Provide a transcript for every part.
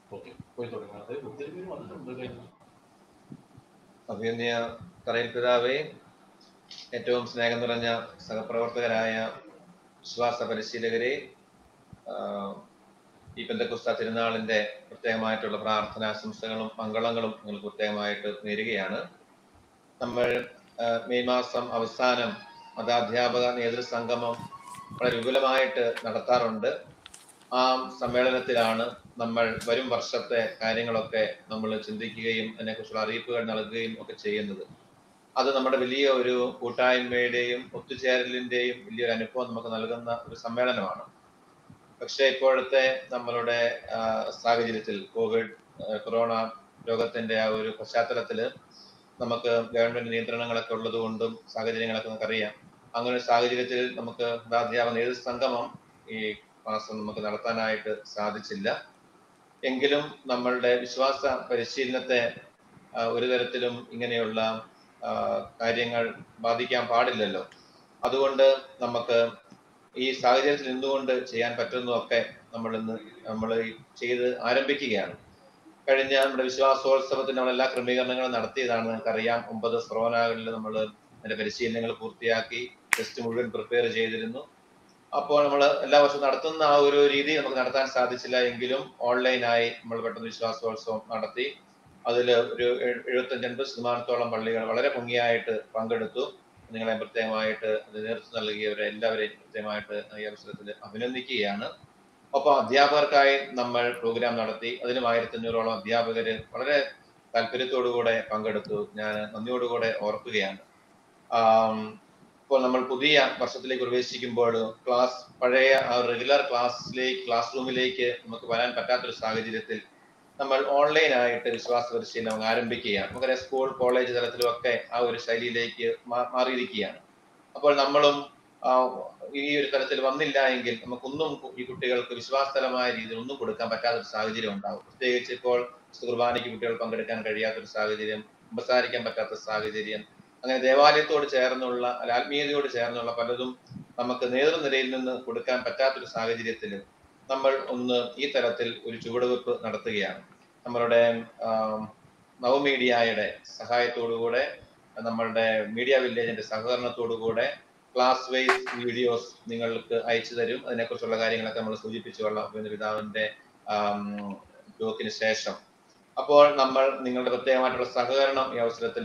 okay പോയി തുടങ്ങാം അത് ഒത്തിരി പേര് വന്നിട്ടുണ്ട് കഴിഞ്ഞു അഭിനന്ദ തറയിൽ പിതാവേ ഏറ്റവും സ്നേഹം നിറഞ്ഞ സഹപ്രവർത്തകരായ വിശ്വാസ പരിശീലകരെ ആഹ്, ഈ പെന്തക്കുസ്ത തിരുനാളിന്റെ പ്രത്യേകമായിട്ടുള്ള പ്രാർത്ഥനാശംസകളും മംഗളങ്ങളും നിങ്ങൾക്ക് പ്രത്യേകമായിട്ട് നേരുകയാണ് നമ്മൾ ആഹ്, മെയ് മാസം അവസാനം മതാധ്യാപക നേതൃസംഗമം വളരെ വിപുലമായിട്ട് നടത്താറുണ്ട് ആ സമ്മേളനത്തിലാണ് നമ്മൾ വരും വർഷത്തെ കാര്യങ്ങളൊക്കെ നമ്മൾ ചിന്തിക്കുകയും അതിനെക്കുറിച്ചുള്ള അറിയിപ്പുകൾ നൽകുകയും ഒക്കെ ചെയ്യുന്നത് അത് നമ്മുടെ വലിയ ഒരു കൂട്ടായ്മയുടെയും ഒത്തുചേരലിന്റെയും വലിയൊരു അനുഭവം നമുക്ക് നൽകുന്ന ഒരു സമ്മേളനമാണ് പക്ഷേ ഇപ്പോഴത്തെ നമ്മളുടെ ആ, സാഹചര്യത്തിൽ കോവിഡ് ആ, കൊറോണ രോഗത്തിന്റെ ആ ഒരു പശ്ചാത്തലത്തിൽ നമുക്ക് ഗവൺമെന്റ് നിയന്ത്രണങ്ങളൊക്കെ ഉള്ളത് കൊണ്ടും സാഹചര്യങ്ങളൊക്കെ നമുക്കറിയാം അങ്ങനെ ഒരു സാഹചര്യത്തിൽ നമുക്ക് അധ്യാപന നേതൃസംഗമം ഈ മാസം നമുക്ക് നടത്താനായിട്ട് സാധിച്ചില്ല എങ്കിലും നമ്മളുടെ വിശ്വാസ പരിശീലനത്തെ ആ, ഒരു തരത്തിലും ഇങ്ങനെയുള്ള ആ, കാര്യങ്ങൾ ബാധിക്കാൻ പാടില്ലല്ലോ അതുകൊണ്ട് നമുക്ക് ഈ സാഹചര്യത്തിൽ നിന്നുകൊണ്ട് ചെയ്യാൻ പറ്റുന്നതൊക്കെ നമ്മൾ ഇന്ന് നമ്മൾ ചെയ്ത് ആരംഭിക്കുകയാണ് കഴിഞ്ഞ നമ്മുടെ വിശ്വാസോത്സവത്തിന് നമ്മൾ എല്ലാ ക്രമീകരണങ്ങളും നടത്തിയതാണ് നിങ്ങൾക്കറിയാം ഒമ്പത് സ്രോനാകളിൽ നമ്മൾ അതിന്റെ പരിശീലനങ്ങൾ പൂർത്തിയാക്കി ടെസ്റ്റ് മുഴുവൻ പ്രിപ്പയർ ചെയ്തിരുന്നു അപ്പോൾ നമ്മൾ എല്ലാ വർഷവും നടത്തുന്ന ആ ഒരു രീതി നമുക്ക് നടത്താൻ സാധിച്ചില്ല എങ്കിലും ഓൺലൈനായി നമ്മൾ പെട്ടെന്ന് വിശ്വാസോത്സവം നടത്തി അതിൽ ഒരു എഴു- എഴുപത്തഞ്ച് എൺപത് ശതമാനത്തോളം പള്ളികൾ വളരെ ഭംഗിയായിട്ട് പങ്കെടുത്തു നിങ്ങളെ പ്രത്യേകമായിട്ട് അത് നേതൃത്വം നൽകിയവരെ എല്ലാവരെയും പ്രത്യേകമായിട്ട് ഈ അവസരത്തിൽ അഭിനന്ദിക്കുകയാണ് ഒപ്പം അധ്യാപകർക്കായി നമ്മൾ പ്രോഗ്രാം നടത്തി അതിനും ആയിരത്തി അഞ്ഞൂറോളം അധ്യാപകര് വളരെ താല്പര്യത്തോടുകൂടെ പങ്കെടുത്തു ഞാൻ നന്ദിയോടുകൂടെ ഓർക്കുകയാണ് ആം, ഇപ്പോൾ നമ്മൾ പുതിയ വർഷത്തിലേക്ക് പ്രവേശിക്കുമ്പോൾ ക്ലാസ് പഴയ ആ റെഗുലർ ക്ലാസ്സിലേക്ക് ക്ലാസ് റൂമിലേക്ക് നമുക്ക് വരാൻ പറ്റാത്തൊരു സാഹചര്യത്തിൽ നമ്മൾ ഓൺലൈൻ ആയിട്ട് വിശ്വാസ പരിശീലനം ആരംഭിക്കുകയാണ് നമുക്കറിയാം സ്കൂൾ കോളേജ് തലത്തിലുമൊക്കെ ആ ഒരു ശൈലിയിലേക്ക് മാ- മാറിയിരിക്കുകയാണ് അപ്പോൾ നമ്മളും ആ, ഈ ഒരു തലത്തിൽ വന്നില്ല എങ്കിൽ നമുക്കൊന്നും കു- ഈ കുട്ടികൾക്ക് വിശ്വാസതലമായ രീതിയിൽ ഒന്നും കൊടുക്കാൻ പറ്റാത്തൊരു സാഹചര്യം ഉണ്ടാവും പ്രത്യേകിച്ച് ഇപ്പോൾ വിശുദ്ധ കുർബാനയ്ക്ക് കുട്ടികൾ പങ്കെടുക്കാൻ കഴിയാത്തൊരു സാഹചര്യം സംസാരിക്കാൻ പറ്റാത്ത സാഹചര്യം അങ്ങനെ ദേവാലയത്തോട് ചേർന്നുള്ള അല്ല ആത്മീയതയോട് ചേർന്നുള്ള പലതും നമുക്ക് നേതൃനിരയിൽ നിന്ന് കൊടുക്കാൻ പറ്റാത്തൊരു സാഹചര്യത്തിൽ നമ്മൾ ഒന്ന് ഈ തരത്തിൽ ഒരു ചുവടുവെപ്പ് നടത്തുകയാണ് നമ്മളുടെ ആം, നവമീഡിയയുടെ സഹായത്തോടുകൂടെ നമ്മളുടെ മീഡിയ വില്ലേജിന്റെ സഹകരണത്തോടുകൂടെ ക്ലാസ് വൈസ് വീഡിയോസ് നിങ്ങൾക്ക് അയച്ചു തരും അതിനെക്കുറിച്ചുള്ള കാര്യങ്ങളൊക്കെ നമ്മൾ സൂചിപ്പിച്ചു കൊള്ളാം പിന്നെ പിതാവിന്റെ ടോക്കിന് ശേഷം അപ്പോൾ നമ്മൾ നിങ്ങളുടെ പ്രത്യേകമായിട്ടുള്ള സഹകരണം ഈ അവസരത്തിൽ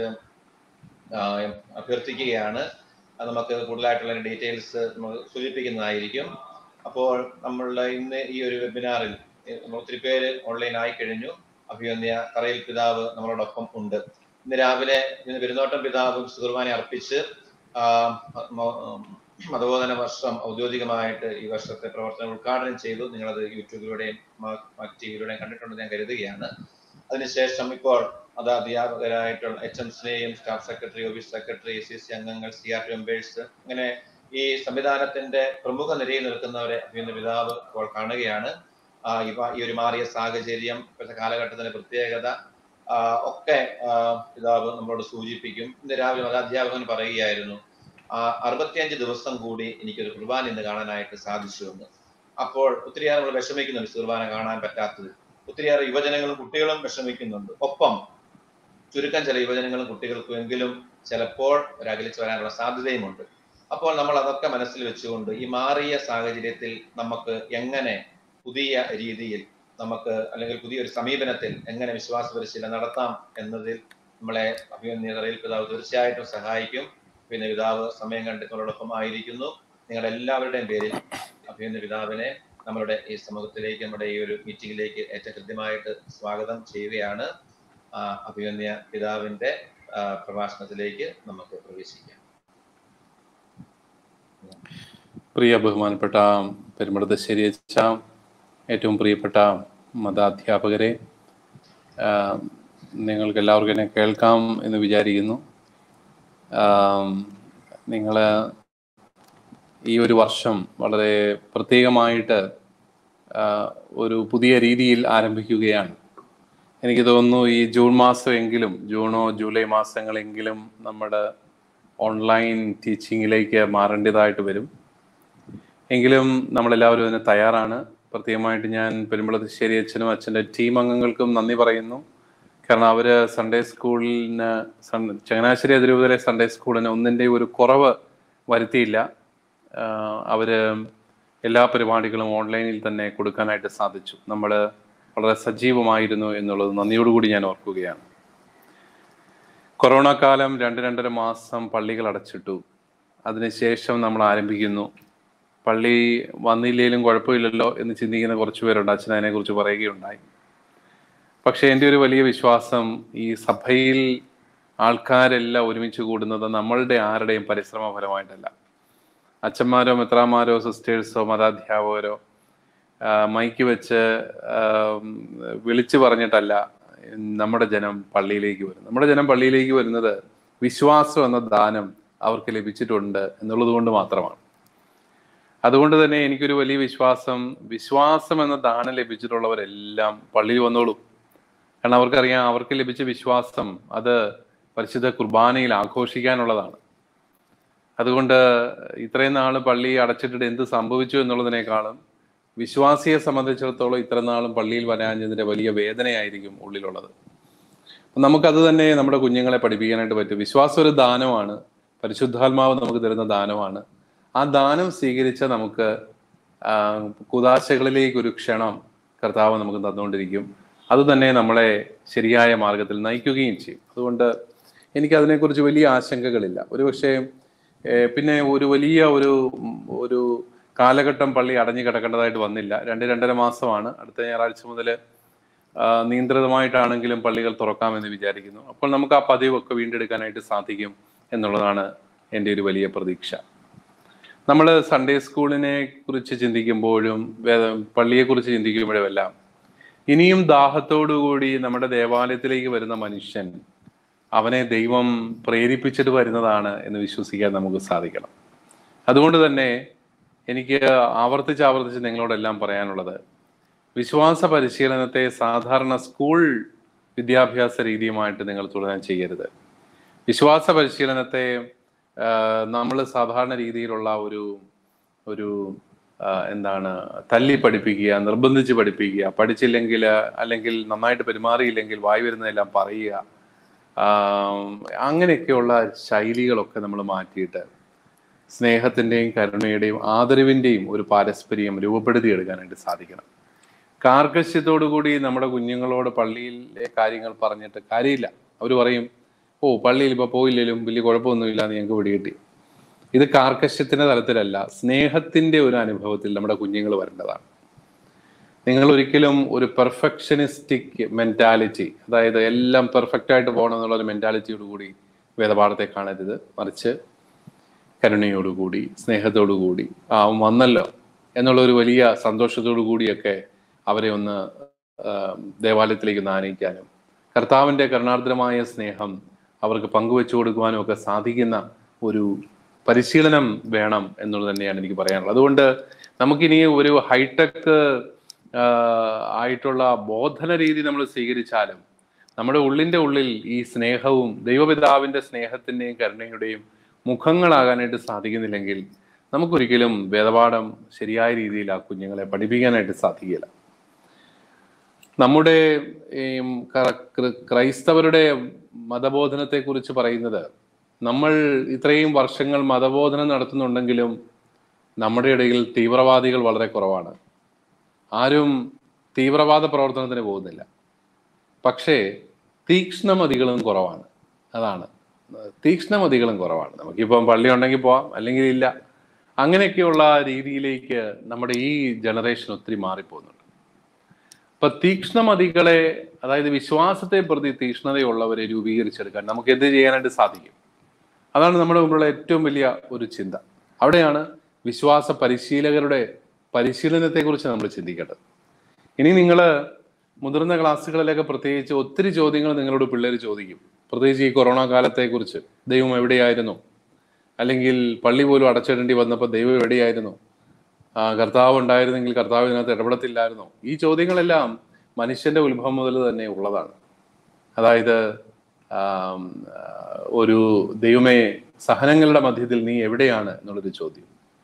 അഭ്യർത്ഥിക്കുകയാണ് അത് നമുക്ക് കൂടുതലായിട്ടുള്ള ഡീറ്റെയിൽസ് നമ്മൾ സൂചിപ്പിക്കുന്നതായിരിക്കും അപ്പോൾ നമ്മളുടെ ഇന്ന് ഈ ഒരു വെബിനാറിൽ നമ്മൾ ഒത്തിരി പേര് ഓൺലൈൻ ആയി കഴിഞ്ഞു അഭിയന്യ തറയിൽ പിതാവ് നമ്മളോടൊപ്പം ഉണ്ട് ഇന്ന് രാവിലെ ഇന്ന് പെരുന്നോട്ടം പിതാവും സുകുർബാനെ അർപ്പിച്ച് ആ, മ- മതബോധന വർഷം ഔദ്യോഗികമായിട്ട് ഈ വർഷത്തെ പ്രവർത്തനം ഉദ്ഘാടനം ചെയ്തു നിങ്ങളത് യൂട്യൂബിലൂടെയും മ- മറ്റ് ടിവിയിലൂടെയും കണ്ടിട്ടുണ്ടെന്ന് ഞാൻ കരുതുകയാണ് അതിനുശേഷം ഇപ്പോൾ അത് അധ്യാപകരായിട്ടുള്ള എച്ച് എംസിനെയും staff secretary office secretary C C അംഗങ്ങൾ സി ആർ മെമ്പേഴ്സ് അങ്ങനെ ഈ സംവിധാനത്തിന്റെ പ്രമുഖ നിരയിൽ നിൽക്കുന്നവരെ അഭിനന്ദ പിതാവ് ഇപ്പോൾ കാണുകയാണ് ആ, ഇവ- ഈ ഒരു മാറിയ സാഹചര്യം ഇപ്പോഴത്തെ കാലഘട്ടത്തിന്റെ പ്രത്യേകത ആ, ഒക്കെ ആ, പിതാവ് നമ്മളോട് സൂചിപ്പിക്കും ഇന്ന് രാവിലെ മതാധ്യാപകൻ പറയുകയായിരുന്നു ആ, അറുപത്തിയഞ്ച് ദിവസം കൂടി എനിക്കൊരു കുർബാന ഇന്ന് കാണാനായിട്ട് സാധിച്ചു എന്ന് അപ്പോൾ ഒത്തിരിയേറെ നമ്മൾ വിഷമിക്കുന്നുണ്ട് കുർബാന കാണാൻ പറ്റാത്തത് ഒത്തിരിയേറെ യുവജനങ്ങളും കുട്ടികളും വിഷമിക്കുന്നുണ്ട് ഒപ്പം ചുരുക്കം ചില യുവജനങ്ങളും കുട്ടികൾക്കും എങ്കിലും ചിലപ്പോൾ ഒരു അകലിച്ച് വരാനുള്ള സാധ്യതയുമുണ്ട് അപ്പോൾ നമ്മൾ അതൊക്കെ മനസ്സിൽ വെച്ചുകൊണ്ട് ഈ മാറിയ സാഹചര്യത്തിൽ നമുക്ക് എങ്ങനെ പുതിയ രീതിയിൽ നമുക്ക് അല്ലെങ്കിൽ പുതിയൊരു സമീപനത്തിൽ എങ്ങനെ വിശ്വാസ പരിശീലനം നടത്താം എന്നതിൽ നമ്മളെ അഭിനന്ദനയിൽ പിതാവ് തീർച്ചയായിട്ടും സഹായിക്കും പിന്നെ പിതാവ് സമയം കണ്ടെത്തുന്നതോടൊപ്പം ആയിരിക്കുന്നു നിങ്ങളുടെ എല്ലാവരുടെയും പേരിൽ അഭിനന്ദ പിതാവിനെ നമ്മളുടെ ഈ സമൂഹത്തിലേക്ക് നമ്മുടെ ഈ ഒരു മീറ്റിംഗിലേക്ക് ഏറ്റവും കൃത്യമായിട്ട് സ്വാഗതം ചെയ്യുകയാണ് ആ, അഭിനന്ദ പിതാവിന്റെ ആ, പ്രഭാഷണത്തിലേക്ക് നമുക്ക് പ്രവേശിക്കാം പ്രിയ ബഹുമാനപ്പെട്ട പെരുമടശ്ശേരി അച്ഛ ഏറ്റവും പ്രിയപ്പെട്ട മതാധ്യാപകരെ നിങ്ങൾക്ക് എല്ലാവർക്കും എന്നെ കേൾക്കാം എന്ന് വിചാരിക്കുന്നു നിങ്ങൾ ഈ ഒരു വർഷം വളരെ പ്രത്യേകമായിട്ട് ആ, ഒരു പുതിയ രീതിയിൽ ആരംഭിക്കുകയാണ് എനിക്ക് തോന്നുന്നു ഈ ജൂൺ മാസമെങ്കിലും ജൂണോ ജൂലൈ മാസങ്ങളെങ്കിലും നമ്മുടെ ഓൺലൈൻ ടീച്ചിങ്ങിലേക്ക് മാറേണ്ടതായിട്ട് വരും എങ്കിലും നമ്മളെല്ലാവരും അതിന് തയ്യാറാണ് പ്രത്യേകമായിട്ട് ഞാൻ പെരുമ്പളശ്ശേരി അച്ഛനും അച്ഛൻ്റെ ടീം അംഗങ്ങൾക്കും നന്ദി പറയുന്നു കാരണം അവര് സൺഡേ സ്കൂളിന് സൺ- ചങ്ങനാശ്ശേരി അതിരൂപതയിലെ സൺഡേ സ്കൂളിന് ഒന്നിൻ്റെ ഒരു കുറവ് വരുത്തിയില്ല ആഹ് അവര് എല്ലാ പരിപാടികളും ഓൺലൈനിൽ തന്നെ കൊടുക്കാനായിട്ട് സാധിച്ചു നമ്മൾ വളരെ സജീവമായിരുന്നു എന്നുള്ളത് നന്ദിയോടുകൂടി ഞാൻ ഓർക്കുകയാണ് കൊറോണ കാലം രണ്ട് രണ്ടര മാസം പള്ളികൾ അടച്ചിട്ടു അതിനുശേഷം നമ്മൾ ആരംഭിക്കുന്നു പള്ളി വന്നില്ലെങ്കിലും കുഴപ്പമില്ലല്ലോ എന്ന് ചിന്തിക്കുന്ന കുറച്ച് പേരുണ്ട് അച്ഛൻ അതിനെക്കുറിച്ച് പറയുകയുണ്ടായി പക്ഷേ എൻ്റെ ഒരു വലിയ വിശ്വാസം ഈ സഭയിൽ ആൾക്കാരെല്ലാം ഒരുമിച്ച് കൂടുന്നത് നമ്മളുടെ ആരുടെയും പരിശ്രമ ഫലമായിട്ടല്ല അച്ഛന്മാരോ മെത്രാമാരോ സിസ്റ്റേഴ്സോ മതാധ്യാപകരോ ആ, മൈക്ക് വെച്ച് ആ, വിളിച്ചു പറഞ്ഞിട്ടല്ല നമ്മുടെ ജനം പള്ളിയിലേക്ക് വരുന്നത് നമ്മുടെ ജനം പള്ളിയിലേക്ക് വരുന്നത് വിശ്വാസം എന്ന ദാനം അവർക്ക് ലഭിച്ചിട്ടുണ്ട് എന്നുള്ളത് കൊണ്ട് മാത്രമാണ് അതുകൊണ്ട് തന്നെ എനിക്കൊരു വലിയ വിശ്വാസം വിശ്വാസം എന്ന ദാനം ലഭിച്ചിട്ടുള്ളവരെല്ലാം പള്ളിയിൽ വന്നോളും കാരണം അവർക്കറിയാം അവർക്ക് ലഭിച്ച വിശ്വാസം അത് പരിശുദ്ധ കുർബാനയിൽ ആഘോഷിക്കാനുള്ളതാണ് അതുകൊണ്ട് ഇത്രയും നാൾ പള്ളി അടച്ചിട്ടിട്ട് എന്ത് സംഭവിച്ചു എന്നുള്ളതിനേക്കാളും വിശ്വാസിയെ സംബന്ധിച്ചിടത്തോളം ഇത്ര നാളും പള്ളിയിൽ വരാഞ്ഞതിന്റെ വലിയ വേദനയായിരിക്കും ഉള്ളിലുള്ളത് അപ്പൊ നമുക്കത് തന്നെ നമ്മുടെ കുഞ്ഞുങ്ങളെ പഠിപ്പിക്കാനായിട്ട് പറ്റും വിശ്വാസം ഒരു ദാനമാണ് പരിശുദ്ധാത്മാവ് നമുക്ക് തരുന്ന ദാനമാണ് ആ ദാനം സ്വീകരിച്ച നമുക്ക് ആ, കുദാശകളിലേക്ക് ഒരു ക്ഷണം കർത്താവ് നമുക്ക് തന്നുകൊണ്ടിരിക്കും അത് തന്നെ നമ്മളെ ശരിയായ മാർഗത്തിൽ നയിക്കുകയും ചെയ്യും അതുകൊണ്ട് എനിക്ക് അതിനെക്കുറിച്ച് വലിയ ആശങ്കകളില്ല ഒരുപക്ഷെ ഏഹ്, പിന്നെ ഒരു വലിയ ഒരു ഉം, ഒരു കാലഘട്ടം പള്ളി അടഞ്ഞു കിടക്കേണ്ടതായിട്ട് വന്നില്ല രണ്ട് രണ്ടര മാസമാണ് അടുത്ത ഞായറാഴ്ച മുതൽ നിയന്ത്രിതമായിട്ടാണെങ്കിലും പള്ളികൾ തുറക്കാമെന്ന് വിചാരിക്കുന്നു അപ്പോൾ നമുക്ക് ആ പതിവൊക്കെ വീണ്ടെടുക്കാനായിട്ട് സാധിക്കും എന്നുള്ളതാണ് എൻ്റെ ഒരു വലിയ പ്രതീക്ഷ നമ്മൾ സൺഡേ സ്കൂളിനെ കുറിച്ച് ചിന്തിക്കുമ്പോഴും വേദ പള്ളിയെക്കുറിച്ച് ചിന്തിക്കുമ്പോഴും എല്ലാം ഇനിയും ദാഹത്തോടുകൂടി നമ്മുടെ ദേവാലയത്തിലേക്ക് വരുന്ന മനുഷ്യൻ അവനെ ദൈവം പ്രേരിപ്പിച്ചിട്ട് വരുന്നതാണ് എന്ന് വിശ്വസിക്കാൻ നമുക്ക് സാധിക്കണം അതുകൊണ്ട് തന്നെ എനിക്ക് ആവർത്തിച്ച് ആവർത്തിച്ച് നിങ്ങളോടെല്ലാം പറയാനുള്ളത് വിശ്വാസ പരിശീലനത്തെ സാധാരണ സ്കൂൾ വിദ്യാഭ്യാസ രീതിയുമായിട്ട് നിങ്ങൾ തുലനം ചെയ്യരുത് വിശ്വാസ പരിശീലനത്തെ നമ്മൾ സാധാരണ രീതിയിലുള്ള ഒരു ഒരു ആ, എന്താണ് തല്ലി പഠിപ്പിക്കുക നിർബന്ധിച്ച് പഠിപ്പിക്കുക പഠിച്ചില്ലെങ്കിൽ അല്ലെങ്കിൽ നന്നായിട്ട് പെരുമാറിയില്ലെങ്കിൽ വായി വരുന്നതെല്ലാം പറയുക ആ, അങ്ങനെയൊക്കെയുള്ള ശൈലികളൊക്കെ നമ്മൾ മാറ്റിയിട്ട് സ്നേഹത്തിൻ്റെയും കരുണയുടെയും ആദരവിൻ്റെയും ഒരു പാരസ്പര്യം രൂപപ്പെടുത്തിയെടുക്കാനായിട്ട് സാധിക്കണം കാർക്കശ്യത്തോടു കൂടി നമ്മുടെ കുഞ്ഞുങ്ങളോട് പള്ളിയിലെ കാര്യങ്ങൾ പറഞ്ഞിട്ട് കാര്യമില്ല അവർ പറയും ഓ പള്ളിയിൽ ഇപ്പോൾ പോയില്ലെങ്കിലും വലിയ കുഴപ്പമൊന്നുമില്ല എന്ന് ഞങ്ങൾക്ക് പിടികിട്ടി ഇത് കാർക്കശ്യത്തിന്റെ തലത്തിലല്ല സ്നേഹത്തിന്റെ ഒരു അനുഭവത്തിൽ നമ്മുടെ കുഞ്ഞുങ്ങൾ വരേണ്ടതാണ് നിങ്ങൾ ഒരിക്കലും ഒരു പെർഫെക്ഷനിസ്റ്റിക് മെന്റാലിറ്റി അതായത് എല്ലാം പെർഫെക്റ്റ് ആയിട്ട് പോകണം എന്നുള്ള ഒരു മെന്റാലിറ്റിയോട് കൂടി വേദപാഠത്തെ കാണരുത് മറിച്ച് കരുണയോടുകൂടി സ്നേഹത്തോടുകൂടി ആ അവൻ വന്നല്ലോ എന്നുള്ള ഒരു വലിയ സന്തോഷത്തോടു കൂടിയൊക്കെ അവരെ ഒന്ന് ആ, ദേവാലയത്തിലേക്ക് ഒന്ന് ആനയിക്കാനും കർത്താവിന്റെ കരുണാർദ്രമായ സ്നേഹം അവർക്ക് പങ്കുവെച്ചു കൊടുക്കുവാനും ഒക്കെ സാധിക്കുന്ന ഒരു പരിശീലനം വേണം എന്നുള്ളത് തന്നെയാണ് എനിക്ക് പറയാനുള്ളത് അതുകൊണ്ട് നമുക്കിനി ഒരു ഹൈടെക് ആയിട്ടുള്ള ബോധന രീതി നമ്മൾ സ്വീകരിച്ചാലും നമ്മുടെ ഉള്ളിന്റെ ഉള്ളിൽ ഈ സ്നേഹവും ദൈവപിതാവിന്റെ സ്നേഹത്തിന്റെയും കരുണയുടെയും മുഖങ്ങളാകാനായിട്ട് സാധിക്കുന്നില്ലെങ്കിൽ നമുക്കൊരിക്കലും വേദപാഠം ശരിയായ രീതിയിൽ ആ കുഞ്ഞുങ്ങളെ പഠിപ്പിക്കാനായിട്ട് സാധിക്കില്ല നമ്മുടെ ഈ ക്ര- ക്ര- ക്രൈസ്തവരുടെ മതബോധനത്തെ കുറിച്ച് പറയുന്നത് നമ്മൾ ഇത്രയും വർഷങ്ങൾ മതബോധനം നടത്തുന്നുണ്ടെങ്കിലും നമ്മുടെ ഇടയിൽ തീവ്രവാദികൾ വളരെ കുറവാണ് ആരും തീവ്രവാദ പ്രവർത്തനത്തിന് പോകുന്നില്ല പക്ഷേ തീക്ഷ്ണമതികളും കുറവാണ് അതാണ് തീക്ഷ്ണമതികളും കുറവാണ് നമുക്കിപ്പം പള്ളി ഉണ്ടെങ്കിൽ പോവാം അല്ലെങ്കിൽ ഇല്ല അങ്ങനെയൊക്കെയുള്ള രീതിയിലേക്ക് നമ്മുടെ ഈ ജനറേഷൻ ഒത്തിരി മാറിപ്പോകുന്നുണ്ട് അപ്പൊ തീക്ഷ്ണമതികളെ അതായത് വിശ്വാസത്തെ പ്രതി തീക്ഷ്ണതയുള്ളവരെ രൂപീകരിച്ചെടുക്കാൻ നമുക്ക് എന്ത് ചെയ്യാനായിട്ട് സാധിക്കും അതാണ് നമ്മുടെ മുമ്പിലുള്ള ഏറ്റവും വലിയ ഒരു ചിന്ത അവിടെയാണ് വിശ്വാസ പരിശീലകരുടെ പരിശീലനത്തെ കുറിച്ച് നമ്മൾ ചിന്തിക്കേണ്ടത് ഇനി നിങ്ങൾ മുതിർന്ന ക്ലാസ്സുകളിലൊക്കെ പ്രത്യേകിച്ച് ഒത്തിരി ചോദ്യങ്ങൾ നിങ്ങളോട് പിള്ളേർ ചോദിക്കും പ്രത്യേകിച്ച് ഈ കൊറോണ കാലത്തെ കുറിച്ച് ദൈവം എവിടെയായിരുന്നു അല്ലെങ്കിൽ പള്ളി പോലും അടച്ചിടേണ്ടി വന്നപ്പോൾ ദൈവം എവിടെയായിരുന്നു ആ, കർത്താവ് ഉണ്ടായിരുന്നെങ്കിൽ കർത്താവ് ഇതിനകത്ത് ഇടപെടത്തില്ലായിരുന്നോ ഈ ചോദ്യങ്ങളെല്ലാം മനുഷ്യന്റെ ഉത്ഭവം മുതൽ തന്നെ ഉള്ളതാണ് അതായത് ആം, ആ, ഒരു ദൈവമേ സഹനങ്ങളുടെ മധ്യത്തിൽ നീ എവിടെയാണ് എന്നുള്ളൊരു ചോദ്യം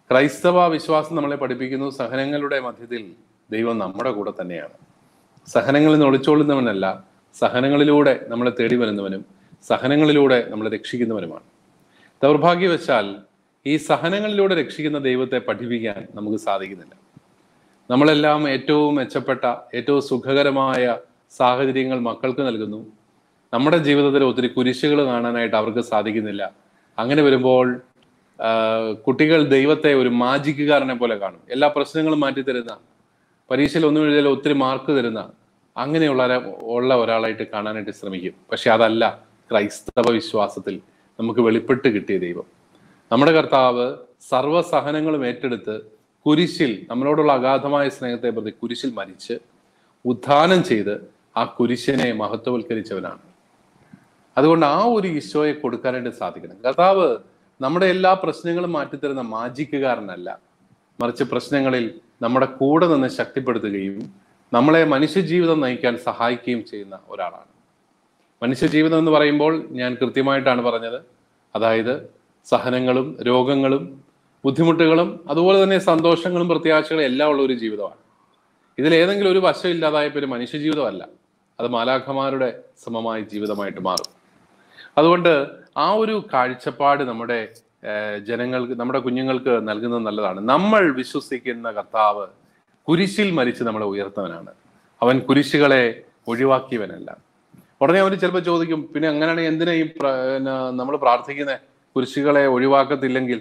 ക്രൈസ്തവ വിശ്വാസം നമ്മളെ പഠിപ്പിക്കുന്നു സഹനങ്ങളുടെ മധ്യത്തിൽ ദൈവം നമ്മുടെ കൂടെ തന്നെയാണ് സഹനങ്ങളിൽ നിന്ന് ഒളിച്ചോളുന്നവനല്ല സഹനങ്ങളിലൂടെ നമ്മളെ തേടി വരുന്നവനും സഹനങ്ങളിലൂടെ നമ്മളെ രക്ഷിക്കുന്നവനുമാണ് ദൗർഭാഗ്യവശാൽ ഈ സഹനങ്ങളിലൂടെ രക്ഷിക്കുന്ന ദൈവത്തെ പഠിപ്പിക്കാൻ നമുക്ക് സാധിക്കുന്നില്ല നമ്മളെല്ലാം ഏറ്റവും മെച്ചപ്പെട്ട ഏറ്റവും സുഖകരമായ സാഹചര്യങ്ങൾ മക്കൾക്ക് നൽകുന്നു നമ്മുടെ ജീവിതത്തിൽ ഒത്തിരി കുരിശുകൾ കാണാനായിട്ട് അവർക്ക് സാധിക്കുന്നില്ല അങ്ങനെ വരുമ്പോൾ ആ, കുട്ടികൾ ദൈവത്തെ ഒരു മാജിക്കുകാരനെ പോലെ കാണും എല്ലാ പ്രശ്നങ്ങളും മാറ്റി തരുന്ന പരീക്ഷയിൽ ഒന്നും എഴുതിയാൽ ഒത്തിരി മാർക്ക് തരുന്ന അങ്ങനെയുള്ള ഒരാ- ഉള്ള ഒരാളായിട്ട് കാണാനായിട്ട് ശ്രമിക്കും പക്ഷെ അതല്ല ക്രൈസ്തവ വിശ്വാസത്തിൽ നമുക്ക് വെളിപ്പെട്ട് കിട്ടിയ ദൈവം നമ്മുടെ കർത്താവ് സർവ്വസഹനങ്ങളും ഏറ്റെടുത്ത് കുരിശിൽ നമ്മളോടുള്ള അഗാധമായ സ്നേഹത്തെ പ്രതി കുരിശിൽ മരിച്ച് ഉത്ഥാനം ചെയ്ത് ആ കുരിശിനെ മഹത്വവൽക്കരിച്ചവനാണ് അതുകൊണ്ട് ആ ഒരു ഈശോയെ കൊടുക്കാനായിട്ട് സാധിക്കണം കർത്താവ് നമ്മുടെ എല്ലാ പ്രശ്നങ്ങളും മാറ്റിത്തരുന്ന മാജിക്കുകാരനല്ല മറിച്ച് പ്രശ്നങ്ങളിൽ നമ്മുടെ കൂടെ നിന്ന് ശക്തിപ്പെടുത്തുകയും നമ്മളെ മനുഷ്യജീവിതം നയിക്കാൻ സഹായിക്കുകയും ചെയ്യുന്ന ഒരാളാണ് മനുഷ്യജീവിതം എന്ന് പറയുമ്പോൾ ഞാൻ കൃത്യമായിട്ടാണ് പറഞ്ഞത് അതായത് സഹനങ്ങളും രോഗങ്ങളും ബുദ്ധിമുട്ടുകളും അതുപോലെ തന്നെ സന്തോഷങ്ങളും പ്രത്യാശകളും എല്ലാം ഉള്ള ഒരു ജീവിതമാണ് ഇതിൽ ഏതെങ്കിലും ഒരു വശം ഇല്ലാതായപ്പോൾ ഒരു മനുഷ്യജീവിതമല്ല അത് മാലാഖമാരുടെ സമമായ ജീവിതമായിട്ട് മാറും അതുകൊണ്ട് ആ ഒരു കാഴ്ചപ്പാട് നമ്മുടെ ഏഹ്, ജനങ്ങൾക്ക് നമ്മുടെ കുഞ്ഞുങ്ങൾക്ക് നൽകുന്നത് നല്ലതാണ് നമ്മൾ വിശ്വസിക്കുന്ന കർത്താവ് കുരിശിൽ മരിച്ച് നമ്മളെ ഉയർത്തവനാണ് അവൻ കുരിശുകളെ ഒഴിവാക്കിയവനല്ല ഉടനെ അവർ ചിലപ്പോൾ ചോദിക്കും പിന്നെ അങ്ങനെയാണെങ്കിൽ എന്തിനാ ഈ നമ്മൾ പ്രാർത്ഥിക്കുന്നത് കുരിശുകളെ ഒഴിവാക്കത്തില്ലെങ്കിൽ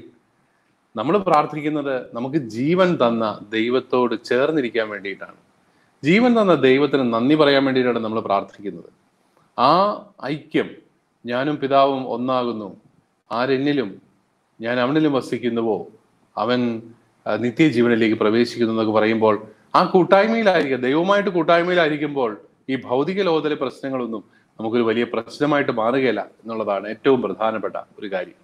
നമ്മൾ പ്രാർത്ഥിക്കുന്നത് നമുക്ക് ജീവൻ തന്ന ദൈവത്തോട് ചേർന്നിരിക്കാൻ വേണ്ടിയിട്ടാണ് ജീവൻ തന്ന ദൈവത്തിന് നന്ദി പറയാൻ വേണ്ടിയിട്ടാണ് നമ്മൾ പ്രാർത്ഥിക്കുന്നത് ആ ഐക്യം ഞാനും പിതാവും ഒന്നാകുന്നു ആരെന്നിലും ഞാൻ അവനിലും വസിക്കുന്നുവോ അവൻ ആ, നിത്യജീവനിലേക്ക് പ്രവേശിക്കുന്നു എന്നൊക്കെ പറയുമ്പോൾ ആ കൂട്ടായ്മയിലായിരിക്കും ദൈവമായിട്ട് കൂട്ടായ്മയിലായിരിക്കുമ്പോൾ ഈ ഭൗതിക ലോകത്തിലെ പ്രശ്നങ്ങളൊന്നും നമുക്കൊരു വലിയ പ്രശ്നമായിട്ട് മാറുകയില്ല എന്നുള്ളതാണ് ഏറ്റവും പ്രധാനപ്പെട്ട ഒരു കാര്യം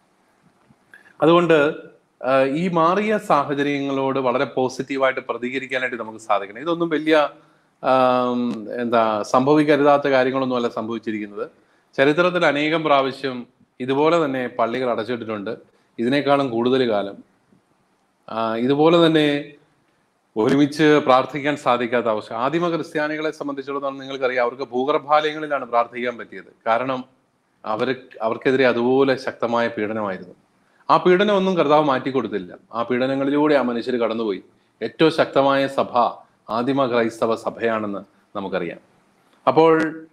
അതുകൊണ്ട് ആ, ഈ മാറിയ സാഹചര്യങ്ങളോട് വളരെ പോസിറ്റീവായിട്ട് പ്രതികരിക്കാനായിട്ട് നമുക്ക് സാധിക്കണം ഇതൊന്നും വലിയ ആം, എന്താ സംഭവിക്കരുതാത്ത കാര്യങ്ങളൊന്നുമല്ല സംഭവിച്ചിരിക്കുന്നത് ചരിത്രത്തിൽ അനേകം പ്രാവശ്യം ഇതുപോലെ തന്നെ പള്ളികൾ അടച്ചിട്ടിട്ടുണ്ട് ഇതിനേക്കാളും കൂടുതൽ കാലം ആ, ഇതുപോലെ തന്നെ ഒരുമിച്ച് പ്രാർത്ഥിക്കാൻ സാധിക്കാത്ത അവസ്ഥ ആദിമ ക്രിസ്ത്യാനികളെ സംബന്ധിച്ചിടത്തോളം നിങ്ങൾക്കറിയാം അവർക്ക് ഭൂഗർഭാലയങ്ങളിലാണ് പ്രാർത്ഥിക്കാൻ പറ്റിയത് കാരണം അവർ അവർക്കെതിരെ അതുപോലെ ശക്തമായ പീഡനമായിരുന്നു ആ പീഡനം ഒന്നും കർത്താവ് മാറ്റിക്കൊടുത്തില്ല ആ പീഡനങ്ങളിലൂടെ ആ മനുഷ്യർ കടന്നുപോയി ഏറ്റവും ശക്തമായ സഭ ആദിമ ക്രൈസ്തവ സഭയാണെന്ന് നമുക്കറിയാം അപ്പോൾ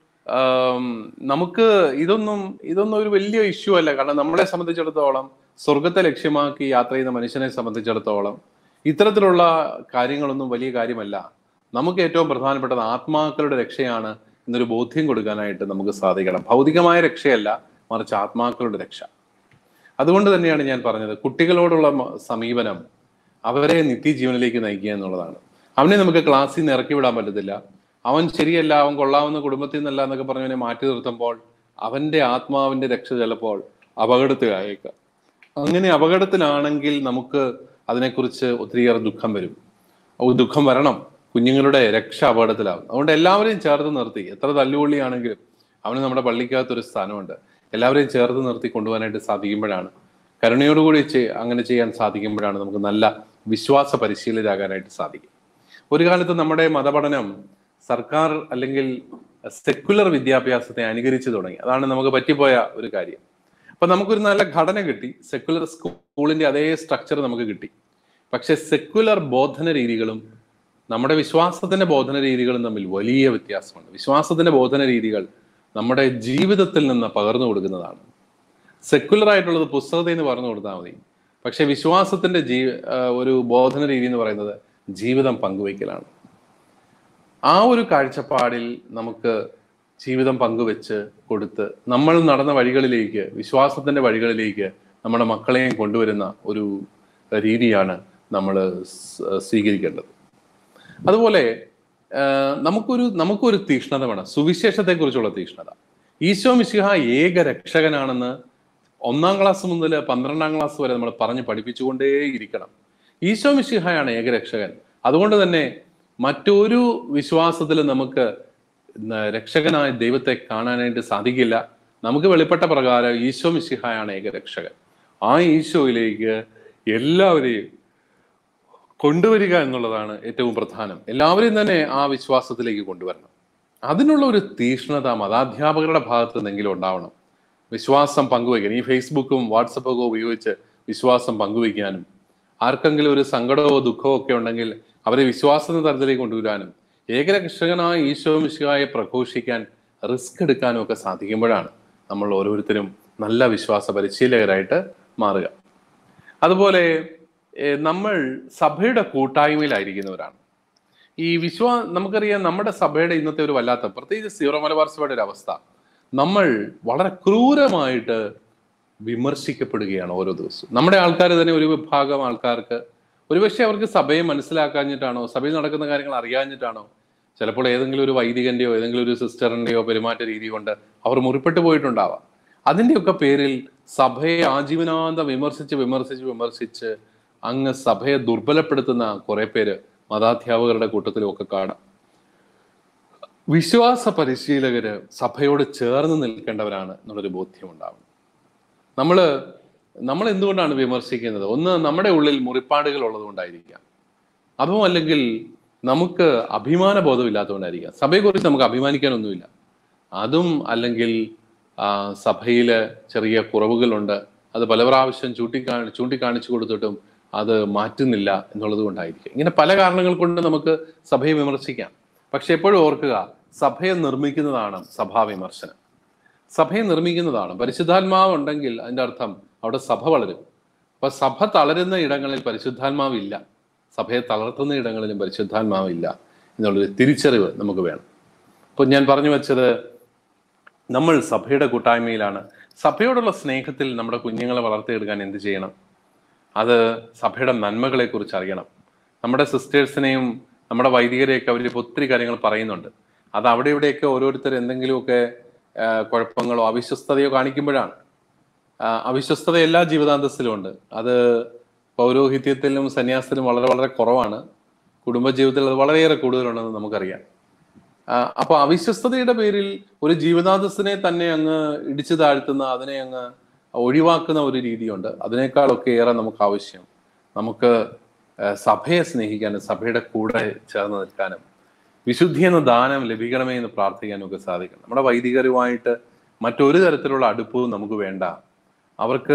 ആം, നമുക്ക് ഇതൊന്നും ഇതൊന്നും ഒരു വലിയ ഇഷ്യൂ അല്ല കാരണം നമ്മളെ സംബന്ധിച്ചിടത്തോളം സ്വർഗത്തെ ലക്ഷ്യമാക്കി യാത്ര ചെയ്യുന്ന മനുഷ്യനെ സംബന്ധിച്ചിടത്തോളം ഇത്തരത്തിലുള്ള കാര്യങ്ങളൊന്നും വലിയ കാര്യമല്ല നമുക്ക് ഏറ്റവും പ്രധാനപ്പെട്ടത് ആത്മാക്കളുടെ രക്ഷയാണ് എന്നൊരു ബോധ്യം കൊടുക്കാനായിട്ട് നമുക്ക് സാധിക്കണം ഭൗതികമായ രക്ഷയല്ല മറിച്ച് ആത്മാക്കളുടെ രക്ഷ അതുകൊണ്ട് തന്നെയാണ് ഞാൻ പറഞ്ഞത് കുട്ടികളോടുള്ള മ- സമീപനം അവരെ നിത്യജീവനിലേക്ക് നയിക്കുക എന്നുള്ളതാണ് അവനെ നമുക്ക് ക്ലാസ്സിൽ നിന്ന് ഇറക്കി വിടാൻ പറ്റത്തില്ല അവൻ ശരിയല്ല അവൻ കൊള്ളാവുന്ന കുടുംബത്തിൽ നിന്നല്ല എന്നൊക്കെ പറഞ്ഞവനെ മാറ്റി നിർത്തുമ്പോൾ അവന്റെ ആത്മാവിന്റെ രക്ഷ ചിലപ്പോൾ അപകടത്തിലായേക്കാം അങ്ങനെ അപകടത്തിലാണെങ്കിൽ നമുക്ക് അതിനെക്കുറിച്ച് ഒത്തിരിയേറെ ദുഃഖം വരും ഓ ദുഃഖം വരണം കുഞ്ഞുങ്ങളുടെ രക്ഷ അപകടത്തിലാവും അതുകൊണ്ട് എല്ലാവരെയും ചേർത്ത് നിർത്തി എത്ര തല്ലുകൊള്ളിയാണെങ്കിലും അവന് നമ്മുടെ പള്ളിക്കകത്ത് ഒരു സ്ഥാനമുണ്ട് എല്ലാവരെയും ചേർത്ത് നിർത്തി കൊണ്ടുപോകാനായിട്ട് സാധിക്കുമ്പോഴാണ് കരുണയോടുകൂടി ചെയ്- അങ്ങനെ ചെയ്യാൻ സാധിക്കുമ്പോഴാണ് നമുക്ക് നല്ല വിശ്വാസ പരിശീലരാകാനായിട്ട് സാധിക്കും ഒരു കാലത്ത് നമ്മുടെ മതപഠനം സർക്കാർ അല്ലെങ്കിൽ സെക്കുലർ വിദ്യാഭ്യാസത്തെ അനുകരിച്ചു തുടങ്ങി അതാണ് നമുക്ക് പറ്റിപ്പോയ ഒരു കാര്യം അപ്പൊ നമുക്കൊരു നല്ല ഘടന കിട്ടി സെക്കുലർ സ്കൂളിന്റെ അതേ സ്ട്രക്ചർ നമുക്ക് കിട്ടി പക്ഷെ സെക്കുലർ ബോധന രീതികളും നമ്മുടെ വിശ്വാസത്തിന്റെ ബോധന രീതികളും തമ്മിൽ വലിയ വ്യത്യാസമുണ്ട് വിശ്വാസത്തിന്റെ ബോധന രീതികൾ നമ്മുടെ ജീവിതത്തിൽ നിന്ന് പകർന്നു കൊടുക്കുന്നതാണ് സെക്കുലർ ആയിട്ടുള്ളത് പുസ്തകത്തിൽ നിന്ന് പറഞ്ഞു കൊടുത്താൽ മതി പക്ഷെ വിശ്വാസത്തിന്റെ ജീ ആ, ഒരു ബോധന രീതി എന്ന് പറയുന്നത് ജീവിതം പങ്കുവയ്ക്കലാണ് ആ ഒരു കാഴ്ചപ്പാടിൽ നമുക്ക് ജീവിതം പങ്കുവെച്ച് കൊടുത്ത് നമ്മൾ നടന്ന വഴികളിലേക്ക് വിശ്വാസത്തിന്റെ വഴികളിലേക്ക് നമ്മുടെ മക്കളെയും കൊണ്ടുവരുന്ന ഒരു രീതിയാണ് നമ്മൾ സ്വീകരിക്കേണ്ടത് അതുപോലെ ആ, നമുക്കൊരു നമുക്കൊരു തീക്ഷ്ണത വേണം സുവിശേഷത്തെക്കുറിച്ചുള്ള തീക്ഷ്ണത ഈശോ മിശിഹ ഏക രക്ഷകനാണെന്ന് ഒന്നാം ക്ലാസ് മുതൽ പന്ത്രണ്ടാം ക്ലാസ് വരെ നമ്മൾ പറഞ്ഞ് പഠിപ്പിച്ചുകൊണ്ടേയിരിക്കണം ഈശോ മിശിഹയാണ് ഏകരക്ഷകൻ അതുകൊണ്ട് തന്നെ മറ്റൊരു വിശ്വാസത്തിലും നമുക്ക് ന- രക്ഷകനായ ദൈവത്തെ കാണാനായിട്ട് സാധിക്കില്ല നമുക്ക് വെളിപ്പെട്ട പ്രകാരം ഈശോ മിശിഹായാണ് ഏകരക്ഷകൻ ആ ഈശോയിലേക്ക് എല്ലാവരെയും കൊണ്ടുവരിക എന്നുള്ളതാണ് ഏറ്റവും പ്രധാനം എല്ലാവരെയും തന്നെ ആ വിശ്വാസത്തിലേക്ക് കൊണ്ടുവരണം അതിനുള്ള ഒരു തീഷ്ണത മതാധ്യാപകരുടെ ഭാഗത്ത് നിന്നെങ്കിലും ഉണ്ടാവണം വിശ്വാസം പങ്കുവയ്ക്കാൻ ഈ ഫേസ്ബുക്കും വാട്സപ്പൊക്കെ ഉപയോഗിച്ച് വിശ്വാസം പങ്കുവയ്ക്കാനും ആർക്കെങ്കിലും ഒരു സങ്കടമോ ദുഃഖമോ ഒക്കെ ഉണ്ടെങ്കിൽ അവരെ വിശ്വാസത്തിന്റെ തരത്തിലേക്ക് കൊണ്ടുവരാനും ഏകരക്ഷകനായ ഈശോ മിശിഹായെ പ്രഘോഷിക്കാൻ റിസ്ക് എടുക്കാനും ഒക്കെ സാധിക്കുമ്പോഴാണ് നമ്മൾ ഓരോരുത്തരും നല്ല വിശ്വാസ പരിശീലകരായിട്ട് മാറുക അതുപോലെ ഏഹ്, നമ്മൾ സഭയുടെ കൂട്ടായ്മയിലായിരിക്കുന്നവരാണ് ഈ വിശ്വാ നമുക്കറിയാം നമ്മുടെ സഭയുടെ ഇന്നത്തെ ഒരു വല്ലാത്ത പ്രത്യേകിച്ച് സീറോ മലബാർ സഭയുടെ ഒരു അവസ്ഥ നമ്മൾ വളരെ ക്രൂരമായിട്ട് വിമർശിക്കപ്പെടുകയാണ് ഓരോ ദിവസവും നമ്മുടെ ആൾക്കാർ തന്നെ ഒരു വിഭാഗം ആൾക്കാർക്ക് ഒരുപക്ഷെ അവർക്ക് സഭയെ മനസ്സിലാക്കാഞ്ഞിട്ടാണോ സഭയിൽ നടക്കുന്ന കാര്യങ്ങൾ അറിയാഞ്ഞിട്ടാണോ ചിലപ്പോൾ ഏതെങ്കിലും ഒരു വൈദികന്റെയോ ഏതെങ്കിലും ഒരു സിസ്റ്ററിന്റെയോ പെരുമാറ്റ രീതി കൊണ്ട് അവർ മുറിപ്പെട്ടു പോയിട്ടുണ്ടാവാം അതിന്റെയൊക്കെ പേരിൽ സഭയെ ആജീവനാന്തം വിമർശിച്ച് വിമർശിച്ച് വിമർശിച്ച് അങ്ങ് സഭയെ ദുർബലപ്പെടുത്തുന്ന കുറെ പേര് മതാധ്യാപകരുടെ കൂട്ടത്തിലും ഒക്കെ കാണാം വിശ്വാസ പരിശീലകര് സഭയോട് ചേർന്ന് നിൽക്കേണ്ടവരാണ് എന്നുള്ളൊരു ബോധ്യം ഉണ്ടാവണം നമ്മള് നമ്മൾ എന്തുകൊണ്ടാണ് വിമർശിക്കുന്നത് ഒന്ന് നമ്മുടെ ഉള്ളിൽ മുറിപ്പാടുകൾ ഉള്ളതുകൊണ്ടായിരിക്കാം അതും അല്ലെങ്കിൽ നമുക്ക് അഭിമാന ബോധമില്ലാത്തതുകൊണ്ടായിരിക്കാം സഭയെക്കുറിച്ച് നമുക്ക് അഭിമാനിക്കാനൊന്നുമില്ല അതും അല്ലെങ്കിൽ ആ, സഭയില് ചെറിയ കുറവുകളുണ്ട് അത് പല പ്രാവശ്യം ചൂണ്ടിക്കാണി ചൂണ്ടിക്കാണിച്ചു കൊടുത്തിട്ടും അത് മാറ്റുന്നില്ല എന്നുള്ളത് കൊണ്ടായിരിക്കും ഇങ്ങനെ പല കാരണങ്ങൾ കൊണ്ട് നമുക്ക് സഭയെ വിമർശിക്കാം പക്ഷെ എപ്പോഴും ഓർക്കുക സഭയെ നിർമ്മിക്കുന്നതാണ് സഭാ വിമർശനം സഭയെ നിർമ്മിക്കുന്നതാണ് പരിശുദ്ധാത്മാവ് ഉണ്ടെങ്കിൽ അതിന്റെ അർത്ഥം അവിടെ സഭ വളരും അപ്പൊ സഭ തളരുന്ന ഇടങ്ങളിൽ പരിശുദ്ധാത്മാവില്ല സഭയെ തളർത്തുന്ന ഇടങ്ങളിലും പരിശുദ്ധാത്മാവില്ല എന്നുള്ളൊരു തിരിച്ചറിവ് നമുക്ക് വേണം അപ്പോൾ ഞാൻ പറഞ്ഞു വെച്ചത് നമ്മൾ സഭയുടെ കൂട്ടായ്മയിലാണ് സഭയോടുള്ള സ്നേഹത്തിൽ നമ്മുടെ കുഞ്ഞുങ്ങളെ വളർത്തിയെടുക്കാൻ എന്ത് ചെയ്യണം അത് സഭയുടെ നന്മകളെ കുറിച്ച് അറിയണം നമ്മുടെ സിസ്റ്റേഴ്സിനെയും നമ്മുടെ വൈദികരെയൊക്കെ അവർ ഒത്തിരി കാര്യങ്ങൾ പറയുന്നുണ്ട് അത് അവിടെ ഇവിടെയൊക്കെ ഓരോരുത്തർ എന്തെങ്കിലുമൊക്കെ ആ, കുഴപ്പങ്ങളോ അവിശ്വസ്തതയോ കാണിക്കുമ്പോഴാണ് ആ, അവിശ്വസ്തത എല്ലാ ജീവിതാന്തസ്സിലും ഉണ്ട് അത് പൗരോഹിത്യത്തിലും സന്യാസത്തിലും വളരെ വളരെ കുറവാണ് കുടുംബജീവിതത്തിൽ അത് വളരെയേറെ കൂടുതലുണ്ടെന്ന് നമുക്കറിയാം ആ, അപ്പൊ അവിശ്വസ്തതയുടെ പേരിൽ ഒരു ജീവിതാന്തസ്സിനെ തന്നെ അങ്ങ് ഇടിച്ചു താഴ്ത്തുന്ന അതിനെ അങ്ങ് ഒഴിവാക്കുന്ന ഒരു രീതിയുണ്ട് അതിനേക്കാളൊക്കെ ഏറെ നമുക്ക് ആവശ്യം നമുക്ക് ആ, സഭയെ സ്നേഹിക്കാനും സഭയുടെ കൂടെ ചേർന്ന് നിൽക്കാനും വിശുദ്ധി എന്ന ദാനം ലഭിക്കണമേ എന്ന് പ്രാർത്ഥിക്കാനും ഒക്കെ സാധിക്കണം നമ്മുടെ വൈദികരുമായിട്ട് മറ്റൊരു തരത്തിലുള്ള അടുപ്പവും നമുക്ക് വേണ്ട അവർക്ക്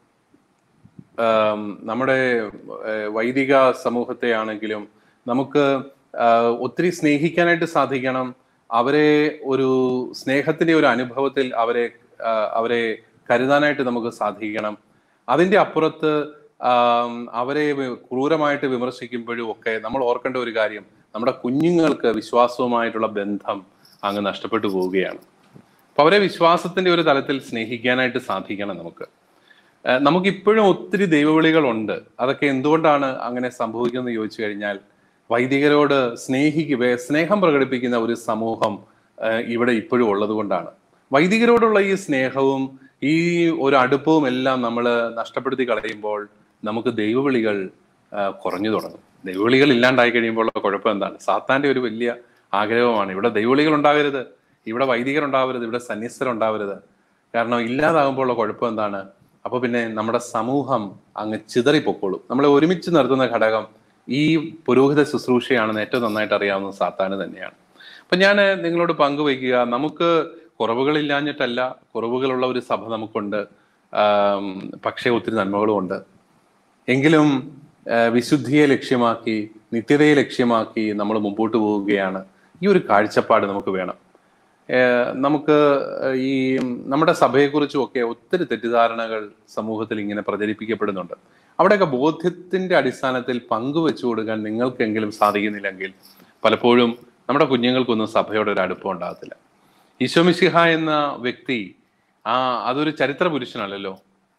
ആം, നമ്മുടെ ഏഹ്, വൈദിക സമൂഹത്തെ ആണെങ്കിലും നമുക്ക് ആഹ്, ഒത്തിരി സ്നേഹിക്കാനായിട്ട് സാധിക്കണം അവരെ ഒരു സ്നേഹത്തിന്റെ ഒരു അനുഭവത്തിൽ അവരെ ആഹ്, അവരെ കരുതാനായിട്ട് നമുക്ക് സാധിക്കണം അതിന്റെ അപ്പുറത്ത് ആം, അവരെ വി- ക്രൂരമായിട്ട് വിമർശിക്കുമ്പോഴും ഒക്കെ നമ്മൾ ഓർക്കേണ്ട ഒരു കാര്യം നമ്മുടെ കുഞ്ഞുങ്ങൾക്ക് വിശ്വാസവുമായിട്ടുള്ള ബന്ധം അങ്ങ് നഷ്ടപ്പെട്ടു പോവുകയാണ് അപ്പൊ അവരെ വിശ്വാസത്തിന്റെ ഒരു തലത്തിൽ സ്നേഹിക്കാനായിട്ട് സാധിക്കണം നമുക്ക് ഏഹ് നമുക്കിപ്പോഴും ഒത്തിരി ദൈവവിളികളുണ്ട് അതൊക്കെ എന്തുകൊണ്ടാണ് അങ്ങനെ സംഭവിക്കുന്നത് ചോദിച്ചു കഴിഞ്ഞാൽ വൈദികരോട് സ്നേഹിക്കുക സ്നേഹം പ്രകടിപ്പിക്കുന്ന ഒരു സമൂഹം ഏഹ് ഇവിടെ ഇപ്പോഴും ഉള്ളത് കൊണ്ടാണ് വൈദികരോടുള്ള ഈ സ്നേഹവും ഈ ഒരു അടുപ്പവും എല്ലാം നമ്മൾ നഷ്ടപ്പെടുത്തി കളയുമ്പോൾ നമുക്ക് ദൈവവിളികൾ ഏഹ് കുറഞ്ഞു തുടങ്ങും ദൈവവിളികൾ ഇല്ലാണ്ടായി കഴിയുമ്പോൾ ഉള്ള കുഴപ്പം എന്താണ് സാത്താന്റെ ഒരു വലിയ ആഗ്രഹമാണ് ഇവിടെ ദൈവവിളികൾ ഉണ്ടാവരുത് ഇവിടെ വൈദികർ ഉണ്ടാവരുത് ഇവിടെ സന്യസ്തർ ഉണ്ടാവരുത് കാരണം ഇല്ലാതാകുമ്പോൾ ഉള്ള കുഴപ്പം എന്താണ് അപ്പൊ പിന്നെ നമ്മുടെ സമൂഹം അങ്ങ് ചിതറിപ്പൊക്കോളും നമ്മളെ ഒരുമിച്ച് നിർത്തുന്ന ഘടകം ഈ പുരോഹിത ശുശ്രൂഷയാണെന്ന് ഏറ്റവും നന്നായിട്ട് അറിയാവുന്ന സാത്താന് തന്നെയാണ് അപ്പൊ ഞാൻ നിങ്ങളോട് പങ്കുവയ്ക്കുക നമുക്ക് കുറവുകളില്ലാഞ്ഞിട്ടല്ല കുറവുകളുള്ള ഒരു സഭ നമുക്കുണ്ട് ആം, പക്ഷേ ഒത്തിരി നന്മകളും ഉണ്ട് എങ്കിലും ആ, വിശുദ്ധിയെ ലക്ഷ്യമാക്കി നിത്യതയെ ലക്ഷ്യമാക്കി നമ്മൾ മുമ്പോട്ട് പോവുകയാണ് ഈ ഒരു കാഴ്ചപ്പാട് നമുക്ക് വേണം ഏഹ് നമുക്ക് ഈ നമ്മുടെ സഭയെക്കുറിച്ചും ഒക്കെ ഒത്തിരി തെറ്റിദ്ധാരണകൾ സമൂഹത്തിൽ ഇങ്ങനെ പ്രചരിപ്പിക്കപ്പെടുന്നുണ്ട് അവിടെയൊക്കെ ബോധ്യത്തിന്റെ അടിസ്ഥാനത്തിൽ പങ്കുവെച്ചു കൊടുക്കാൻ നിങ്ങൾക്കെങ്കിലും സാധിക്കുന്നില്ലെങ്കിൽ പലപ്പോഴും നമ്മുടെ കുഞ്ഞുങ്ങൾക്കൊന്നും സഭയോട് ഒരു അടുപ്പം ഉണ്ടാകത്തില്ല ഈശോമിശിഹ എന്ന വ്യക്തി ആ അതൊരു ചരിത്ര പുരുഷനല്ലല്ലോ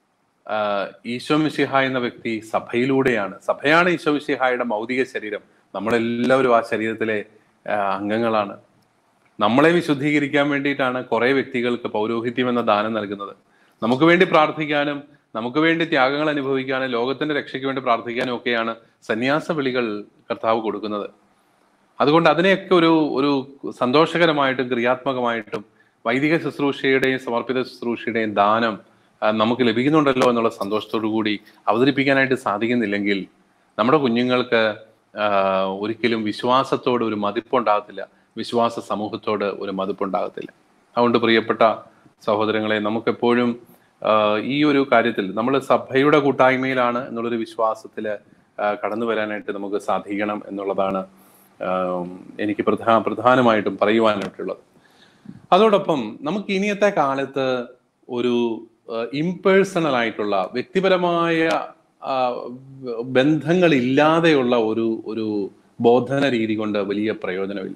ആഹ് ഈശോ മിശിഹ എന്ന വ്യക്തി സഭയിലൂടെയാണ് സഭയാണ് ഈശോ മിശിഹായുടെ ഭൗതിക ശരീരം നമ്മളെല്ലാവരും ആ ശരീരത്തിലെ ആഹ് അംഗങ്ങളാണ് നമ്മളെ വിശുദ്ധീകരിക്കാൻ വേണ്ടിയിട്ടാണ് കുറെ വ്യക്തികൾക്ക് പൗരോഹിത്യം എന്ന ദാനം നൽകുന്നത് നമുക്ക് വേണ്ടി പ്രാർത്ഥിക്കാനും നമുക്ക് വേണ്ടി ത്യാഗങ്ങൾ അനുഭവിക്കാനും ലോകത്തിന്റെ രക്ഷയ്ക്ക് വേണ്ടി പ്രാർത്ഥിക്കാനും ഒക്കെയാണ് സന്യാസ വിളികൾ കർത്താവ് കൊടുക്കുന്നത് അതുകൊണ്ട് അതിനെയൊക്കെ ഒരു ഒരു സന്തോഷകരമായിട്ടും ക്രിയാത്മകമായിട്ടും വൈദിക ശുശ്രൂഷയുടെയും സമർപ്പിത ശുശ്രൂഷയുടെയും ദാനം ആ, നമുക്ക് ലഭിക്കുന്നുണ്ടല്ലോ എന്നുള്ള സന്തോഷത്തോടു കൂടി അവതരിപ്പിക്കാനായിട്ട് സാധിക്കുന്നില്ലെങ്കിൽ നമ്മുടെ കുഞ്ഞുങ്ങൾക്ക് ആ, ഒരിക്കലും വിശ്വാസത്തോട് ഒരു മതിപ്പുണ്ടാകത്തില്ല വിശ്വാസ സമൂഹത്തോട് ഒരു മതിപ്പുണ്ടാകത്തില്ല അതുകൊണ്ട് പ്രിയപ്പെട്ട സഹോദരങ്ങളെ നമുക്കെപ്പോഴും ആ, ഈ ഒരു കാര്യത്തിൽ നമ്മൾ സഭയുടെ കൂട്ടായ്മയിലാണ് എന്നുള്ളൊരു വിശ്വാസത്തിൽ കടന്നു വരാനായിട്ട് നമുക്ക് സാധിക്കണം എന്നുള്ളതാണ് ആ, എനിക്ക് പ്രധാ പ്രധാനമായിട്ടും പറയുവാനായിട്ടുള്ളത് അതോടൊപ്പം നമുക്ക് ഇനിയത്തെ കാലത്ത് ഒരു ഇംപേഴ്സണൽ ആയിട്ടുള്ള വ്യക്തിപരമായ ആ, ബന്ധങ്ങളില്ലാതെയുള്ള ഒരു ഒരു ബോധന രീതി കൊണ്ട് വലിയ പ്രയോജനമില്ല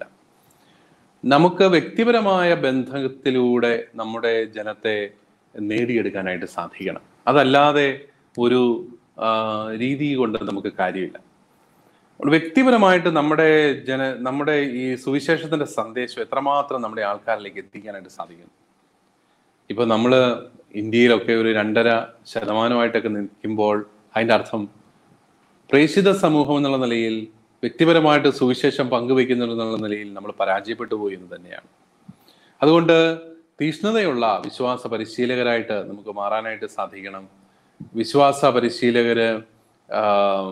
നമുക്ക് വ്യക്തിപരമായ ബന്ധത്തിലൂടെ നമ്മുടെ ജനത്തെ നേടിയെടുക്കാനായിട്ട് സാധിക്കണം അതല്ലാതെ ഒരു ആ, രീതി കൊണ്ട് നമുക്ക് കാര്യമില്ല വ്യക്തിപരമായിട്ട് നമ്മുടെ ജന നമ്മുടെ ഈ സുവിശേഷത്തിന്റെ സന്ദേശം എത്രമാത്രം നമ്മുടെ ആൾക്കാരിലേക്ക് എത്തിക്കാനായിട്ട് സാധിക്കും ഇപ്പൊ നമ്മള് ഇന്ത്യയിലൊക്കെ ഒരു രണ്ടര ശതമാനമായിട്ടൊക്കെ നിൽക്കുമ്പോൾ അതിന്റെ അർത്ഥം പ്രേക്ഷിത സമൂഹം എന്നുള്ള നിലയിൽ വ്യക്തിപരമായിട്ട് സുവിശേഷം പങ്കുവെക്കുന്നു എന്നുള്ള നിലയിൽ നമ്മൾ പരാജയപ്പെട്ടു പോയി എന്ന് തന്നെയാണ് അതുകൊണ്ട് തീഷ്ണതയുള്ള വിശ്വാസ പരിശീലകരായിട്ട് നമുക്ക് മാറാനായിട്ട് സാധിക്കണം വിശ്വാസ പരിശീലകര് ആം,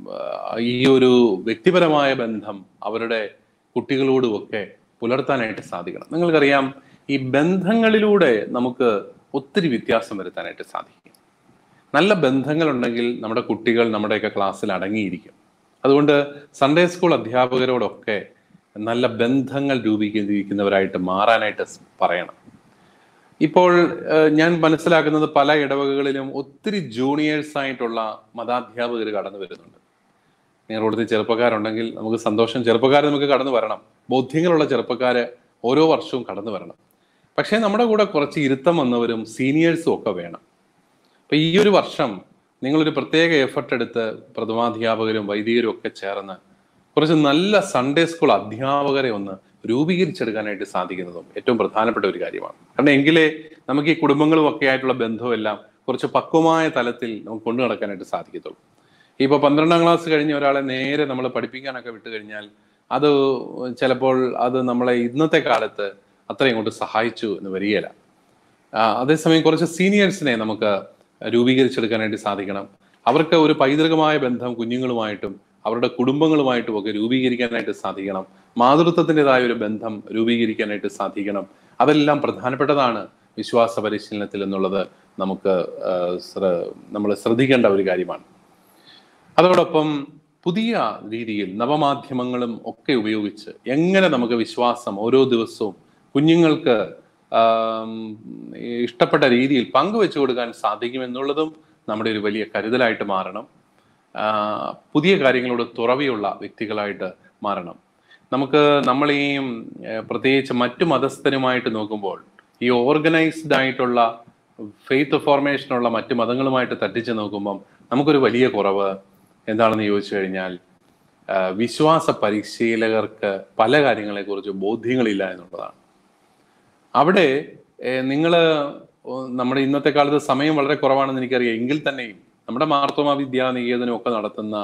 ഈ ഒരു വ്യക്തിപരമായ ബന്ധം അവരുടെ കുട്ടികളോടുമൊക്കെ പുലർത്താനായിട്ട് സാധിക്കണം നിങ്ങൾക്കറിയാം ഈ ബന്ധങ്ങളിലൂടെ നമുക്ക് ഒത്തിരി വ്യത്യാസം വരുത്താനായിട്ട് സാധിക്കും നല്ല ബന്ധങ്ങളുണ്ടെങ്കിൽ നമ്മുടെ കുട്ടികൾ നമ്മുടെയൊക്കെ ക്ലാസ്സിൽ അടങ്ങിയിരിക്കും അതുകൊണ്ട് സൺഡേ സ്കൂൾ അധ്യാപകരോടൊക്കെ നല്ല ബന്ധങ്ങൾ രൂപീകരിക്കുന്നവരായിട്ട് മാറാനായിട്ട് സ് പറയണം ഇപ്പോൾ ഏഹ്, ഞാൻ മനസ്സിലാക്കുന്നത് പല ഇടവകകളിലും ഒത്തിരി ജൂനിയേഴ്സ് ആയിട്ടുള്ള മതാധ്യാപകർ കടന്നു വരുന്നുണ്ട് നിങ്ങളുടെ കൂടുതൽ ചെറുപ്പക്കാരുണ്ടെങ്കിൽ നമുക്ക് സന്തോഷം ചെറുപ്പക്കാർ നമുക്ക് കടന്നു വരണം ബോധ്യങ്ങളുള്ള ചെറുപ്പക്കാര് ഓരോ വർഷവും കടന്നു വരണം പക്ഷേ നമ്മുടെ കൂടെ കുറച്ച് ഇരുത്തം വന്നവരും സീനിയേഴ്സും ഒക്കെ വേണം അപ്പൊ ഈ ഒരു വർഷം നിങ്ങളൊരു പ്രത്യേക എഫർട്ട് എടുത്ത് പ്രഥമാധ്യാപകരും വൈദികരും ഒക്കെ ചേർന്ന് കുറച്ച് നല്ല സൺഡേ സ്കൂൾ അധ്യാപകരെ ഒന്ന് രൂപീകരിച്ചെടുക്കാനായിട്ട് സാധിക്കുന്നതും ഏറ്റവും പ്രധാനപ്പെട്ട ഒരു കാര്യമാണ് കാരണം എങ്കിലേ നമുക്ക് ഈ കുടുംബങ്ങളും ഒക്കെ ആയിട്ടുള്ള ബന്ധമെല്ലാം കുറച്ച് പക്വമായ തലത്തിൽ നമുക്ക് കൊണ്ടു നടക്കാനായിട്ട് സാധിക്കത്തുള്ളൂ ഇപ്പൊ പന്ത്രണ്ടാം ക്ലാസ് കഴിഞ്ഞ ഒരാളെ നേരെ നമ്മൾ പഠിപ്പിക്കാനൊക്കെ വിട്ടു കഴിഞ്ഞാൽ അത് ചിലപ്പോൾ അത് നമ്മളെ ഇന്നത്തെ കാലത്ത് അത്ര ഇങ്ങോട്ട് സഹായിച്ചു എന്ന് വരികയില്ല ആ, അതേസമയം കുറച്ച് സീനിയേഴ്സിനെ നമുക്ക് രൂപീകരിച്ചെടുക്കാനായിട്ട് സാധിക്കണം അവർക്ക് ഒരു പൈതൃകമായ ബന്ധം കുഞ്ഞുങ്ങളുമായിട്ടും അവരുടെ കുടുംബങ്ങളുമായിട്ടും ഒക്കെ രൂപീകരിക്കാനായിട്ട് സാധിക്കണം മാതൃത്വത്തിൻ്റെതായ ഒരു ബന്ധം രൂപീകരിക്കാനായിട്ട് സാധിക്കണം അതെല്ലാം പ്രധാനപ്പെട്ടതാണ് വിശ്വാസ പരിശീലനത്തിൽ എന്നുള്ളത് നമുക്ക് നമ്മൾ ശ്രദ്ധിക്കേണ്ട ഒരു കാര്യമാണ് അതോടൊപ്പം പുതിയ രീതിയിൽ നവമാധ്യമങ്ങളും ഒക്കെ ഉപയോഗിച്ച് എങ്ങനെ നമുക്ക് വിശ്വാസം ഓരോ ദിവസവും കുഞ്ഞുങ്ങൾക്ക് ആം, ഇഷ്ടപ്പെട്ട രീതിയിൽ പങ്കുവെച്ചു കൊടുക്കാൻ സാധിക്കുമെന്നുള്ളതും നമ്മുടെ ഒരു വലിയ കരുതലായിട്ട് മാറണം ആ, പുതിയ കാര്യങ്ങളോട് തുറവിയുള്ള വ്യക്തികളായിട്ട് മാറണം നമുക്ക് നമ്മൾ ഈ ഏർ, പ്രത്യേകിച്ച് മറ്റു മതസ്ഥരുമായിട്ട് നോക്കുമ്പോൾ ഈ ഓർഗനൈസ്ഡ് ആയിട്ടുള്ള ഫെയ്ത്ത് ഫോർമേഷനുള്ള മറ്റു മതങ്ങളുമായിട്ട് തട്ടിച്ച് നോക്കുമ്പം നമുക്കൊരു വലിയ കുറവ് എന്താണെന്ന് ചോദിച്ചു കഴിഞ്ഞാൽ ആ, വിശ്വാസ പരിശീലകർക്ക് പല കാര്യങ്ങളെക്കുറിച്ച് ബോധ്യങ്ങളില്ല എന്നുള്ളതാണ് അവിടെ നിങ്ങൾ നമ്മുടെ ഇന്നത്തെ കാലത്ത് സമയം വളരെ കുറവാണെന്ന് എനിക്കറിയാം എങ്കിൽ തന്നെയും നമ്മുടെ മാർത്തോമ വിദ്യാനികേതനം ഒക്കെ നടത്തുന്ന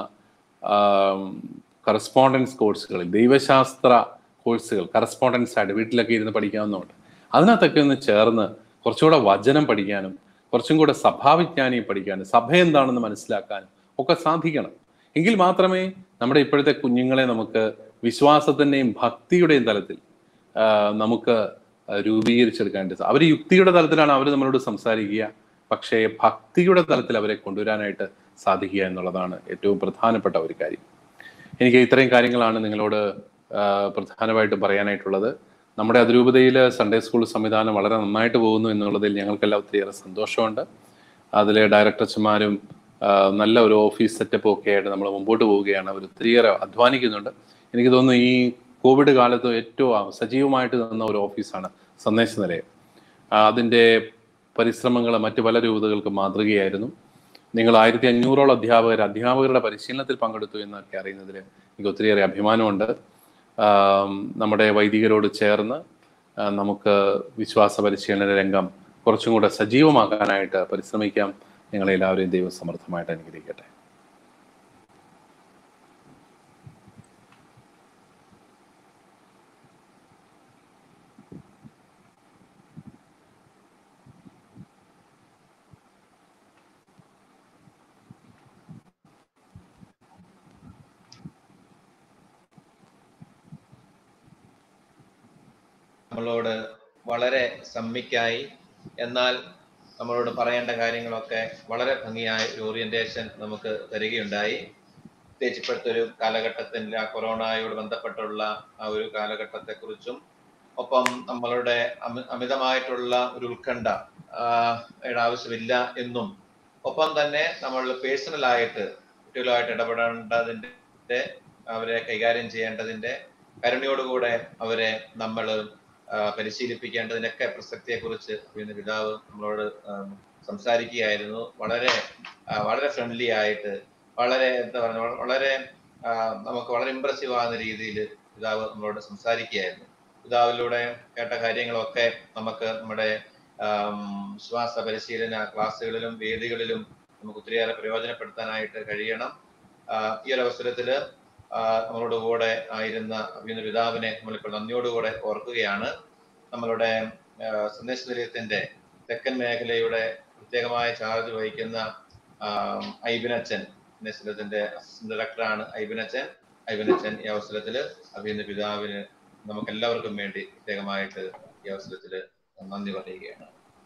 കറസ്പോണ്ടൻസ് കോഴ്സുകളിൽ ദൈവശാസ്ത്ര കോഴ്സുകൾ കറസ്പോണ്ടൻസ് ആയിട്ട് വീട്ടിലൊക്കെ ഇരുന്ന് പഠിക്കാവുന്നതുണ്ട് അതിനകത്തൊക്കെ ഒന്ന് ചേർന്ന് കുറച്ചുകൂടെ വചനം പഠിക്കാനും കുറച്ചും കൂടെ സഭാവിജ്ഞാനിയെ പഠിക്കാനും സഭ എന്താണെന്ന് മനസ്സിലാക്കാനും ഒക്കെ സാധിക്കണം എങ്കിൽ മാത്രമേ നമ്മുടെ ഇപ്പോഴത്തെ കുഞ്ഞുങ്ങളെ നമുക്ക് വിശ്വാസത്തിന്റെയും ഭക്തിയുടെയും തലത്തിൽ ആ, നമുക്ക് രൂപീകരിച്ചെടുക്കാനായിട്ട് സാ- അവർ യുക്തിയുടെ തലത്തിലാണ് അവർ നമ്മളോട് സംസാരിക്കുക പക്ഷേ ഭക്തിയുടെ തലത്തിൽ അവരെ കൊണ്ടുവരാനായിട്ട് സാധിക്കുക എന്നുള്ളതാണ് ഏറ്റവും പ്രധാനപ്പെട്ട ഒരു കാര്യം എനിക്ക് ഇത്രയും കാര്യങ്ങളാണ് നിങ്ങളോട് ആ, പ്രധാനമായിട്ടും പറയാനായിട്ടുള്ളത് നമ്മുടെ അതിരൂപതയിൽ സൺഡേ സ്കൂൾ സംവിധാനം വളരെ നന്നായിട്ട് പോകുന്നു എന്നുള്ളതിൽ ഞങ്ങൾക്കെല്ലാം ഒത്തിരിയേറെ സന്തോഷമുണ്ട് അതിലെ ഡയറക്ടർമാരും നല്ല ഒരു ഓഫീസ് സെറ്റപ്പും ഒക്കെ ആയിട്ട് നമ്മൾ മുമ്പോട്ട് പോവുകയാണ് അവർ ഒത്തിരിയേറെ അധ്വാനിക്കുന്നുണ്ട് എനിക്ക് തോന്നുന്നു ഈ കോവിഡ് കാലത്ത് ഏറ്റവും സജീവമായിട്ട് നിന്ന ഒരു ഓഫീസാണ് സന്ദേശ നിലയം ആ, അതിൻ്റെ പരിശ്രമങ്ങൾ മറ്റു പല രൂപതകൾക്ക് മാതൃകയായിരുന്നു നിങ്ങൾ ആയിരത്തി അഞ്ഞൂറോളം അധ്യാപകർ അധ്യാപകരുടെ പരിശീലനത്തിൽ പങ്കെടുത്തു എന്നൊക്കെ അറിയുന്നതിൽ എനിക്ക് ഒത്തിരിയേറെ അഭിമാനമുണ്ട് ആം, നമ്മുടെ വൈദികരോട് ചേർന്ന് ആ, നമുക്ക് വിശ്വാസ പരിശീലന രംഗം കുറച്ചും കൂടെ സജീവമാക്കാനായിട്ട് പരിശ്രമിക്കാം നിങ്ങളെല്ലാവരെയും ദൈവം സമർത്ഥമായിട്ട് അനുഗ്രഹിക്കട്ടെ നമ്മളോട് വളരെ സമ്മിക്കായി എന്നാൽ നമ്മളോട് പറയേണ്ട കാര്യങ്ങളൊക്കെ വളരെ ഭംഗിയായ ഒരു ഓറിയന്റേഷൻ നമുക്ക് തരികയുണ്ടായി പ്രത്യേകിച്ച് ഇപ്പോഴത്തെ ഒരു കാലഘട്ടത്തിൽ ആ കൊറോണയോട് ബന്ധപ്പെട്ടുള്ള ആ ഒരു കാലഘട്ടത്തെക്കുറിച്ചും ഒപ്പം നമ്മളുടെ അമി- അമിതമായിട്ടുള്ള ഒരു ഉത്കണ്ഠ ആ, യുടെ ആവശ്യമില്ല എന്നും ഒപ്പം തന്നെ നമ്മൾ പേഴ്സണലായിട്ട് കുട്ടികളുമായിട്ട് ഇടപെടേണ്ടതിന്റെ അവരെ കൈകാര്യം ചെയ്യേണ്ടതിന്റെ കരുണയോടുകൂടെ അവരെ നമ്മൾ പരിശീലിപ്പിക്കേണ്ടതിനൊക്കെ പ്രസക്തിയെ കുറിച്ച് പിന്നെ പിതാവ് നമ്മളോട് ആ, സംസാരിക്കുകയായിരുന്നു വളരെ ആ, വളരെ ഫ്രണ്ട്ലി ആയിട്ട് വളരെ എന്താ പറയുക വളരെ ആ, നമുക്ക് വളരെ ഇമ്പ്രസീവ് ആകുന്ന രീതിയിൽ പിതാവ് നമ്മളോട് സംസാരിക്കുകയായിരുന്നു പിതാവിലൂടെ കേട്ട കാര്യങ്ങളൊക്കെ നമുക്ക് നമ്മുടെ ആം, ശ്വാസ പരിശീലന ക്ലാസ്സുകളിലും വേദികളിലും നമുക്ക് ഒത്തിരിയേറെ പ്രയോജനപ്പെടുത്താനായിട്ട് കഴിയണം ആ, ഈ ഒരു അവസരത്തില് ആ, നമ്മളോട് കൂടെ ആയിരുന്ന അഭിനന്ദ പിതാവിനെ നമ്മളിപ്പോൾ നന്ദിയോടുകൂടെ ഓർക്കുകയാണ് നമ്മളുടെ ആ, സന്ദേശ നിലയത്തിന്റെ തെക്കൻ മേഖലയുടെ പ്രത്യേകമായ ചാർജ് വഹിക്കുന്ന ആം, ഐബിനച്ചൻ സന്ദേശത്തിന്റെ അസിസ്റ്റന്റ് ഡയറക്ടറാണ് ഐബിനച്ചൻ ഐബിനച്ചൻ ഈ അവസരത്തില് അഭിനന്ദ പിതാവിന് നമുക്ക് എല്ലാവർക്കും വേണ്ടി പ്രത്യേകമായിട്ട് ഈ അവസരത്തില് നന്ദി പറയുകയാണ്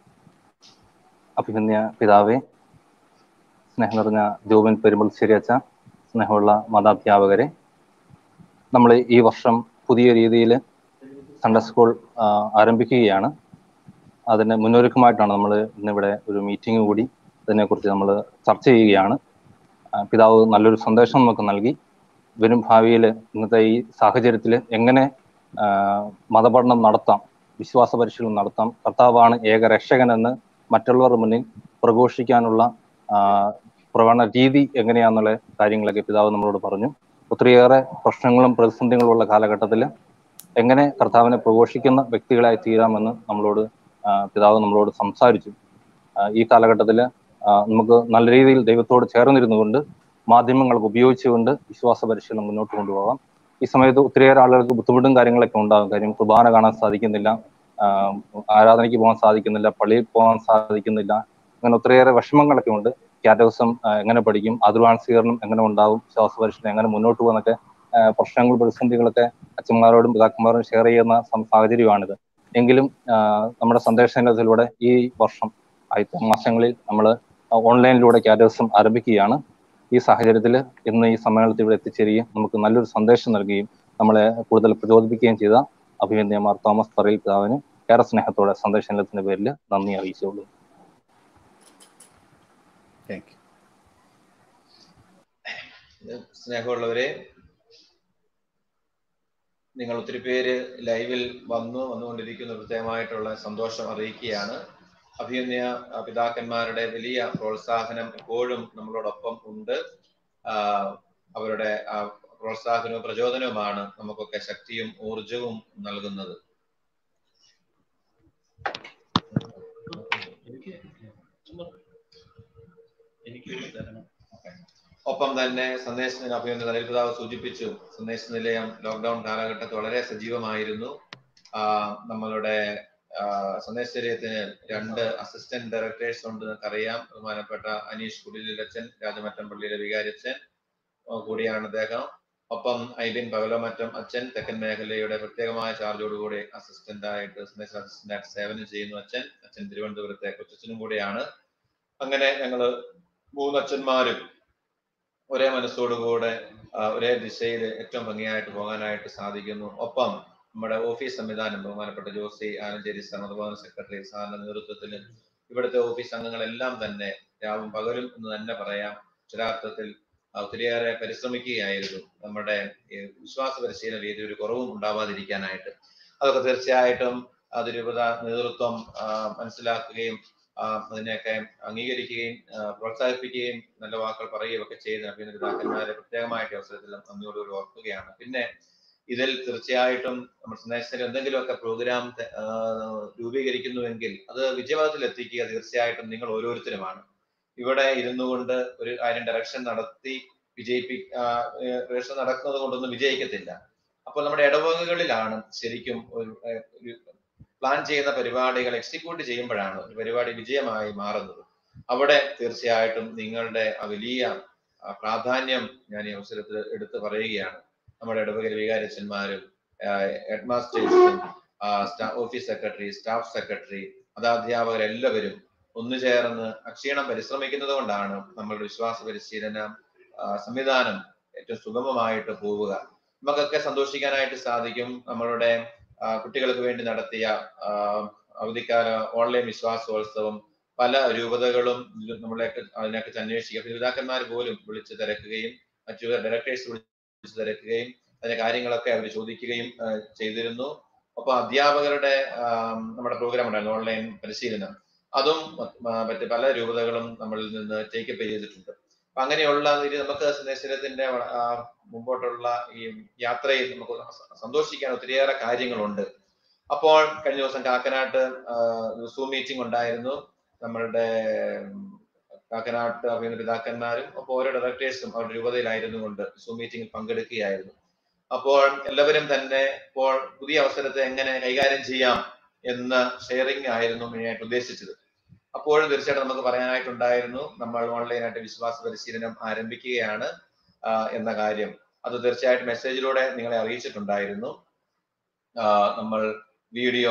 അഭിമന്യ പിതാവേ സ്നേഹം നിറഞ്ഞ ജോബിൻ പെരുമ്പൾശ്ശേരി അച്ഛ സ്നേഹമുള്ള മതാധ്യാപകരെ നമ്മൾ ഈ വർഷം പുതിയ രീതിയിൽ സൺഡേ സ്കൂൾ ആ, ആരംഭിക്കുകയാണ് അതിന് മുന്നൊരുക്കമായിട്ടാണ് നമ്മൾ ഇന്നിവിടെ ഒരു മീറ്റിംഗ് കൂടി ഇതിനെക്കുറിച്ച് നമ്മൾ ചർച്ച ചെയ്യുകയാണ് ആ, പിതാവ് നല്ലൊരു സന്ദേശം നമുക്ക് നൽകി വരും ഭാവിയിൽ ഇന്നത്തെ ഈ സാഹചര്യത്തിൽ എങ്ങനെ ആ, മതപഠനം നടത്താം വിശ്വാസ പരിശീലനം നടത്താം കർത്താവാണ് ഏക രക്ഷകനെന്ന് മറ്റുള്ളവരുടെ മുന്നിൽ പ്രഘോഷിക്കാനുള്ള ആ, പ്രവണ രീതി എങ്ങനെയാന്നുള്ള കാര്യങ്ങളൊക്കെ പിതാവ് നമ്മളോട് പറഞ്ഞു ഒത്തിരിയേറെ പ്രശ്നങ്ങളും പ്രതിസന്ധികളും ഉള്ള കാലഘട്ടത്തിൽ എങ്ങനെ കർത്താവിനെ പ്രഘോഷിക്കുന്ന വ്യക്തികളായി തീരാമെന്ന് നമ്മളോട് ആ, പിതാവ് നമ്മളോട് സംസാരിച്ചു ആ, ഈ കാലഘട്ടത്തിൽ നമുക്ക് നല്ല രീതിയിൽ ദൈവത്തോട് ചേർന്നിരുന്നുകൊണ്ട് മാധ്യമങ്ങൾ ഉപയോഗിച്ചുകൊണ്ട് വിശ്വാസ പരിശീലനം മുന്നോട്ട് കൊണ്ടുപോകാം ഈ സമയത്ത് ഒത്തിരിയേറെ ആളുകൾക്ക് ബുദ്ധിമുട്ടും കാര്യങ്ങളൊക്കെ ഉണ്ടാകും കാര്യം കുർബാന കാണാൻ സാധിക്കുന്നില്ല ആ, ആരാധനയ്ക്ക് പോകാൻ സാധിക്കുന്നില്ല പള്ളിയിൽ പോകാൻ സാധിക്കുന്നില്ല അങ്ങനെ ഒത്തിരിയേറെ വിഷമങ്ങളൊക്കെ ഉണ്ട് കാറ്റോസം എങ്ങനെ പഠിക്കും അതുവാൻസീകരണം എങ്ങനെ ഉണ്ടാവും വിശ്വാസ പരിശീലനം എങ്ങനെ മുന്നോട്ട് പോകുന്നൊക്കെ ആ, പ്രശ്നങ്ങൾ പ്രതിസന്ധികളൊക്കെ അച്ഛന്മാരോടും പിതാക്കന്മാരോടും ഷെയർ ചെയ്യുന്ന സം- സാഹചര്യമാണിത് എങ്കിലും ആ, നമ്മുടെ സന്ദേശത്തിലൂടെ ഈ വർഷം ആദ്യത്തെ മാസങ്ങളിൽ നമ്മൾ ഓൺലൈനിലൂടെ കാറ്റോസം ആരംഭിക്കുകയാണ് ഈ സാഹചര്യത്തിൽ ഇന്ന് ഈ സമ്മേളനത്തിൽ ഇവിടെ എത്തിച്ചേരുകയും നമുക്ക് നല്ലൊരു സന്ദേശം നൽകുകയും നമ്മളെ കൂടുതൽ പ്രചോദിപ്പിക്കുകയും ചെയ്ത അഭിനന്ദമാർ തോമസ് പറയിൽ പിതാവിന് ഏറെ സ്നേഹത്തോടെ സന്ദേശത്തിന്റെ പേരിൽ നന്ദി അറിയിച്ചുള്ളൂ താങ്ക് യു സ്നേഹമുള്ളവരെ നിങ്ങൾ ഒത്തിരി പേര് ലൈവിൽ വന്നു വന്നുകൊണ്ടിരിക്കുന്ന പ്രത്യേകമായിട്ടുള്ള സന്തോഷം അറിയിക്കുകയാണ് അഭിനന്ദ പിതാക്കന്മാരുടെ വലിയ പ്രോത്സാഹനം എപ്പോഴും നമ്മളോടൊപ്പം ഉണ്ട് ആ, അവരുടെ ആ പ്രോത്സാഹനവും പ്രചോദനവുമാണ് നമുക്കൊക്കെ ശക്തിയും ഊർജവും നൽകുന്നത് എനിക്ക് ചുമ്മാ എനിക്ക് തരണം ഒപ്പം തന്നെ സന്ദേശ നിലയം അഭിനന്ദ നലിൽ പിതാവ് സൂചിപ്പിച്ചു സന്ദേശ നിലയം ലോക്ക്ഡൌൺ കാലഘട്ടത്തിൽ വളരെ സജീവമായിരുന്നു ആ, നമ്മളുടെ ആ, സന്ദേശ നിലയത്തിന് രണ്ട് അസിസ്റ്റന്റ് ഡയറക്ടേഴ്സ് ഉണ്ട് നമുക്കറിയാം ബഹുമാനപ്പെട്ട അനീഷ് കുടിലച്ചൻ രാജമറ്റം പള്ളിയിലെ വികാരിച്ചൻ ആ, കൂടിയാണ് അദ്ദേഹം ഒപ്പം ഐബിൻ പകലമറ്റം അച്ഛൻ തെക്കൻ മേഖലയുടെ പ്രത്യേകമായ ചാർജോടുകൂടി അസിസ്റ്റന്റ് ആയിട്ട് സന്ദേശ അസിസ്റ്റന്റ് ആയിട്ട് സേവനം ചെയ്യുന്നു അച്ഛൻ അച്ഛൻ തിരുവനന്തപുരത്തെ കൊച്ചച്ഛനും കൂടിയാണ് അങ്ങനെ ഞങ്ങള് മൂന്നച്ഛന്മാരും ഒരേ മനസ്സോടുകൂടെ ആ, ഒരേ ദിശയിൽ ഏറ്റവും ഭംഗിയായിട്ട് പോകാനായിട്ട് സാധിക്കുന്നു ഒപ്പം നമ്മുടെ ഓഫീസ് സംവിധാനം ബഹുമാനപ്പെട്ട ജോസി ആലഞ്ചേരി സമതുഭവന സെക്രട്ടറി സാറിന്റെ നേതൃത്വത്തിൽ ഇവിടുത്തെ ഓഫീസ് അംഗങ്ങളെല്ലാം തന്നെ രാവും പകലും എന്ന് തന്നെ പറയാം അക്ഷരാർത്ഥത്തിൽ ആ, ഒത്തിരിയേറെ പരിശ്രമിക്കുകയായിരുന്നു നമ്മുടെ ഈ വിശ്വാസ പരിശീലന രീതി ഒരു കുറവും ഉണ്ടാവാതിരിക്കാനായിട്ട് അതൊക്കെ തീർച്ചയായിട്ടും അതിരൂപത നേതൃത്വം ആ, മനസ്സിലാക്കുകയും ആ, അതിനെയൊക്കെ അംഗീകരിക്കുകയും ആ, പ്രോത്സാഹിപ്പിക്കുകയും നല്ല വാക്കുകൾ പറയുകയും ഒക്കെ ചെയ്ത് അഭിനന്ദ പിതാക്കന്മാരെ പ്രത്യേകമായിട്ട് ഈ അവസരത്തിൽ നന്ദിയോടുകൂടി ഓർക്കുകയാണ് പിന്നെ ഇതിൽ തീർച്ചയായിട്ടും നമ്മൾ സന്ദേശത്തിൽ എന്തെങ്കിലുമൊക്കെ പ്രോഗ്രാം രൂപീകരിക്കുന്നുവെങ്കിൽ അത് വിജയപഥത്തിൽ എത്തിക്കുക തീർച്ചയായിട്ടും നിങ്ങൾ ഓരോരുത്തരുമാണ് ഇവിടെ ഇരുന്നു കൊണ്ട് ഒരു കാര്യം ഡയറക്ഷൻ നടത്തി വിജയിപ്പി ഡയറക്ഷൻ നടക്കുന്നത് കൊണ്ടൊന്നും വിജയിക്കത്തില്ല അപ്പോൾ നമ്മുടെ ഇടവകകളിലാണ് ശരിക്കും ഒരു ഏഹ്, ഒരു പ്ലാൻ ചെയ്യുന്ന പരിപാടികൾ എക്സിക്യൂട്ട് ചെയ്യുമ്പോഴാണ് ഒരു പരിപാടി വിജയമായി മാറുന്നത് അവിടെ തീർച്ചയായിട്ടും നിങ്ങളുടെ ആ വലിയ ആ, പ്രാധാന്യം ഞാൻ ഈ അവസരത്തിൽ എടുത്തു പറയുകയാണ് നമ്മുടെ ഇടവകര വികാരച്ചന്മാരും ഹെഡ് മാസ്റ്റേഴ്സും ഓഫീസ് സെക്രട്ടറി സ്റ്റാഫ് സെക്രട്ടറി അധ്യാപകർ എല്ലാവരും ഒന്നു ചേർന്ന് അക്ഷീണം പരിശ്രമിക്കുന്നത് കൊണ്ടാണ് നമ്മളുടെ വിശ്വാസ പരിശീലന ആ, സംവിധാനം ഏറ്റവും സുഗമമായിട്ട് പോവുക നമുക്കൊക്കെ സന്തോഷിക്കാനായിട്ട് സാധിക്കും നമ്മളുടെ ആ, കുട്ടികൾക്ക് വേണ്ടി നടത്തിയ ആ, അവധിക്കാല ഓൺലൈൻ വിശ്വാസോത്സവം പല രൂപതകളും നമ്മളെയൊക്കെ അതിനെക്കുറിച്ച് അന്വേഷിക്കുക പിതാക്കന്മാർ പോലും വിളിച്ച് തിരക്കുകയും മറ്റു ഡയറക്ടേഴ്സ് വിളിച്ച് തിരക്കുകയും അതിന്റെ കാര്യങ്ങളൊക്കെ അവർ ചോദിക്കുകയും ആ, ചെയ്തിരുന്നു ഒപ്പം അധ്യാപകരുടെ ആ, നമ്മുടെ പ്രോഗ്രാം ഉണ്ടായിരുന്നു ഓൺലൈൻ പരിശീലനം അതും ആ, മറ്റ് പല രൂപതകളും നമ്മളിൽ നിന്ന് ടേക്കപ്പ് ചെയ്തിട്ടുണ്ട് അപ്പൊ അങ്ങനെയുള്ള ഒരു നമുക്ക് സന്ദേശത്തിന്റെ മുമ്പോട്ടുള്ള ഈ യാത്രയിൽ നമുക്ക് സന്തോഷിക്കാൻ ഒത്തിരിയേറെ കാര്യങ്ങളുണ്ട് അപ്പോൾ കഴിഞ്ഞ ദിവസം കാക്കനാട്ട് സൂം മീറ്റിംഗ് ഉണ്ടായിരുന്നു നമ്മളുടെ ഉം, കാക്കനാട്ട് അഭിനന്ദ പിതാക്കന്മാരും അപ്പോൾ ഓരോ ഡയറക്ടേഴ്സും അവരുടെ രൂപതയിലായിരുന്നു കൊണ്ട് സൂം മീറ്റിംഗിൽ പങ്കെടുക്കുകയായിരുന്നു അപ്പോൾ എല്ലാവരും തന്നെ ഇപ്പോൾ പുതിയ അവസരത്തെ എങ്ങനെ കൈകാര്യം ചെയ്യാം എന്ന ഷെയറിംഗ് ആയിരുന്നു മെയിനായിട്ട് ഉദ്ദേശിച്ചത് അപ്പോഴും തീർച്ചയായിട്ടും നമുക്ക് പറയാനായിട്ടുണ്ടായിരുന്നു നമ്മൾ ഓൺലൈനായിട്ട് വിശ്വാസ പരിശീലനം ആരംഭിക്കുകയാണ് ആ, എന്ന കാര്യം അത് തീർച്ചയായിട്ടും മെസ്സേജിലൂടെ നിങ്ങളെ അറിയിച്ചിട്ടുണ്ടായിരുന്നു ആ, നമ്മൾ വീഡിയോ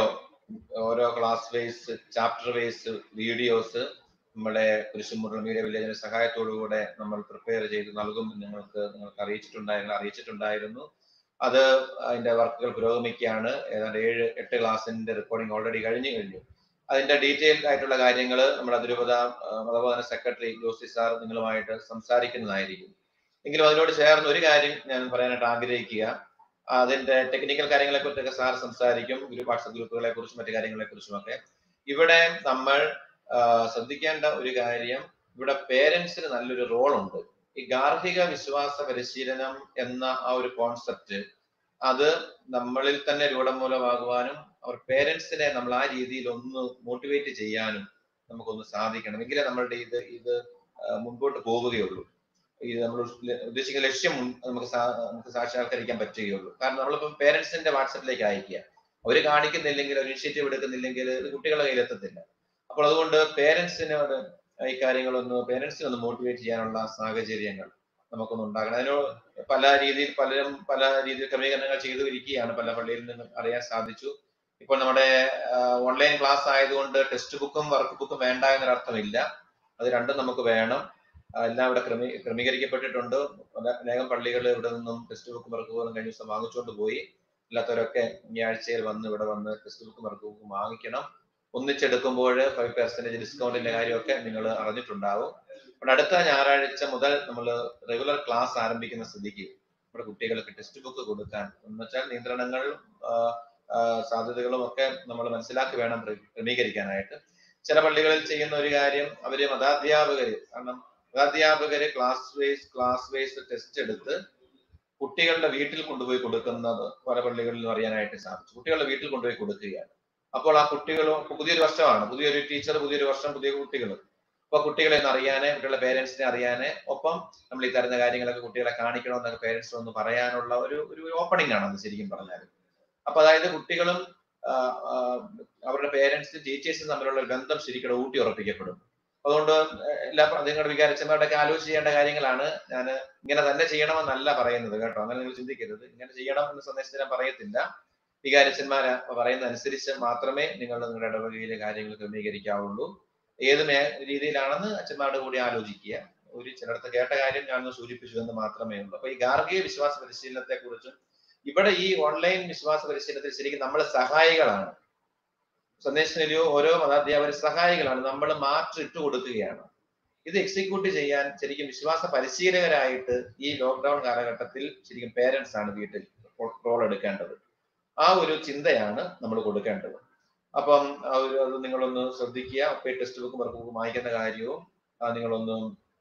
ഓരോ class wise chapter wise videos നമ്മുടെ കുരിശുമുറ മീഡിയ വില്ലേജിന്റെ സഹായത്തോടുകൂടെ നമ്മൾ പ്രിപ്പയർ ചെയ്ത് നൽകും എന്ന് നിങ്ങൾക്ക് നിങ്ങൾക്ക് അറിയിച്ചിട്ടുണ്ടായിരുന്നു അറിയിച്ചിട്ടുണ്ടായിരുന്നു അത് അതിന്റെ വർക്കുകൾ പുരോഗമിക്കുകയാണ് ഏതാണ്ട് ഏഴ് എട്ട് ക്ലാസ്സിന്റെ റെക്കോർഡിംഗ് ഓൾറെഡി കഴിഞ്ഞു കഴിഞ്ഞു അതിന്റെ ഡീറ്റെയിൽ ആയിട്ടുള്ള കാര്യങ്ങൾ നമ്മുടെ അതിരൂപത ആ, മതബോധന സെക്രട്ടറി ജോസി സാർ നിങ്ങളുമായിട്ട് സംസാരിക്കുന്നതായിരിക്കും എങ്കിലും അതിനോട് ചേർന്ന് ഒരു കാര്യം ഞാൻ പറയാനായിട്ട് ആഗ്രഹിക്കുക അതിന്റെ ടെക്നിക്കൽ കാര്യങ്ങളെ കുറിച്ചൊക്കെ സാർ സംസാരിക്കും ഗ്രൂപ്പ് വാട്സപ്പ് ഗ്രൂപ്പുകളെ കുറിച്ചും മറ്റു കാര്യങ്ങളെ കുറിച്ചും ഒക്കെ ഇവിടെ നമ്മൾ ആ, ശ്രദ്ധിക്കേണ്ട ഒരു കാര്യം ഇവിടെ പേരൻസിന് നല്ലൊരു റോൾ ഉണ്ട് ഈ ഗാർഹിക വിശ്വാസ പരിശീലനം എന്ന ആ ഒരു കോൺസെപ്റ്റ് അത് നമ്മളിൽ തന്നെ രൂഢമൂലമാകുവാനും അവർ പേരൻസിനെ നമ്മൾ ആ രീതിയിൽ ഒന്ന് മോട്ടിവേറ്റ് ചെയ്യാനും നമുക്കൊന്ന് സാധിക്കണം എങ്കിലേ നമ്മളുടെ ഇത് ഇത് ആ, മുൻപോട്ട് പോവുകയുള്ളൂ ഇത് നമ്മൾ ഉദ്ദേശിക്കുന്ന ലക്ഷ്യം മുൻ- നമുക്ക് സാ- നമുക്ക് സാക്ഷാത്കരിക്കാൻ പറ്റുകയുള്ളൂ കാരണം നമ്മളിപ്പം പേരൻസിന്റെ വാട്സപ്പിലേക്ക് അയക്കുക അവർ കാണിക്കുന്നില്ലെങ്കിൽ ഒരു ഇനിഷ്യേറ്റീവ് എടുക്കുന്നില്ലെങ്കിൽ ഇത് കുട്ടികളുടെ കയ്യിലെത്തത്തില്ല അപ്പോൾ അതുകൊണ്ട് പേരൻസിനോട് ഈ കാര്യങ്ങളൊന്ന് പേരൻസിനെ ഒന്ന് മോട്ടിവേറ്റ് ചെയ്യാനുള്ള സാഹചര്യങ്ങൾ നമുക്കൊന്ന് ഉണ്ടാകണം അതിന് പല രീതിയിൽ പലരും പല രീതിയിൽ ക്രമീകരണങ്ങൾ ചെയ്തു ഇരിക്കുകയാണ് പല പള്ളിയിൽ നിന്ന് അറിയാൻ സാധിച്ചു ഇപ്പോൾ നമ്മുടെ ഓൺലൈൻ ക്ലാസ് ആയതുകൊണ്ട് ടെക്സ്റ്റ് ബുക്കും വർക്ക് ബുക്കും വേണ്ട എന്നൊരർത്ഥമില്ല അത് രണ്ടും നമുക്ക് വേണം ആ, എല്ലാം ഇവിടെ ക്രമീ ക്രമീകരിക്കപ്പെട്ടിട്ടുണ്ട് പല അനേകം പള്ളികൾ ഇവിടെ നിന്നും ടെക്സ്റ്റ് ബുക്കും വർക്ക് ബുക്കും കഴിഞ്ഞ ദിവസം വാങ്ങിച്ചുകൊണ്ട് പോയി അല്ലാത്തവരൊക്കെ ഈ ആഴ്ചയിൽ വന്ന് ഇവിടെ വന്ന് ടെക്സ്റ്റ് ബുക്കും വർക്ക് ബുക്കും വാങ്ങിക്കണം ഒന്നിച്ചെടുക്കുമ്പോൾ ഫൈവ് പെർസെന്റേജ് ഡിസ്കൗണ്ടിന്റെ കാര്യമൊക്കെ നിങ്ങൾ അറിഞ്ഞിട്ടുണ്ടാവും അപ്പോൾ അടുത്ത ഞായറാഴ്ച മുതൽ നമ്മൾ റെഗുലർ ക്ലാസ് ആരംഭിക്കുന്ന സ്ഥിതിക്ക് നമ്മുടെ കുട്ടികൾക്ക് ടെക്സ്റ്റ് ബുക്ക് കൊടുക്കാൻ എന്ന് വെച്ചാൽ നിയന്ത്രണങ്ങൾ ആ, ആ, സാധ്യതകളും ഒക്കെ നമ്മൾ മനസ്സിലാക്കി വേണം ക്ര- ക്രമീകരിക്കാനായിട്ട് ചില പള്ളികളിൽ ചെയ്യുന്ന ഒരു കാര്യം അവര് മതാധ്യാപകര് കാരണം മതാധ്യാപകര് class wise class wise test എടുത്ത് കുട്ടികളുടെ വീട്ടിൽ കൊണ്ടുപോയി കൊടുക്കുന്നത് പല പള്ളികളിലും അറിയാനായിട്ട് സാധിച്ചു കുട്ടികളുടെ വീട്ടിൽ കൊണ്ടുപോയി കൊടുക്കുകയാണ് അപ്പോൾ ആ കുട്ടികളും ഇപ്പൊ പുതിയൊരു വർഷമാണ് പുതിയൊരു ടീച്ചർ പുതിയൊരു വർഷം പുതിയ കുട്ടികൾ അപ്പൊ കുട്ടികളെ ഒന്ന് അറിയാനേ കുട്ടികളുടെ പേരൻസിനെ അറിയാനേ ഒപ്പം നമ്മൾ ഈ തരുന്ന കാര്യങ്ങളൊക്കെ കുട്ടികളെ കാണിക്കണമെന്നൊക്കെ പേരൻസ് ഒന്ന് പറയാനുള്ള ഒരു ഒരു ഓപ്പണിംഗ് ആണ് അത് ശരിക്കും പറഞ്ഞാൽ അപ്പൊ അതായത് കുട്ടികളും ആ, ആ, അവരുടെ പേരൻസും ടീച്ചേഴ്സും തമ്മിലുള്ള ഒരു ബന്ധം ശരിക്കും ഊട്ടി ഉറപ്പിക്കപ്പെടും അതുകൊണ്ട് എല്ലാ നിങ്ങളുടെ വികാരച്ചന്മാരുടെ ഒക്കെ ആലോചിച്ച് ചെയ്യേണ്ട കാര്യങ്ങളാണ് ഞാൻ ഇങ്ങനെ തന്നെ ചെയ്യണമെന്നല്ല പറയുന്നത് കേട്ടോ അങ്ങനെ നിങ്ങൾ ചിന്തിക്കരുത് ഇങ്ങനെ ചെയ്യണം എന്ന സന്ദേശം ഞാൻ പറയത്തില്ല വികാരച്ചന്മാർ പറയുന്ന അനുസരിച്ച് മാത്രമേ നിങ്ങൾ നിങ്ങളുടെ ഇടവകയിലെ കാര്യങ്ങൾ ക്രമീകരിക്കാവുള്ളൂ ഏത് മേ രീതിയിലാണെന്ന് അച്ഛന്മാരുടെ കൂടി ആലോചിക്കുക ഒരു ചിലടത്ത് കേട്ട കാര്യം ഞാനൊന്ന് സൂചിപ്പിച്ചു എന്ന് മാത്രമേ ഉള്ളൂ അപ്പൊ ഈ ഗാർഹിക വിശ്വാസ പരിശീലനത്തെ കുറിച്ചും ഇവിടെ ഈ ഓൺലൈൻ വിശ്വാസ പരിശീലനത്തിൽ ശരിക്കും നമ്മൾ സഹായികളാണ് സന്ദേശനിലയോ ഓരോ മതാധ്യാപകർ സഹായികളാണ് നമ്മൾ മാറ്റിട്ട് കൊടുക്കുകയാണ് ഇത് എക്സിക്യൂട്ട് ചെയ്യാൻ ശരിക്കും വിശ്വാസ പരിശീലകരായിട്ട് ഈ ലോക്ക്ഡൌൺ കാലഘട്ടത്തിൽ ശരിക്കും പേരൻസ് ആണ് വീട്ടിൽ റോൾ എടുക്കേണ്ടത് ആ ഒരു ചിന്തയാണ് നമ്മൾ കൊടുക്കേണ്ടത് അപ്പം ആ ഒരു അത് നിങ്ങളൊന്ന് ശ്രദ്ധിക്കുക അപ്പൊ ഈ ടെക്സ്റ്റ് ബുക്കും വർക്ക് ബുക്കും വായിക്കുന്ന കാര്യവും ആ നിങ്ങളൊന്ന്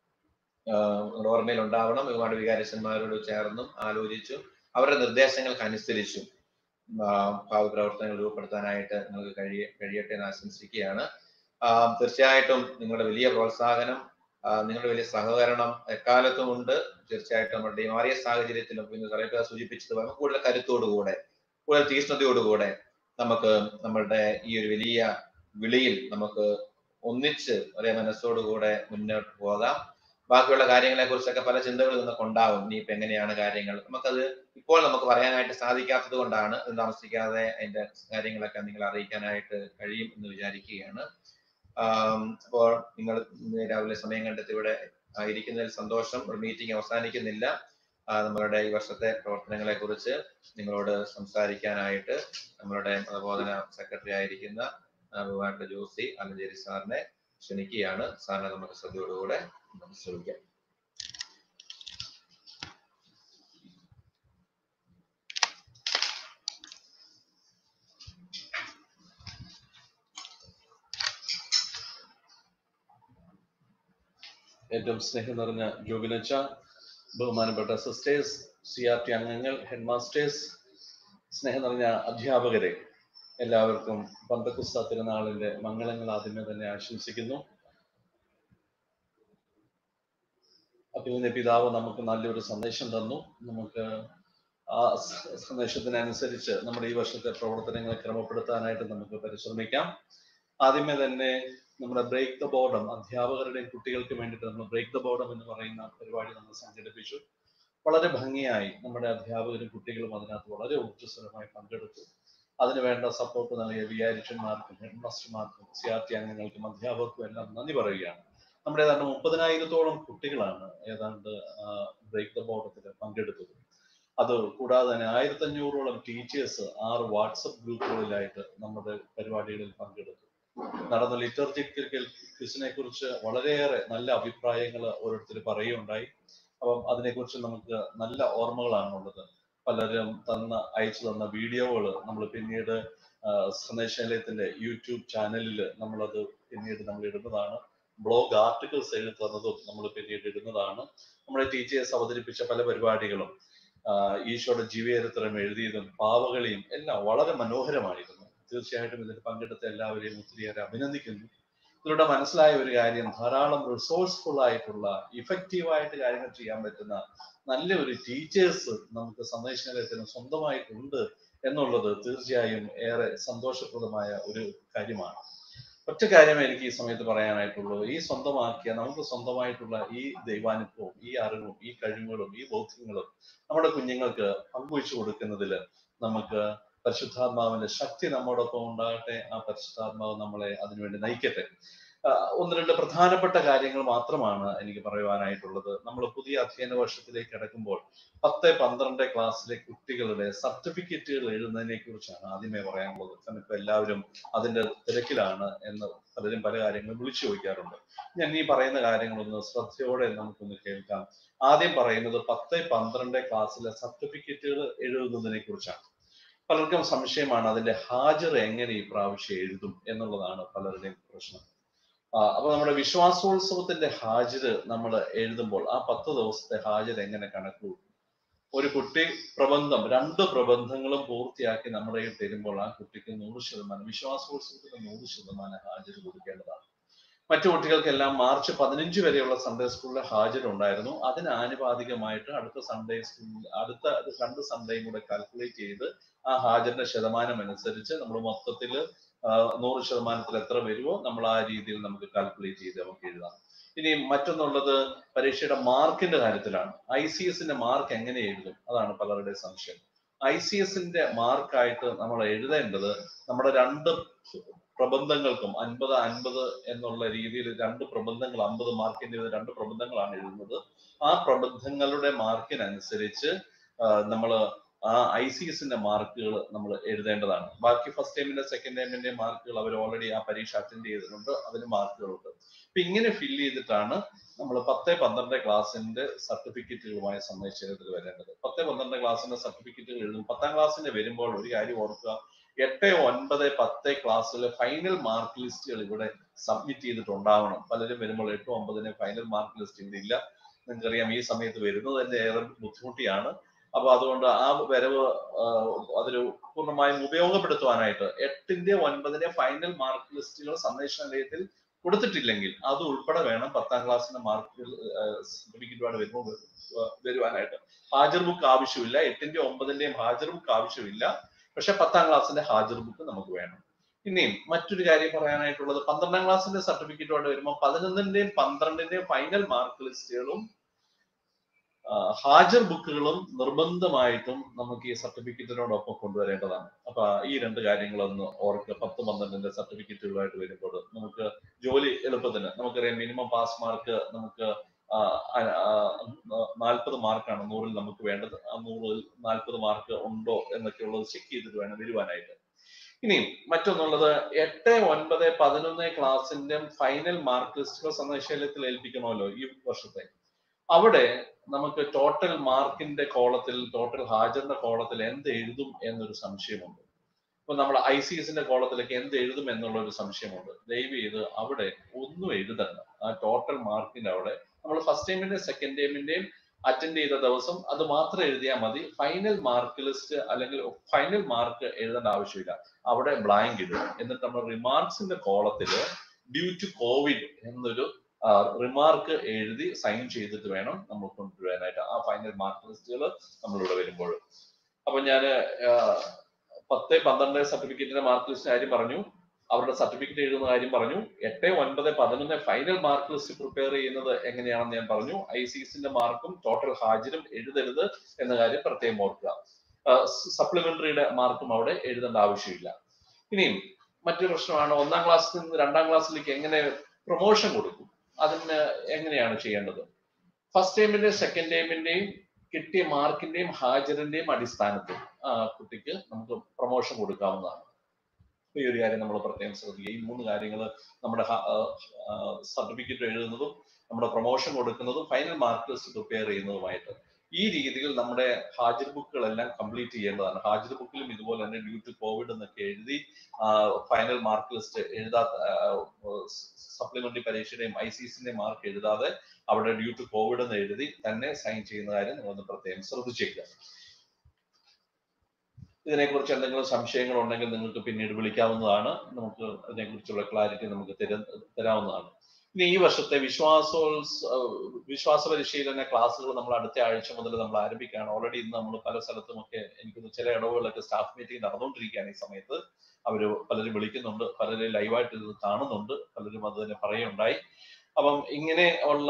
ആ, നിങ്ങളുടെ ഓർമ്മയിൽ ഉണ്ടാവണം ഒരുപാട് വികാരശന്മാരോട് ചേർന്നും ആലോചിച്ചും അവരുടെ നിർദ്ദേശങ്ങൾക്ക് അനുസരിച്ചും ആ, ഭാവി പ്രവർത്തനങ്ങൾ രൂപപ്പെടുത്താനായിട്ട് നിങ്ങൾക്ക് കഴിയ കഴിയട്ടെ എന്ന് ആശംസിക്കുകയാണ് ആ, തീർച്ചയായിട്ടും നിങ്ങളുടെ വലിയ പ്രോത്സാഹനം ആ, നിങ്ങളുടെ വലിയ സഹകരണം എക്കാലത്തും ഉണ്ട് തീർച്ചയായിട്ടും നമ്മുടെ ഈ മാറിയ സാഹചര്യത്തിലും പിന്നെ കുറേ പേർ സൂചിപ്പിച്ചത് നമുക്ക് കൂടുതൽ കരുത്തോടുകൂടെ കൂടുതൽ തീഷ്ണതയോടുകൂടെ നമുക്ക് നമ്മളുടെ ഈ ഒരു വലിയ വിളിയിൽ നമുക്ക് ഒന്നിച്ച് ഒരേ മനസ്സോടുകൂടെ മുന്നോട്ട് പോകാം ബാക്കിയുള്ള കാര്യങ്ങളെ കുറിച്ചൊക്കെ പല ചിന്തകൾ നിങ്ങൾക്ക് ഉണ്ടാവും ഇനി ഇപ്പൊ എങ്ങനെയാണ് കാര്യങ്ങൾ നമുക്കത് ഇപ്പോൾ നമുക്ക് പറയാനായിട്ട് സാധിക്കാത്തത് കൊണ്ടാണ് അത് താമസിക്കാതെ അതിന്റെ കാര്യങ്ങളൊക്കെ നിങ്ങൾ അറിയിക്കാനായിട്ട് കഴിയും എന്ന് വിചാരിക്കുകയാണ് ആം, അപ്പോൾ നിങ്ങൾ ഇന്ന് രാവിലെ സമയം കണ്ടെത്തി ഇവിടെ ആയിരിക്കുന്നതിൽ സന്തോഷം ഒരു മീറ്റിംഗ് അവസാനിക്കുന്നില്ല ആ, നമ്മളുടെ ഈ വർഷത്തെ പ്രവർത്തനങ്ങളെ കുറിച്ച് നിങ്ങളോട് സംസാരിക്കാനായിട്ട് നമ്മളുടെ മതബോധന സെക്രട്ടറി ആയിരിക്കുന്ന ആ, ബഹുമാനപ്പെട്ട ജോസി അലഞ്ചേരി സാറിനെ ക്ഷണിക്കുകയാണ് സാറിനെ നമുക്ക് ശ്രദ്ധയോടുകൂടെ നമുക്ക് ശ്രമിക്കാം ഏറ്റവും സ്നേഹം നിറഞ്ഞ ജോബിനച്ച ബഹുമാനപ്പെട്ട സിസ്റ്റേഴ്സ് സി ആർ ടി അംഗങ്ങൾ ഹെഡ് മാസ്റ്റേഴ്സ് സ്നേഹം നിറഞ്ഞ അധ്യാപകരെ എല്ലാവർക്കും പന്തക്കുസ്ത തിരുനാളിന്റെ മംഗളങ്ങൾ ആദ്യമേ തന്നെ ആശംസിക്കുന്നു അഭിമന്യ പിതാവ് നമുക്ക് നല്ലൊരു സന്ദേശം തന്നു നമുക്ക് ആ സ- സന്ദേശത്തിനനുസരിച്ച് നമ്മുടെ ഈ വർഷത്തെ പ്രവർത്തനങ്ങളെ ക്രമപ്പെടുത്താനായിട്ട് നമുക്ക് പരിശ്രമിക്കാം ആദ്യമേ തന്നെ നമ്മുടെ ബ്രേക്ക് ദ ബോർഡം അധ്യാപകരുടെയും കുട്ടികൾക്ക് വേണ്ടിയിട്ട് നമ്മൾ ബ്രേക്ക് ദ ബോർഡം എന്ന് പറയുന്ന പരിപാടി നമ്മൾ സംഘടിപ്പിച്ചു വളരെ ഭംഗിയായി നമ്മുടെ അധ്യാപകരും കുട്ടികളും അതിനകത്ത് വളരെ ഊർജ്ജസ്വലമായി പങ്കെടുത്തു അതിന് വേണ്ട സപ്പോർട്ട് നൽകിയ വിചാരിച്ചന്മാർക്കും ഹെഡ് മാസ്റ്റർമാർക്കും സി ആർ ടി അംഗങ്ങൾക്കും അധ്യാപകർക്കും എല്ലാം നന്ദി പറയുകയാണ് നമ്മുടെ ഏതാണ്ട് മുപ്പതിനായിരത്തോളം കുട്ടികളാണ് ഏതാണ്ട് ബ്രേക്ക് ദ ബോർഡത്തിൽ പങ്കെടുത്തത് അത് കൂടാതെ തന്നെ ആയിരത്തി അഞ്ഞൂറോളം ടീച്ചേഴ്സ് ആറ് വാട്സപ്പ് ഗ്രൂപ്പുകളിലായിട്ട് നമ്മുടെ പരിപാടികളിൽ പങ്കെടുത്തു നടന്ന ലിറ്റർജിക്കൽ ക്വിസിനെ കുറിച്ച് വളരെയേറെ നല്ല അഭിപ്രായങ്ങൾ ഓരോരുത്തർ പറയുകയുണ്ടായി അപ്പം അതിനെക്കുറിച്ച് നമുക്ക് നല്ല ഓർമ്മകളാണുള്ളത് പലരും തന്ന അയച്ചു തന്ന വീഡിയോകൾ നമ്മൾ പിന്നീട് ആ, സന്ദേശ നിലയത്തിന്റെ യൂട്യൂബ് ചാനലിൽ നമ്മളത് പിന്നീട് നമ്മൾ ഇടുന്നതാണ് ബ്ലോഗ് ആർട്ടിക്കിൾസ് എഴുതി തന്നതും നമ്മൾ പിന്നീട് ഇടുന്നതാണ് നമ്മുടെ ടീച്ചേഴ്സ് അവതരിപ്പിച്ച പല പരിപാടികളും ആ, ഈശോയുടെ ജീവചരിത്രം എഴുതിയതും പാവകളിയും എല്ലാം വളരെ മനോഹരമായിരുന്നു തീർച്ചയായിട്ടും ഇതിൽ പങ്കെടുത്ത എല്ലാവരെയും ഒത്തിരിയേറെ അഭിനന്ദിക്കുന്നു ഇതിലൂടെ മനസ്സിലായ ഒരു കാര്യം ധാരാളം റിസോഴ്സ്ഫുൾ ആയിട്ടുള്ള ഇഫക്റ്റീവ് ആയിട്ട് കാര്യങ്ങൾ ചെയ്യാൻ പറ്റുന്ന നല്ല ഒരു ടീച്ചേഴ്സ് നമുക്ക് സന്ദേശത്തിന് സ്വന്തമായിട്ടുണ്ട് എന്നുള്ളത് തീർച്ചയായും ഏറെ സന്തോഷപ്രദമായ ഒരു കാര്യമാണ് ഒറ്റ കാര്യം എനിക്ക് ഈ സമയത്ത് പറയാനായിട്ടുള്ളൂ ഈ സ്വന്തമാക്കിയ നമുക്ക് സ്വന്തമായിട്ടുള്ള ഈ ദൈവാനുഭവം ഈ അറിവും ഈ കഴിവുകളും ഈ ബോധ്യങ്ങളും നമ്മുടെ കുഞ്ഞുങ്ങൾക്ക് പങ്കുവച്ചു കൊടുക്കുന്നതിൽ നമുക്ക് പരിശുദ്ധാത്മാവിന്റെ ശക്തി നമ്മോടൊപ്പം ഉണ്ടാകട്ടെ ആ പരിശുദ്ധാത്മാവ് നമ്മളെ അതിനുവേണ്ടി നയിക്കട്ടെ ആ, ഒന്ന് രണ്ട് പ്രധാനപ്പെട്ട കാര്യങ്ങൾ മാത്രമാണ് എനിക്ക് പറയുവാനായിട്ടുള്ളത് നമ്മൾ പുതിയ അധ്യയന വർഷത്തിലേക്ക് കിടക്കുമ്പോൾ പത്ത് പന്ത്രണ്ട് ക്ലാസ്സിലെ കുട്ടികളുടെ സർട്ടിഫിക്കറ്റുകൾ എഴുതുന്നതിനെ കുറിച്ചാണ് ആദ്യമേ പറയാനുള്ളത് കാരണം ഇപ്പൊ എല്ലാവരും അതിന്റെ തിരക്കിലാണ് എന്ന് പലരും പല കാര്യങ്ങളും വിളിച്ചു ചോദിക്കാറുണ്ട് ഞാൻ ഈ പറയുന്ന കാര്യങ്ങളൊന്ന് ശ്രദ്ധയോടെ നമുക്കൊന്ന് കേൾക്കാം ആദ്യം പറയുന്നത് പത്ത് പന്ത്രണ്ട് ക്ലാസ്സിലെ സർട്ടിഫിക്കറ്റുകൾ എഴുതുന്നതിനെ കുറിച്ചാണ് പലർക്കും സംശയമാണ് അതിന്റെ ഹാജർ എങ്ങനെ ഈ പ്രാവശ്യം എഴുതും എന്നുള്ളതാണ് പലരുടെയും പ്രശ്നം ആ, അപ്പൊ നമ്മുടെ വിശ്വാസോത്സവത്തിന്റെ ഹാജര് നമ്മൾ എഴുതുമ്പോൾ ആ പത്ത് ദിവസത്തെ ഹാജർ എങ്ങനെ കണക്ക് കൂട്ടും ഒരു കുട്ടി പ്രബന്ധം രണ്ട് പ്രബന്ധങ്ങളും പൂർത്തിയാക്കി നമ്മുടെ കയ്യിൽ തരുമ്പോൾ ആ കുട്ടിക്ക് നൂറ് ശതമാനം വിശ്വാസോത്സവത്തിന് നൂറ് ശതമാനം ഹാജർ കൊടുക്കേണ്ടതാണ് മറ്റു കുട്ടികൾക്കെല്ലാം മാർച്ച് പതിനഞ്ച് വരെയുള്ള സൺഡേ സ്കൂളിലെ ഹാജർ ഉണ്ടായിരുന്നു അതിന് ആനുപാതികമായിട്ട് അടുത്ത സൺഡേ സ്കൂളിൽ അടുത്ത അത് രണ്ട് സൺഡേയും കൂടെ കാൽക്കുലേറ്റ് ചെയ്ത് ആ ഹാജറിന്റെ ശതമാനം അനുസരിച്ച് നമ്മൾ മൊത്തത്തിൽ നൂറ് ശതമാനത്തിൽ എത്ര വരുമോ നമ്മൾ ആ രീതിയിൽ നമുക്ക് കാൽക്കുലേറ്റ് ചെയ്ത് നമുക്ക് എഴുതാം ഇനി മറ്റൊന്നുള്ളത് പരീക്ഷയുടെ മാർക്കിന്റെ കാര്യത്തിലാണ് ഐ സി എസിന്റെ മാർക്ക് എങ്ങനെ എഴുതും അതാണ് പലരുടെ സംശയം ഐ സി എസിന്റെ മാർക്കായിട്ട് നമ്മൾ എഴുതേണ്ടത് നമ്മുടെ രണ്ട് പ്രബന്ധങ്ങൾക്കും അൻപത് അൻപത് എന്നുള്ള രീതിയിൽ രണ്ട് പ്രബന്ധങ്ങൾ അമ്പത് മാർക്കിന്റെ രണ്ട് പ്രബന്ധങ്ങളാണ് എഴുതുന്നത് ആ പ്രബന്ധങ്ങളുടെ മാർക്കിനനുസരിച്ച് നമ്മൾ ആ ഐ സി എസിന്റെ മാർക്കുകൾ നമ്മൾ എഴുതേണ്ടതാണ് ബാക്കി ഫസ്റ്റ് ടൈമിന്റെ സെക്കൻഡ് ടൈമിന്റെ മാർക്കുകൾ അവർ ഓൾറെഡി ആ പരീക്ഷ അറ്റൻഡ് ചെയ്തിട്ടുണ്ട് അതിന് മാർക്കുകളുണ്ട് അപ്പൊ ഇങ്ങനെ ഫില്ല് ചെയ്തിട്ടാണ് നമ്മൾ പത്ത് പന്ത്രണ്ട് ക്ലാസ്സിന്റെ സർട്ടിഫിക്കറ്റുകളുമായി സന്ദേശത്തിൽ വരേണ്ടത് പത്ത് പന്ത്രണ്ട് ക്ലാസ്സിന്റെ സർട്ടിഫിക്കറ്റുകൾ എഴുതും പത്താം ക്ലാസ്സിന്റെ വരുമ്പോൾ ഒരു കാര്യം ഓർക്കുക എട്ട് ഒൻപത് പത്ത് ക്ലാസ്സിലെ ഫൈനൽ മാർക്ക് ലിസ്റ്റുകൾ ഇവിടെ സബ്മിറ്റ് ചെയ്തിട്ടുണ്ടാവണം പലരും വരുമ്പോൾ എട്ട് ഒമ്പതിന് ഫൈനൽ മാർക്ക് ലിസ്റ്റ് ഇവിടെ ഇല്ല നിങ്ങൾക്കറിയാം ഈ സമയത്ത് വരുന്നത് തന്നെ ഏറെ ബുദ്ധിമുട്ടിയാണ് അപ്പൊ അതുകൊണ്ട് ആ വരവ് ആ, അതൊരു പൂർണ്ണമായും ഉപയോഗപ്പെടുത്തുവാനായിട്ട് എട്ടിന്റെ ഒൻപതിന്റെ ഫൈനൽ മാർക്ക് ലിസ്റ്റുകൾ സന്ദേശ നിലയത്തിൽ കൊടുത്തിട്ടില്ലെങ്കിൽ അത് ഉൾപ്പെടെ വേണം പത്താം ക്ലാസ്സിന്റെ മാർക്ക് സർട്ടിഫിക്കറ്റുമായിട്ട് വരുമ്പോൾ വരുവാനായിട്ട് ഹാജർ ബുക്ക് ആവശ്യമില്ല എട്ടിന്റെ ഒമ്പതിന്റെയും ഹാജർ ബുക്ക് ആവശ്യമില്ല പക്ഷെ പത്താം ക്ലാസ്സിന്റെ ഹാജർ ബുക്ക് നമുക്ക് വേണം ഇനിയും മറ്റൊരു കാര്യം പറയാനായിട്ടുള്ളത് പന്ത്രണ്ടാം ക്ലാസ്സിന്റെ സർട്ടിഫിക്കറ്റുമായിട്ട് വരുമ്പോൾ പതിനൊന്നിന്റെയും പന്ത്രണ്ടിന്റെയും ഫൈനൽ മാർക്ക് ലിസ്റ്റുകളും ആ, ഹാജർ ബുക്കുകളും നിർബന്ധമായിട്ടും നമുക്ക് ഈ സർട്ടിഫിക്കറ്റിനോടൊപ്പം കൊണ്ടുവരേണ്ടതാണ് അപ്പൊ ഈ രണ്ട് കാര്യങ്ങളൊന്ന് ഓർക്ക് പത്ത് പന്ത്രണ്ടിന്റെ സർട്ടിഫിക്കറ്റുകളായിട്ട് വരുമ്പോൾ നമുക്ക് ജോലി എളുപ്പത്തിന് നമുക്കറിയാം മിനിമം പാസ് മാർക്ക് നമുക്ക് നാൽപ്പത് മാർക്കാണ് നൂറിൽ നമുക്ക് വേണ്ടത് ആ നൂറിൽ നാൽപ്പത് മാർക്ക് ഉണ്ടോ എന്നൊക്കെ ഉള്ളത് ചെക്ക് ചെയ്തിട്ട് വേണം വരുവാനായിട്ട് ഇനിയും മറ്റൊന്നുള്ളത് എട്ട് ഒൻപത് പതിനൊന്ന് ക്ലാസിന്റെ ഫൈനൽ മാർക്ക് ലിസ്റ്റുകൾ സന്ദേശശൈലത്തിൽ ഏൽപ്പിക്കണമല്ലോ ഈ വർഷത്തെ അവിടെ നമുക്ക് ടോട്ടൽ മാർക്കിന്റെ കോളത്തിൽ ടോട്ടൽ ഹാജറിന്റെ കോളത്തിൽ എന്ത് എഴുതും എന്നൊരു സംശയമുണ്ട് ഇപ്പൊ നമ്മൾ ഐ സി എസിന്റെ കോളത്തിലേക്ക് എന്ത് എഴുതും എന്നുള്ള ഒരു സംശയമുണ്ട് ദയവ് ചെയ്ത് അവിടെ ഒന്നും എഴുതണ്ട ആ ടോട്ടൽ മാർക്കിന്റെ അവിടെ നമ്മൾ ഫസ്റ്റ് ടൈമിന്റെയും സെക്കൻഡ് ടൈമിന്റെയും അറ്റൻഡ് ചെയ്ത ദിവസം അത് മാത്രം എഴുതിയാൽ മതി ഫൈനൽ മാർക്ക് ലിസ്റ്റ് അല്ലെങ്കിൽ ഫൈനൽ മാർക്ക് എഴുതേണ്ട ആവശ്യമില്ല അവിടെ ബ്ലാങ്ക് ഇടും എന്നിട്ട് നമ്മൾ റിമാർക്സിന്റെ കോളത്തില് ഡ്യൂ ടു കോവിഡ് എന്നൊരു റിമാർക്ക് എഴുതി സൈൻ ചെയ്തിട്ട് വേണം നമ്മൾ കൊണ്ടുവരാനായിട്ട് ആ ഫൈനൽ മാർക്ക് ലിസ്റ്റുകൾ നമ്മളിവിടെ വരുമ്പോൾ അപ്പൊ ഞാൻ പത്ത് പന്ത്രണ്ട് സർട്ടിഫിക്കറ്റിന്റെ മാർക്ക് ലിസ്റ്റ് കാര്യം പറഞ്ഞു അവരുടെ സർട്ടിഫിക്കറ്റ് എഴുതുന്ന കാര്യം പറഞ്ഞു എട്ട് ഒൻപത് പതിനൊന്ന് ഫൈനൽ മാർക്ക് ലിസ്റ്റ് പ്രിപ്പയർ ചെയ്യുന്നത് എങ്ങനെയാണെന്ന് ഞാൻ പറഞ്ഞു ഐ സി എസിന്റെ മാർക്കും ടോട്ടൽ ഹാജരും എഴുതരുത് എന്ന കാര്യം പ്രത്യേകം ഓർക്കുക സപ്ലിമെന്ററിയുടെ മാർക്കും അവിടെ എഴുതേണ്ട ആവശ്യമില്ല ഇനിയും മറ്റൊരു പ്രശ്നമാണ് ഒന്നാം ക്ലാസ്സിൽ നിന്ന് രണ്ടാം ക്ലാസ്സിലേക്ക് എങ്ങനെ പ്രൊമോഷൻ കൊടുക്കും അതിന് എങ്ങനെയാണ് ചെയ്യേണ്ടത് ഫസ്റ്റ് ടൈമിന്റെയും സെക്കൻഡ് ടൈമിന്റെയും കിട്ടിയ മാർക്കിന്റെയും ഹാജറിന്റെയും അടിസ്ഥാനത്തിൽ ആ കുട്ടിക്ക് നമുക്ക് പ്രൊമോഷൻ കൊടുക്കാവുന്നതാണ് അപ്പൊ ഈ ഒരു കാര്യം നമ്മൾ പ്രത്യേകം ശ്രദ്ധിക്കുക ഈ മൂന്ന് കാര്യങ്ങൾ നമ്മുടെ സർട്ടിഫിക്കറ്റ് എഴുതുന്നതും നമ്മുടെ പ്രൊമോഷൻ കൊടുക്കുന്നതും ഫൈനൽ മാർക്ക് ലിസ്റ്റ് പ്രിപ്പയർ ചെയ്യുന്നതുമായിട്ട് ഈ രീതിയിൽ നമ്മുടെ ഹാജർ ബുക്കുകളെല്ലാം കംപ്ലീറ്റ് ചെയ്യേണ്ടതാണ് ഹാജർ ബുക്കിലും ഇതുപോലെ തന്നെ ഡ്യൂ ടു കോവിഡ് എന്നൊക്കെ എഴുതി ഫൈനൽ മാർക്ക് ലിസ്റ്റ് എഴുതാത്ത സപ്ലിമെന്ററി പരീക്ഷയുടെയും ഐ സി സിന്റെയും മാർക്ക് എഴുതാതെ അവിടെ ഡ്യൂ ടു കോവിഡ് എന്ന് എഴുതി തന്നെ സൈൻ ചെയ്യുന്ന കാര്യം നിങ്ങളൊന്ന് പ്രത്യേകം ശ്രദ്ധിച്ചേക്കുക ഇതിനെക്കുറിച്ച് എന്തെങ്കിലും സംശയങ്ങൾ ഉണ്ടെങ്കിൽ നിങ്ങൾക്ക് പിന്നീട് വിളിക്കാവുന്നതാണ് നമുക്ക് അതിനെക്കുറിച്ചുള്ള ക്ലാരിറ്റി നമുക്ക് തര തരാവുന്നതാണ് ഇനി ഈ വർഷത്തെ വിശ്വാസോത്സ വിശ്വാസ പരിശീലന ക്ലാസ്സുകൾ നമ്മൾ അടുത്ത ആഴ്ച മുതൽ നമ്മൾ ആരംഭിക്കുകയാണ് ഓൾറെഡി ഇന്ന് നമ്മൾ പല സ്ഥലത്തുമൊക്കെ എനിക്ക് ചില ഇടവുകളിലൊക്കെ സ്റ്റാഫ് മീറ്റിംഗ് നടന്നുകൊണ്ടിരിക്കുകയാണ് ഈ സമയത്ത് അവർ പലരും വിളിക്കുന്നുണ്ട് പലരും ലൈവായിട്ട് ഇത് കാണുന്നുണ്ട് പലരും അത് തന്നെ പറയുണ്ടായി അപ്പം ഇങ്ങനെ ഉള്ള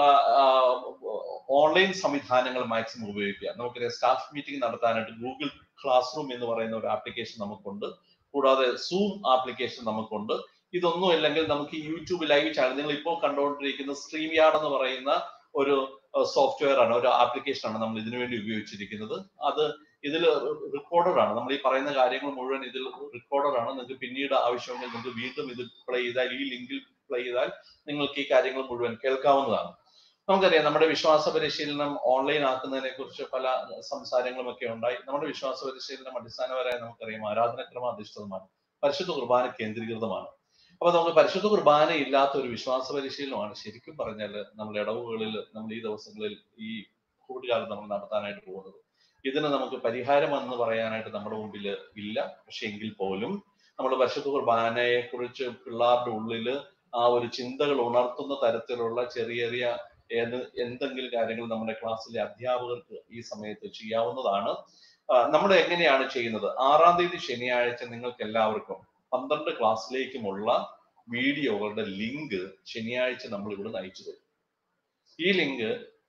ഓൺലൈൻ സംവിധാനങ്ങൾ മാക്സിമം ഉപയോഗിക്കുക നമുക്കറിയാം സ്റ്റാഫ് മീറ്റിംഗ് നടത്താനായിട്ട് ഗൂഗിൾ ക്ലാസ് റൂം എന്ന് പറയുന്ന ഒരു ആപ്ലിക്കേഷൻ നമുക്കുണ്ട് കൂടാതെ സൂം ആപ്ലിക്കേഷൻ നമുക്കുണ്ട് ഇതൊന്നും ഇല്ലെങ്കിൽ നമുക്ക് യൂട്യൂബ് ലൈവ് ചാനൽ നിങ്ങൾ ഇപ്പോൾ കണ്ടുകൊണ്ടിരിക്കുന്ന സ്ട്രീം യാർഡ് എന്ന് പറയുന്ന ഒരു സോഫ്റ്റ്വെയർ ആണ് ഒരു ആപ്ലിക്കേഷൻ ആണ് നമ്മൾ ഇതിനു വേണ്ടി ഉപയോഗിച്ചിരിക്കുന്നത് അത് ഇതിൽ റെക്കോർഡർ ആണ് നമ്മൾ ഈ പറയുന്ന കാര്യങ്ങൾ മുഴുവൻ ഇതിൽ റെക്കോർഡർ ആണ് നിങ്ങൾക്ക് പിന്നീട് ആവശ്യമെങ്കിൽ നിങ്ങൾക്ക് വീണ്ടും ഇത് പ്ലേ ചെയ്താൽ ഈ ലിങ്കിൽ പ്ലേ ചെയ്താൽ നിങ്ങൾക്ക് ഈ കാര്യങ്ങൾ മുഴുവൻ കേൾക്കാവുന്നതാണ് നമുക്കറിയാം നമ്മുടെ വിശ്വാസ പരിശീലനം ഓൺലൈൻ ആക്കുന്നതിനെ കുറിച്ച് പല സംസാരങ്ങളും ഒക്കെ ഉണ്ടായി നമ്മുടെ വിശ്വാസ പരിശീലനം അടിസ്ഥാനപരമായി നമുക്കറിയാം ആരാധനക്രമ അധിഷ്ഠിതമാണ് പരിശുദ്ധ കുർബാന കേന്ദ്രീകൃതമാണ് അപ്പൊ നമുക്ക് പരിശുദ്ധ കുർബാന ഇല്ലാത്ത ഒരു വിശ്വാസ പരിശീലനമാണ് ശരിക്കും പറഞ്ഞാൽ നമ്മുടെ ഇടവുകളിൽ നമ്മൾ ഈ ദിവസങ്ങളിൽ ഈ കോവിഡ് കാലത്ത് നമ്മൾ നടത്താനായിട്ട് പോകുന്നത് ഇതിന് നമുക്ക് പരിഹാരം എന്ന് പറയാനായിട്ട് നമ്മുടെ മുമ്പിൽ ഇല്ല പക്ഷെ എങ്കിൽ പോലും നമ്മൾ പരിശുദ്ധ കുർബാനയെ കുറിച്ച് പിള്ളേരുടെ ഉള്ളില് ആ ഒരു ചിന്തകൾ ഉണർത്തുന്ന തരത്തിലുള്ള ചെറിയ ചെറിയ ഏത് എന്തെങ്കിലും കാര്യങ്ങൾ നമ്മുടെ ക്ലാസ്സിലെ അധ്യാപകർക്ക് ഈ സമയത്ത് ചെയ്യാവുന്നതാണ് നമ്മൾ എങ്ങനെയാണ് ചെയ്യുന്നത് ആറാം തീയതി ശനിയാഴ്ച നിങ്ങൾക്ക് എല്ലാവർക്കും പന്ത്രണ്ട് ക്ലാസ്സിലേക്കുമുള്ള വീഡിയോകളുടെ ലിങ്ക് ശനിയാഴ്ച നമ്മൾ ഇവിടെ അയച്ചു തരും ഈ ലിങ്ക്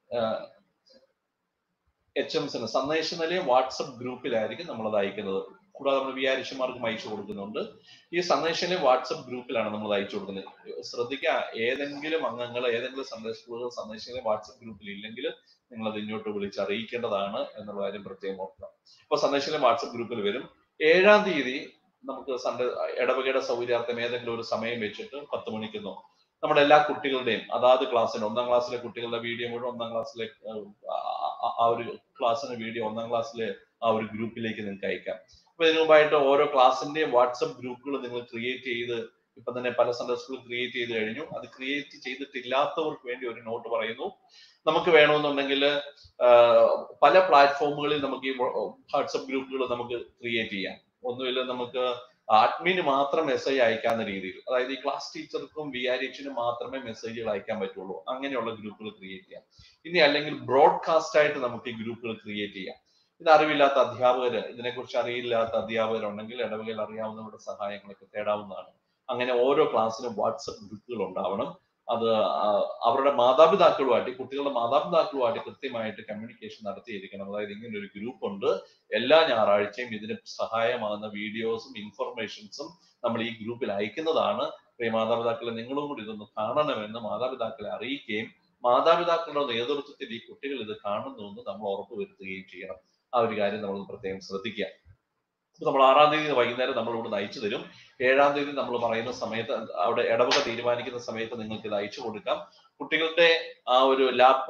എച്ച് എംസിന് സന്ദേശ നിലയം വാട്സപ്പ് ഗ്രൂപ്പിലായിരിക്കും നമ്മൾ അത് അയക്കുന്നത് കൂടാതെ നമ്മൾ വിചാരിച്ചമാർക്കും അയച്ചു കൊടുക്കുന്നുണ്ട് ഈ സന്ദേശം വാട്സപ്പ് ഗ്രൂപ്പിലാണ് നമ്മൾ അയച്ചു കൊടുക്കുന്നത് ശ്രദ്ധിക്കുക ഏതെങ്കിലും അംഗങ്ങൾ ഏതെങ്കിലും സന്ദേശങ്ങൾ സന്ദേശങ്ങൾ വാട്സപ്പ് ഗ്രൂപ്പിൽ ഇല്ലെങ്കിൽ നിങ്ങൾ അത് ഇങ്ങോട്ട് വിളിച്ച് അറിയിക്കേണ്ടതാണ് എന്നുള്ള കാര്യം പ്രത്യേകം ഓർക്കുക അപ്പൊ സന്ദേശം വാട്സപ്പ് ഗ്രൂപ്പിൽ വരും ഏഴാം തീയതി നമുക്ക് സൺഡേ ഇടവകയുടെ സൗകര്യാർത്ഥം ഏതെങ്കിലും ഒരു സമയം വെച്ചിട്ട് പത്ത് മണിക്കുന്നോ നമ്മുടെ എല്ലാ കുട്ടികളുടെയും അതാത് ക്ലാസ്സിന് ഒന്നാം ക്ലാസ്സിലെ കുട്ടികളുടെ വീഡിയോ മുഴുവൻ ഒന്നാം ക്ലാസ്സിലെ ആ ഒരു ക്ലാസ്സിന് വീഡിയോ ഒന്നാം ക്ലാസ്സിലെ ആ ഒരു ഗ്രൂപ്പിലേക്ക് നിങ്ങൾക്ക് അയക്കാം അപ്പൊ ഇതിനു മുമ്പായിട്ട് ഓരോ ക്ലാസ്സിന്റെയും വാട്സപ്പ് ഗ്രൂപ്പുകൾ നിങ്ങൾ ക്രിയേറ്റ് ചെയ്ത് ഇപ്പൊ തന്നെ പല സൺഡേ സ്കൂൾ ക്രിയേറ്റ് ചെയ്ത് കഴിഞ്ഞു അത് ക്രിയേറ്റ് ചെയ്തിട്ടില്ലാത്തവർക്ക് വേണ്ടി ഒരു നോട്ട് പറയുന്നു നമുക്ക് വേണമെന്നുണ്ടെങ്കിൽ പല പ്ലാറ്റ്ഫോമുകളിൽ നമുക്ക് ഈ വാട്സപ്പ് ഗ്രൂപ്പുകൾ നമുക്ക് ക്രിയേറ്റ് ചെയ്യാം ഒന്നുമില്ല നമുക്ക് അഡ്മിന് മാത്രം മെസ്സേജ് അയക്കാവുന്ന രീതിയിൽ അതായത് ഈ ക്ലാസ് ടീച്ചർക്കും വി ആർ എച്ചിനും മാത്രമേ മെസ്സേജുകൾ അയക്കാൻ പറ്റുള്ളൂ അങ്ങനെയുള്ള ഗ്രൂപ്പുകൾ ക്രിയേറ്റ് ചെയ്യാം ഇനി അല്ലെങ്കിൽ ബ്രോഡ്കാസ്റ്റ് ആയിട്ട് നമുക്ക് ഈ ഗ്രൂപ്പുകൾ ക്രിയേറ്റ് ചെയ്യാം ഇത് അറിവില്ലാത്ത അധ്യാപകര് ഇതിനെക്കുറിച്ച് അറിയില്ലാത്ത അധ്യാപകരുണ്ടെങ്കിൽ ഇടവകയിൽ അറിയാവുന്നവരുടെ സഹായങ്ങളൊക്കെ തേടാവുന്നതാണ് അങ്ങനെ ഓരോ ക്ലാസ്സിനും വാട്സപ്പ് ഗ്രൂപ്പുകൾ ഉണ്ടാവണം അത് ആ, അവരുടെ മാതാപിതാക്കളുമായിട്ട് ഈ കുട്ടികളുടെ മാതാപിതാക്കളുമായിട്ട് കൃത്യമായിട്ട് കമ്മ്യൂണിക്കേഷൻ നടത്തിയിരിക്കണം അതായത് ഇങ്ങനെ ഒരു ഗ്രൂപ്പ് ഉണ്ട് എല്ലാ ഞായറാഴ്ചയും ഇതിന് സഹായമാകുന്ന വീഡിയോസും ഇൻഫർമേഷൻസും നമ്മൾ ഈ ഗ്രൂപ്പിൽ അയക്കുന്നതാണ് പ്രിയ മാതാപിതാക്കളെ നിങ്ങളും കൂടി ഇതൊന്ന് കാണണമെന്ന് മാതാപിതാക്കളെ അറിയിക്കുകയും മാതാപിതാക്കളുടെ നേതൃത്വത്തിൽ ഈ കുട്ടികൾ ഇത് കാണുന്നുവെന്ന് നമ്മൾ ഉറപ്പുവരുത്തുകയും ചെയ്യണം ആ ഒരു കാര്യം നമ്മൾ പ്രത്യേകം ശ്രദ്ധിക്കുക അപ്പൊ നമ്മൾ ആറാം തീയതി വൈകുന്നേരം നമ്മൾ ഇവിടെ അയച്ചു തരും ഏഴാം തീയതി നമ്മൾ പറയുന്ന സമയത്ത് അവിടെ ഇടവക തീരുമാനിക്കുന്ന സമയത്ത് നിങ്ങൾക്ക് ഇത് അയച്ചു കൊടുക്കാം കുട്ടികളുടെ ആ ഒരു ലാബ്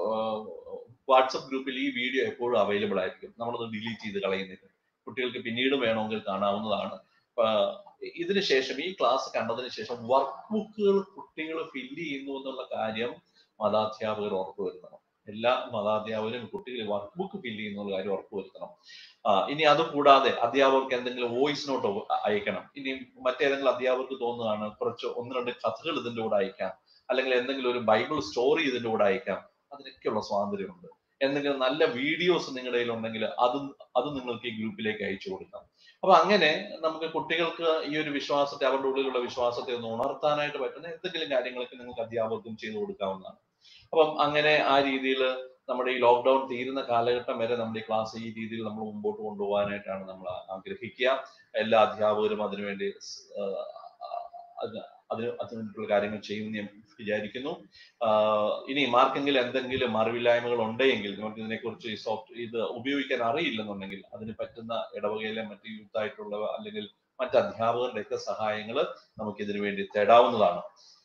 വാട്സപ്പ് ഗ്രൂപ്പിൽ ഈ വീഡിയോ എപ്പോഴും അവൈലബിൾ ആയിരിക്കും നമ്മളത് ഡിലീറ്റ് ചെയ്ത് കളയുന്നില്ല കുട്ടികൾക്ക് പിന്നീട് വേണമെങ്കിൽ കാണാവുന്നതാണ് ആ, ഇതിന് ശേഷം ഈ ക്ലാസ് കണ്ടതിന് ശേഷം വർക്ക് ബുക്കുകൾ കുട്ടികൾ ഫില്ല് ചെയ്യുന്നു എന്നുള്ള കാര്യം മതാധ്യാപകർ ഉറപ്പുവരുത്തണം എല്ലാ മതാധ്യാപകരും കുട്ടികൾ വർക്ക് ബുക്ക് ഫില്ല് ചെയ്യുന്ന കാര്യം ഉറപ്പുവരുത്തണം ആ, ഇനി അത് കൂടാതെ അധ്യാപകർക്ക് എന്തെങ്കിലും വോയിസ് നോട്ട് അയക്കണം ഇനി മറ്റേതെങ്കിലും അധ്യാപകർക്ക് തോന്നുകയാണ് കുറച്ച് ഒന്ന് രണ്ട് കഥകൾ ഇതിന്റെ കൂടെ അയക്കാം അല്ലെങ്കിൽ എന്തെങ്കിലും ഒരു ബൈബിൾ സ്റ്റോറി ഇതിന്റെ കൂടെ അയക്കാം അതിനൊക്കെയുള്ള സ്വാതന്ത്ര്യമുണ്ട് എന്തെങ്കിലും നല്ല വീഡിയോസ് നിങ്ങളുടെ കയ്യിൽ ഉണ്ടെങ്കിൽ അതും അത് നിങ്ങൾക്ക് ഈ ഗ്രൂപ്പിലേക്ക് അയച്ചു കൊടുക്കാം അപ്പൊ അങ്ങനെ നമുക്ക് കുട്ടികൾക്ക് ഈ ഒരു വിശ്വാസത്തെ അവരുടെ ഉള്ളിലുള്ള വിശ്വാസത്തെ ഒന്ന് ഉണർത്താനായിട്ട് പറ്റുന്ന എന്തെങ്കിലും കാര്യങ്ങളൊക്കെ നിങ്ങൾക്ക് അധ്യാപകർക്കും ചെയ്തു കൊടുക്കാവുന്നതാണ് അപ്പം അങ്ങനെ ആ രീതിയിൽ നമ്മുടെ ഈ ലോക്ക്ഡൌൺ തീരുന്ന കാലഘട്ടം വരെ നമ്മുടെ ഈ ക്ലാസ് ഈ രീതിയിൽ നമ്മൾ മുമ്പോട്ട് കൊണ്ടുപോകാനായിട്ടാണ് നമ്മൾ ആഗ്രഹിക്കുക എല്ലാ അധ്യാപകരും അതിനുവേണ്ടി സ്- ആഹ് അത് അതിന് അതിനുള്ള കാര്യങ്ങൾ ചെയ്യുമെന്ന് ഞാൻ വിചാരിക്കുന്നു ആഹ് ഇനി ആർക്കെങ്കിലും എന്തെങ്കിലും അറിവില്ലായ്മകൾ ഉണ്ടെങ്കിൽ നമുക്ക് ഇതിനെക്കുറിച്ച് ഈ സോഫ്റ്റ് ഇത് ഉപയോഗിക്കാൻ അറിയില്ലെന്നുണ്ടെങ്കിൽ അതിന് പറ്റുന്ന ഇടവകയിലെ മറ്റ് യൂത്ത് ആയിട്ടുള്ള അല്ലെങ്കിൽ മറ്റ് അധ്യാപകരുടെ ഒക്കെ സഹായങ്ങൾ നമുക്ക് ഇതിനു വേണ്ടി തേടാവുന്നതാണ്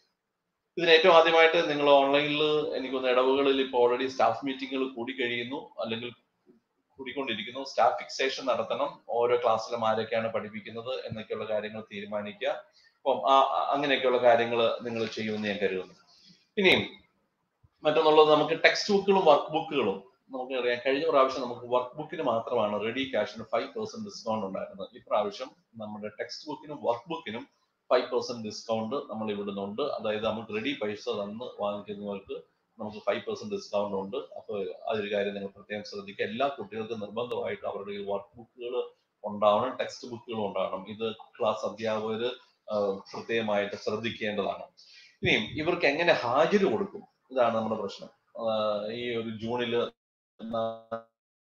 ഇതിന് ഏറ്റവും ആദ്യമായിട്ട് നിങ്ങൾ ഓൺലൈനിൽ എനിക്കൊന്ന് ഇടവകളിൽ ഇപ്പോൾ ഓൾറെഡി സ്റ്റാഫ് മീറ്റിങ്ങുകൾ കൂടി കഴിയുന്നു അല്ലെങ്കിൽ കൂടിക്കൊണ്ടിരിക്കുന്നു സ്റ്റാഫ് ഫിക്സേഷൻ നടത്തണം ഓരോ ക്ലാസ്സിലും ആരൊക്കെയാണ് പഠിപ്പിക്കുന്നത് എന്നൊക്കെയുള്ള കാര്യങ്ങൾ തീരുമാനിക്കുക അപ്പം ആ ആ- അങ്ങനെയൊക്കെയുള്ള കാര്യങ്ങൾ നിങ്ങൾ ചെയ്യുമെന്ന് ഞാൻ കരുതുന്നു ഇനിയും മറ്റൊന്നുള്ളത് നമുക്ക് ടെക്സ്റ്റ് ബുക്കുകളും വർക്ക് ബുക്കുകളും നമുക്കറിയാം കഴിഞ്ഞ പ്രാവശ്യം നമുക്ക് വർക്ക് ബുക്കിന് മാത്രമാണ് റെഡി ക്യാഷിന് ഫൈവ് പെർസെന്റ് ഡിസ്കൗണ്ട് ഉണ്ടായിരുന്നത് ഇപ്രാവശ്യം നമ്മുടെ ടെക്സ്റ്റ് ബുക്കിനും വർക്ക് ബുക്കിനും ഫൈവ് പെർസെന്റ് ഡിസ്കൗണ്ട് നമ്മൾ ഇവിടുന്നുണ്ട് അതായത് നമുക്ക് റെഡി പൈസ തന്ന് വാങ്ങിക്കുന്നവർക്ക് നമുക്ക് ഫൈവ് പെർസെന്റ് ഡിസ്കൗണ്ട് ഉണ്ട് അപ്പോൾ അതൊരു കാര്യം നിങ്ങൾ പ്രത്യേകം ശ്രദ്ധിക്കുക എല്ലാ കുട്ടികൾക്കും നിർബന്ധമായിട്ട് അവരുടെ വർക്ക് ബുക്കുകൾ ഉണ്ടാവണം ടെക്സ്റ്റ് ബുക്കുകൾ ഉണ്ടാവണം ഇത് ക്ലാസ് അധ്യാപകർ പ്രത്യേകമായിട്ട് ശ്രദ്ധിക്കേണ്ടതാണ് ഇനിയും ഇവർക്ക് എങ്ങനെ ഹാജര് കൊടുക്കും ഇതാണ് നമ്മുടെ പ്രശ്നം ആഹ് ഈ ഒരു ജൂണില് ന-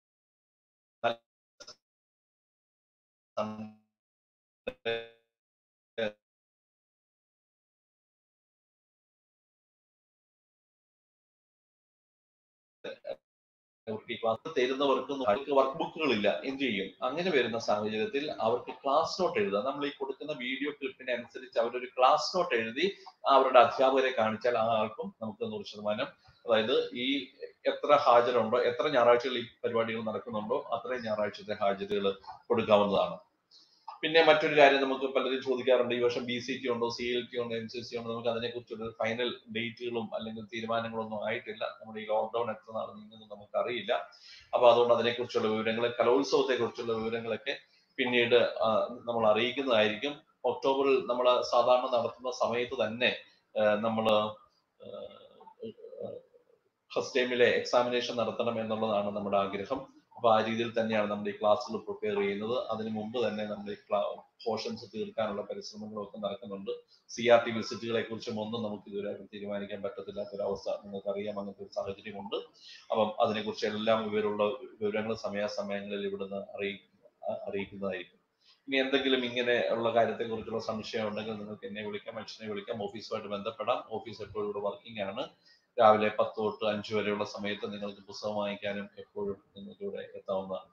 അവർക്ക് ഈ ക്ലാസ് തരുന്നവർക്ക് അവർക്ക് വർക്ക് ബുക്കുകളില്ല എന്ത് ചെയ്യും അങ്ങനെ വരുന്ന സാഹചര്യത്തിൽ അവർക്ക് ക്ലാസ് നോട്ട് എഴുതാം നമ്മൾ ഈ കൊടുക്കുന്ന വീഡിയോ ക്ലിപ്പിനെ അനുസരിച്ച് അവരൊരു ക്ലാസ് നോട്ട് എഴുതി അവരുടെ അധ്യാപകരെ കാണിച്ചാൽ ആ ആൾക്കും നമുക്ക് നൂറ് ശതമാനം അതായത് ഈ എത്ര ഹാജരുണ്ടോ എത്ര ഞായറാഴ്ചകൾ ഈ പരിപാടികൾ നടക്കുന്നുണ്ടോ അത്രയും ഞായറാഴ്ചത്തെ ഹാജരുകൾ കൊടുക്കാവുന്നതാണ് പിന്നെ മറ്റൊരു കാര്യം നമുക്ക് പലരും ചോദിക്കാറുണ്ട് ഈ വർഷം ബി സി ടി ഉണ്ടോ സി എൽ ടി ഉണ്ടോ എം സി സി ഉണ്ടോ നമുക്ക് അതിനെ കുറിച്ചൊരു ഫൈനൽ ഡേറ്റുകളും അല്ലെങ്കിൽ തീരുമാനങ്ങളൊന്നും ആയിട്ടില്ല നമ്മുടെ ഈ ലോക്ക്ഡൌൺ എത്ര നാൾ നീങ്ങുന്നു നമുക്ക് അറിയില്ല അപ്പൊ അതുകൊണ്ട് അതിനെക്കുറിച്ചുള്ള വിവരങ്ങൾ കലോത്സവത്തെ കുറിച്ചുള്ള വിവരങ്ങളൊക്കെ പിന്നീട് ആ, നമ്മൾ അറിയിക്കുന്നതായിരിക്കും ഒക്ടോബറിൽ നമ്മൾ സാധാരണ നടത്തുന്ന സമയത്ത് തന്നെ നമ്മൾ ഫസ്റ്റ് ടൈമിലെ എക്സാമിനേഷൻ നടത്തണം എന്നുള്ളതാണ് നമ്മുടെ ആഗ്രഹം അപ്പൊ ആ രീതിയിൽ തന്നെയാണ് നമ്മുടെ ഈ ക്ലാസ്സുകൾ പ്രിപ്പയർ ചെയ്യുന്നത് അതിനു മുമ്പ് തന്നെ നമ്മുടെ ഈ പോർഷൻസ് തീർക്കാനുള്ള പരിശ്രമങ്ങളും ഒക്കെ നടക്കുന്നുണ്ട് സി ആർ ടി വിസിറ്റുകളെ കുറിച്ചും ഒന്നും നമുക്ക് ഇതുവരെ തീരുമാനിക്കാൻ പറ്റത്തില്ലാത്തൊരവസ്ഥ നിങ്ങൾക്ക് അറിയാം അങ്ങനത്തെ ഒരു സാഹചര്യമുണ്ട് അപ്പം അതിനെക്കുറിച്ച് എല്ലാം വിവരമുള്ള വിവരങ്ങൾ സമയാസമയങ്ങളിൽ ഇവിടുന്ന് അറിയി അ- അറിയിക്കുന്നതായിരിക്കും ഇനി എന്തെങ്കിലും ഇങ്ങനെ ഉള്ള കാര്യത്തെ കുറിച്ചുള്ള സംശയം ഉണ്ടെങ്കിൽ നിങ്ങൾക്ക് എന്നെ വിളിക്കാം അച്ഛനെ വിളിക്കാം ഓഫീസുമായിട്ട് ബന്ധപ്പെടാം ഓഫീസ് എപ്പോഴും ഇവിടെ വർക്കിംഗ് ആണ് രാവിലെ പത്ത് തൊട്ട് അഞ്ച് വരെയുള്ള സമയത്ത് നിങ്ങൾക്ക് പുസ്തകം വാങ്ങിക്കാനും എപ്പോഴും നിങ്ങൾക്ക് ഇവിടെ എത്താവുന്നതാണ്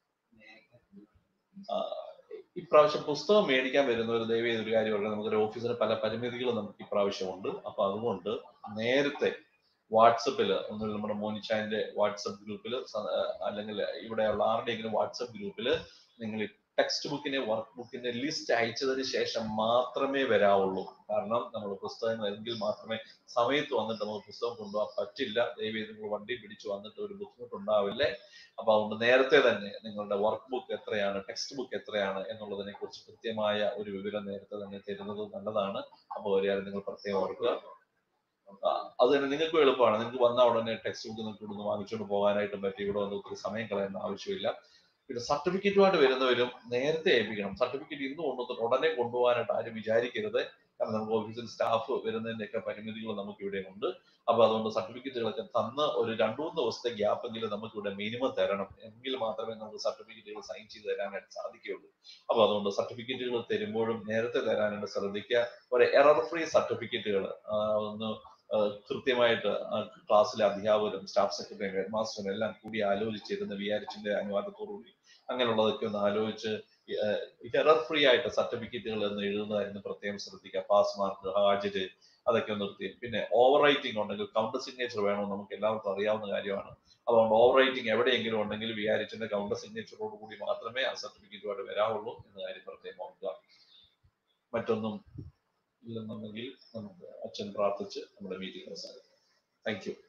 ആ, ഇപ്രാവശ്യം പുസ്തകം മേടിക്കാൻ വരുന്ന ഒരു ദയവ് ചെയ്തൊരു കാര്യമുണ്ട് നമുക്കൊരു ഓഫീസിന് പല പരിമിതികളും നമുക്ക് ഇപ്രാവശ്യം ഉണ്ട് അപ്പൊ അതുകൊണ്ട് നേരത്തെ വാട്സപ്പിൽ ഒന്നുമില്ല നമ്മുടെ മോനിച്ചാന്റെ വാട്സപ്പ് ഗ്രൂപ്പിൽ അല്ലെങ്കിൽ ഇവിടെയുള്ള ആരുടെയെങ്കിലും വാട്സപ്പ് ഗ്രൂപ്പിൽ നിങ്ങൾ ടെക്സ്റ്റ് ബുക്കിന്റെ വർക്ക് ബുക്കിന്റെ ലിസ്റ്റ് അയച്ചതിന് ശേഷം മാത്രമേ വരാവുള്ളൂ കാരണം നമ്മൾ പുസ്തകങ്ങൾ എങ്കിൽ മാത്രമേ സമയത്ത് വന്നിട്ട് നമുക്ക് പുസ്തകം കൊണ്ടുപോകാൻ പറ്റില്ല ദയവേത് നിങ്ങൾ വണ്ടി പിടിച്ചു വന്നിട്ട് ഒരു ബുദ്ധിമുട്ടുണ്ടാവില്ലേ അപ്പൊ അതുകൊണ്ട് നേരത്തെ തന്നെ നിങ്ങളുടെ വർക്ക് ബുക്ക് എത്രയാണ് ടെക്സ്റ്റ് ബുക്ക് എത്രയാണ് എന്നുള്ളതിനെ കുറിച്ച് കൃത്യമായ ഒരു വിവരം നേരത്തെ തന്നെ തരുന്നത് നല്ലതാണ് അപ്പോൾ ഒരു കാര്യം നിങ്ങൾ പ്രത്യേകം ഓർക്കുക ആ, അത് തന്നെ നിങ്ങൾക്കും എളുപ്പമാണ് നിങ്ങൾക്ക് വന്ന ഉടനെ ടെക്സ്റ്റ് ബുക്ക് നിങ്ങൾക്ക് ഇവിടുന്ന് വാങ്ങിച്ചുകൊണ്ട് പോകാനായിട്ടും പറ്റും ഇവിടെ വന്ന് ഒത്തിരി സമയം കളയേണ്ട ആവശ്യമില്ല പിന്നെ സർട്ടിഫിക്കറ്റുമായിട്ട് വരുന്നവരും നേരത്തെ ഏൽപ്പിക്കണം സർട്ടിഫിക്കറ്റ് ഇന്ന് കൊണ്ടുവന്നിട്ട് ഉടനെ കൊണ്ടുപോകാനായിട്ട് ആരും വിചാരിക്കരുത് കാരണം നമുക്ക് ഓഫീസിൽ സ്റ്റാഫ് വരുന്നതിന്റെയൊക്കെ പരിമിതികൾ നമുക്ക് ഇവിടെ ഉണ്ട് അപ്പൊ അതുകൊണ്ട് സർട്ടിഫിക്കറ്റുകളൊക്കെ തന്ന് ഒരു രണ്ടു മൂന്ന് ദിവസത്തെ ഗ്യാപ്പ് എങ്കിലും നമുക്ക് ഇവിടെ മിനിമം തരണം എങ്കിൽ മാത്രമേ നമുക്ക് സർട്ടിഫിക്കറ്റുകൾ സൈൻ ചെയ്ത് തരാനായിട്ട് സാധിക്കുകയുള്ളൂ അപ്പൊ അതുകൊണ്ട് സർട്ടിഫിക്കറ്റുകൾ തരുമ്പോഴും നേരത്തെ തരാനായിട്ട് ശ്രദ്ധിക്കുക ഒരു എറർ ഫ്രീ സർട്ടിഫിക്കറ്റുകൾ ഒന്ന് ആ, കൃത്യമായിട്ട് ആ ക്ലാസ്സിലെ അധ്യാപകരും സ്റ്റാഫ് സെക്രട്ടറിയും ഹെഡ് മാസ്റ്ററും എല്ലാം കൂടി ആലോചിച്ചിരുന്ന് വിചാരിച്ചിന്റെ അനുവാദത്തോടുകൂടി അങ്ങനെയുള്ളതൊക്കെ ഒന്ന് ആലോചിച്ച് എറർ ഫ്രീ ആയിട്ട് സർട്ടിഫിക്കറ്റുകൾ എന്ന് എഴുതുന്നതായിരുന്നു പ്രത്യേകം ശ്രദ്ധിക്കുക പാസ് മാർക്ക് ഹാജര് അതൊക്കെ ഒന്ന് നിർത്തി പിന്നെ ഓവർ റൈറ്റിംഗ് ഉണ്ടെങ്കിൽ കൗണ്ടർ സിഗ്നേച്ചർ വേണമെന്ന് നമുക്ക് എല്ലാവർക്കും അറിയാവുന്ന കാര്യമാണ് അതുകൊണ്ട് ഓവർ റൈറ്റിംഗ് എവിടെയെങ്കിലും ഉണ്ടെങ്കിൽ വിചാരിച്ചിന്റെ കൗണ്ടർ സിഗ്നേച്ചറോട് കൂടി മാത്രമേ ആ സർട്ടിഫിക്കറ്റുമായിട്ട് വരാവുള്ളൂ എന്ന കാര്യം പ്രത്യേകം ഓർക്കുക മറ്റൊന്നും ഇല്ലെന്നുണ്ടെങ്കിൽ നമുക്ക് അച്ഛൻ പ്രാർത്ഥിച്ച് നമ്മുടെ മീറ്റിംഗ് അവസാനിക്കും താങ്ക് യു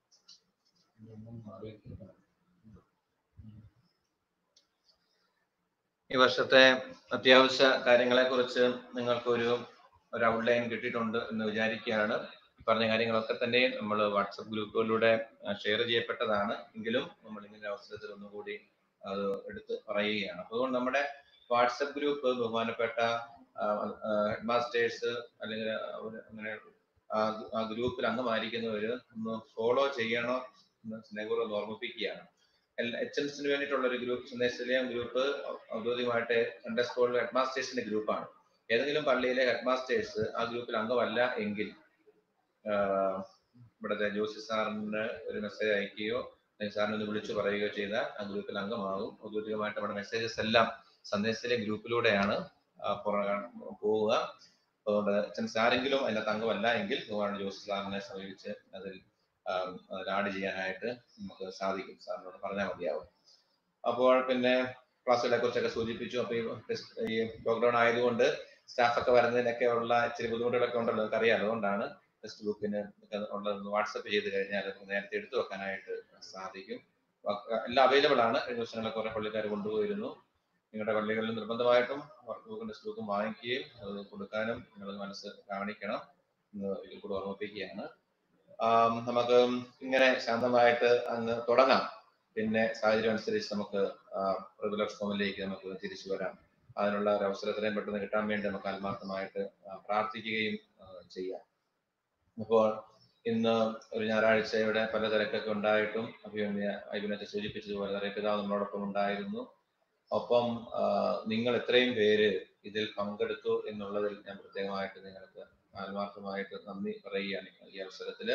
ഈ വർഷത്തെ അത്യാവശ്യ കാര്യങ്ങളെ കുറിച്ച് നിങ്ങൾക്കൊരു ഒരു ഔട്ട്ലൈൻ കിട്ടിയിട്ടുണ്ട് എന്ന് വിചാരിക്കുകയാണ് ഈ പറഞ്ഞ കാര്യങ്ങളൊക്കെ തന്നെ നമ്മൾ വാട്സപ്പ് ഗ്രൂപ്പുകളിലൂടെ ഷെയർ ചെയ്യപ്പെട്ടതാണ് എങ്കിലും നമ്മൾ ഇങ്ങനെ അവസരത്തിൽ ഒന്നുകൂടി അത് എടുത്ത് പറയുകയാണ് അതുകൊണ്ട് നമ്മുടെ വാട്സപ്പ് ഗ്രൂപ്പ് ബഹുമാനപ്പെട്ട ഹെഡ് മാസ്റ്റേഴ്സ് അല്ലെങ്കിൽ അവര് അങ്ങനെ ആ- ആ ഗ്രൂപ്പിൽ അംഗമായിരിക്കുന്നവര് ഒന്ന് ഫോളോ ചെയ്യണം എന്ന് സ്നേഹപൂർവ്വം ഓർമ്മിപ്പിക്കുകയാണ് എച്ച് എംസിന് വേണ്ടിയിട്ടുള്ള ഒരു ഗ്രൂപ്പ് സന്ദേശത്തിലെയും ഗ്രൂപ്പ് ഔദ്യോഗികമായിട്ട് സൺഡേ സ്കൂളിൽ ഹെഡ് മാസ്റ്റേഴ്സിന്റെ ഗ്രൂപ്പാണ് ഏതെങ്കിലും പള്ളിയിലെ ഹെഡ് മാസ്റ്റേഴ്സ് ആ ഗ്രൂപ്പിൽ അംഗമല്ല എങ്കിൽ ആഹ് ഇവിടുത്തെ ജോസി സാറിന് ഒരു മെസ്സേജ് അയക്കുകയോ അല്ലെങ്കിൽ സാറിനെ ഒന്ന് വിളിച്ചു പറയുകയോ ചെയ്താൽ ആ ഗ്രൂപ്പിൽ അംഗമാകും ഔദ്യോഗികമായിട്ട് നമ്മുടെ മെസ്സേജസ് എല്ലാം സന്ദേശത്തിലെ ഗ്രൂപ്പിലൂടെയാണ് ആ പുറ- പോവുക അതുകൊണ്ട് അച്ഛൻ സാരെങ്കിലും അതിനകത്ത് അംഗമല്ല എങ്കിൽ ബഹുമാന ജോസി സാറിനെ സമീപിച്ച് അതിൽ ആം, അതിൽ ആഡ് ചെയ്യാനായിട്ട് നമുക്ക് സാധിക്കും സാറിനോട് പറഞ്ഞാൽ മതിയാവും അപ്പോൾ പിന്നെ ക്ലാസ്സുകളെ കുറിച്ചൊക്കെ സൂചിപ്പിച്ചു അപ്പൊ ഈ ടെസ്റ്റ് ഈ ലോക്ക്ഡൌൺ ആയതുകൊണ്ട് സ്റ്റാഫൊക്കെ വരുന്നതിനൊക്കെ ഉള്ള ഇച്ചിരി ബുദ്ധിമുട്ടുകളൊക്കെ ഉണ്ടല്ലോ നമുക്ക് അറിയാം അതുകൊണ്ടാണ് ടെക്സ്റ്റ് ബുക്കിന് ഉള്ളത് വാട്സപ്പ് ചെയ്ത് കഴിഞ്ഞാൽ നമുക്ക് നേരത്തെ എടുത്തു വെക്കാനായിട്ട് സാധിക്കും വ- എല്ലാം അവൈലബിൾ ആണ് കഴിഞ്ഞ ദിവസങ്ങളിൽ കുറെ പള്ളിക്കാർ കൊണ്ടുപോയിരുന്നു നിങ്ങളുടെ പള്ളികളിൽ നിർബന്ധമായിട്ടും വർക്ക് ബുക്കും ടെക്സ്റ്റ് ബുക്കും വാങ്ങിക്കുകയും അത് കൊടുക്കാനും നിങ്ങൾ മനസ്സ് കാണിക്കണം എന്ന് ഇതിൽ കൂടെ ഓർമ്മിപ്പിക്കുകയാണ് ആം, നമുക്ക് ഇങ്ങനെ ശാന്തമായിട്ട് അങ്ങ് തുടങ്ങാം പിന്നെ സാഹചര്യം അനുസരിച്ച് നമുക്ക് റെഗുലർ ഫോമിലേക്ക് നമുക്ക് തിരിച്ചു വരാം അതിനുള്ള ഒരു അവസരം എത്രയും പെട്ടെന്ന് കിട്ടാൻ വേണ്ടി നമുക്ക് ആത്മാർത്ഥമായിട്ട് ആ, പ്രാർത്ഥിക്കുകയും ആ, ചെയ്യാം അപ്പോൾ ഇന്ന് ഒരു ഞായറാഴ്ചയുടെ പല തിരക്കൊക്കെ ഉണ്ടായിട്ടും അഭിമന്യ അഭിനത്തെ സൂചിപ്പിച്ചതുപോലെ നിറയെ പിതാവ് നമ്മളോടൊപ്പം ഉണ്ടായിരുന്നു ഒപ്പം ആ, നിങ്ങൾ എത്രയും പേര് ഇതിൽ പങ്കെടുത്തു എന്നുള്ളതിൽ ഞാൻ പ്രത്യേകമായിട്ട് നിങ്ങൾക്ക് ആത്മാർത്ഥമായിട്ട് നന്ദി പറയുകയാണ് ഈ അവസരത്തില്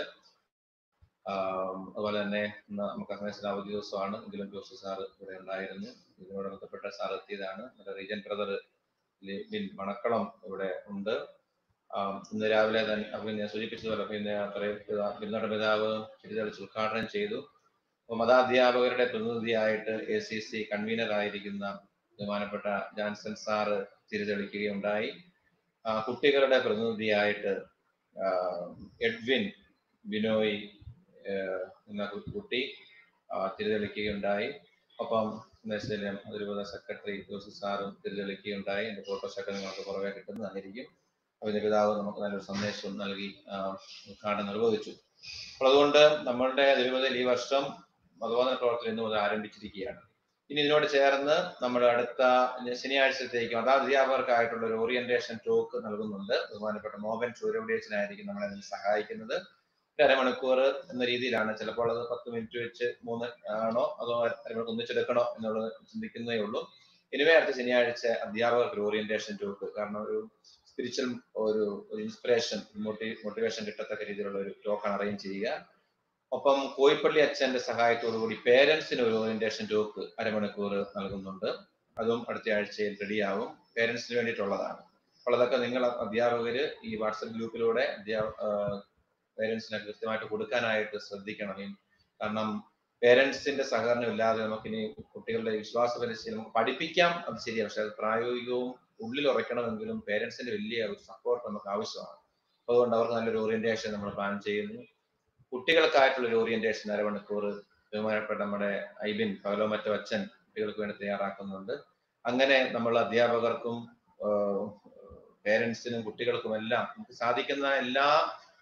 ആം, അതുപോലെ തന്നെ ഇന്ന് നമുക്ക് അങ്ങനെ അവധി ദിവസമാണ് എങ്കിലും ജോസഫ് സാറ് ഇവിടെ ഉണ്ടായിരുന്നു ഇതിനോട് ബന്ധപ്പെട്ട സാർ എത്തിയതാണ് നമ്മുടെ റീജൻ ബ്രദർ ബിൻ മണക്കളം ഇവിടെ ഉണ്ട് ആം, ഇന്ന് രാവിലെ തന്നെ അപ്പം ഞാൻ സൂചിപ്പിച്ചതുപോലെ പിന്നെ അത്രയും ബിരുദ പിതാവ് തിരിച്ചടിച്ച് ഉദ്ഘാടനം ചെയ്തു അപ്പോൾ മതാധ്യാപകരുടെ പ്രതിനിധിയായിട്ട് എ സി സി കൺവീനർ ആയിരിക്കുന്ന ബഹുമാനപ്പെട്ട ജാൻസൺ സാറ് തിരിതെളിക്കുകയുണ്ടായി ആ, കുട്ടികളുടെ പ്രതിനിധിയായിട്ട് ആ, എഡ്വിൻ ബിനോയ് ഏഹ്, എന്ന കു- കുട്ടി ആ, തിരിതെളിക്കുകയുണ്ടായി ഒപ്പം സന്ദേശത്തിലും അതിരൂപത സെക്രട്ടറി ജോസഫ് സാറും തിരിതെളിക്കുകയുണ്ടായി എന്റെ ഫോട്ടോസൊക്കെ നിങ്ങൾക്ക് പുറകെ കിട്ടുന്നതായിരിക്കും അതിന്റെ പിതാവ് നമുക്ക് നല്ലൊരു സന്ദേശം നൽകി ആ, ഉദ്ഘാടനം നിർവഹിച്ചു അപ്പോൾ അതുകൊണ്ട് നമ്മളുടെ അതിരൂപതയിൽ ഈ വർഷം മതബോധന പ്രവർത്തനം ഇന്ന് മുതൽ ആരംഭിച്ചിരിക്കുകയാണ് ഇനി ഇതിനോട് ചേർന്ന് നമ്മുടെ അടുത്ത ശനിയാഴ്ചത്തേക്ക് മതാധ്യാപകർക്കായിട്ടുള്ള ഒരു ഓറിയന്റേഷൻ ടോക്ക് നൽകുന്നുണ്ട് ബഹുമാനപ്പെട്ട മോഹൻ ചൂരവിടിയച്ചനായിരിക്കും നമ്മളെ അതിന് സഹായിക്കുന്നത് ഒരു അരമണിക്കൂർ എന്ന രീതിയിലാണ് ചിലപ്പോൾ അത് പത്ത് മിനിറ്റ് വെച്ച് മൂന്ന് ആണോ അതോ അരമണിക്കൂർ ഒന്നിച്ചെടുക്കണോ എന്നുള്ളത് ചിന്തിക്കുന്നേ ഉള്ളൂ ഇനിവേ അടുത്ത ശനിയാഴ്ച അധ്യാപകർക്ക് ഒരു ഓറിയന്റേഷൻ ടോക്ക് കാരണം ഒരു സ്പിരിച്വൽ ഒരു ഇൻസ്പിറേഷൻ മോട്ടി മോട്ടിവേഷൻ കിട്ടത്തക്ക രീതിയിലുള്ള ഒരു ടോക്കാണ് അറേഞ്ച് ചെയ്യുക ഒപ്പം കോയിപ്പള്ളി അച്ഛന്റെ സഹായത്തോടു കൂടി പേരൻസിന് ഒരു ഓറിയന്റേഷൻ ടോക്ക് അരമണിക്കൂർ നൽകുന്നുണ്ട് അതും അടുത്ത ആഴ്ചയിൽ റെഡിയാവും പേരൻസിന് വേണ്ടിയിട്ടുള്ളതാണ് അപ്പോൾ അതൊക്കെ നിങ്ങൾ അധ്യാപകര് ഈ വാട്സപ്പ് ഗ്രൂപ്പിലൂടെ അധ്യാ പേരൻസിനെ കൃത്യമായിട്ട് കൊടുക്കാനായിട്ട് ശ്രദ്ധിക്കണം ഈ- കാരണം പേരൻസിന്റെ സഹകരണം ഇല്ലാതെ നമുക്കിനി കുട്ടികളുടെ വിശ്വാസ പരിശീലനം നമുക്ക് പഠിപ്പിക്കാം അത് ശരിയാണ് പക്ഷെ അത് പ്രായോഗികവും ഉള്ളിൽ ഉറയ്ക്കണമെങ്കിലും പേരൻസിന്റെ വലിയ ഒരു സപ്പോർട്ട് നമുക്ക് ആവശ്യമാണ് അതുകൊണ്ട് അവർക്ക് നല്ലൊരു ഓറിയന്റേഷൻ നമ്മൾ പ്ലാൻ ചെയ്യുന്നു കുട്ടികൾക്കായിട്ടുള്ള ഒരു ഓറിയന്റേഷൻ അരമണിക്കൂർ ബഹുമാനപ്പെട്ട നമ്മുടെ ഐബിൻ പകലോ മറ്റോ അച്ഛൻ കുട്ടികൾക്ക് വേണ്ടി തയ്യാറാക്കുന്നുണ്ട് അങ്ങനെ നമ്മൾ അധ്യാപകർക്കും പേരൻസിനും കുട്ടികൾക്കും എല്ലാം നമുക്ക് സാധിക്കുന്ന എല്ലാ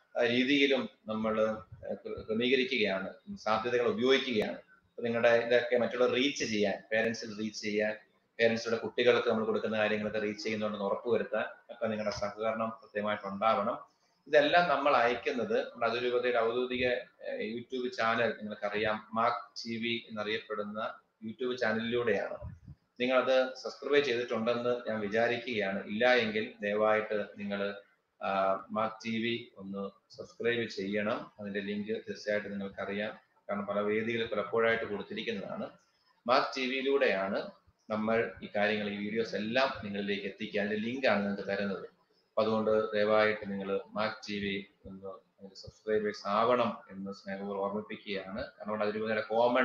ആ, രീതിയിലും നമ്മൾ ക്രമീകരിക്കുകയാണ് സാധ്യതകൾ ഉപയോഗിക്കുകയാണ് അപ്പൊ നിങ്ങളുടെ ഇതൊക്കെ മറ്റുള്ളവർ റീച്ച് ചെയ്യാൻ പേരൻസിൽ റീച്ച് ചെയ്യാൻ പേരൻസിയുടെ കുട്ടികൾക്ക് നമ്മൾ കൊടുക്കുന്ന കാര്യങ്ങളൊക്കെ റീച്ച് ചെയ്യുന്നുണ്ടെന്ന് ഉറപ്പുവരുത്താൻ ഒക്കെ നിങ്ങളുടെ സഹകരണം കൃത്യമായിട്ട് ഉണ്ടാവണം ഇതെല്ലാം നമ്മൾ അയക്കുന്നത് നമ്മുടെ അതിരൂപതയുടെ ഔദ്യോഗിക ഏഹ്, യൂട്യൂബ് ചാനൽ നിങ്ങൾക്കറിയാം മാർക്ക് ടി വി എന്നറിയപ്പെടുന്ന യൂട്യൂബ് ചാനലിലൂടെയാണ് നിങ്ങളത് സബ്സ്ക്രൈബ് ചെയ്തിട്ടുണ്ടെന്ന് ഞാൻ വിചാരിക്കുകയാണ് ഇല്ല എങ്കിൽ ദയവായിട്ട് നിങ്ങൾ മാർക്ക് ടി വി ഒന്ന് സബ്സ്ക്രൈബ് ചെയ്യണം അതിന്റെ ലിങ്ക് തീർച്ചയായിട്ടും നിങ്ങൾക്കറിയാം കാരണം പല വേദികൾ പലപ്പോഴായിട്ട് കൊടുത്തിരിക്കുന്നതാണ് മാർക്ക് ടി വിയിലൂടെയാണ് നമ്മൾ ഈ കാര്യങ്ങൾ ഈ വീഡിയോസ് എല്ലാം നിങ്ങളിലേക്ക് എത്തിക്കുക അതിന്റെ ലിങ്കാണ് നിങ്ങൾക്ക് തരുന്നത് അപ്പൊ അതുകൊണ്ട് ദയവായിട്ട് നിങ്ങൾ മാർക്ക് ടി വി ഒന്ന് സബ്സ്ക്രൈബേഴ്സ് ആവണം എന്ന് സ്നേഹപൂർവ്വം ഓർമ്മിപ്പിക്കുകയാണ് കാരണം അവിടെ അതിരൂപതയുടെ കോമൺ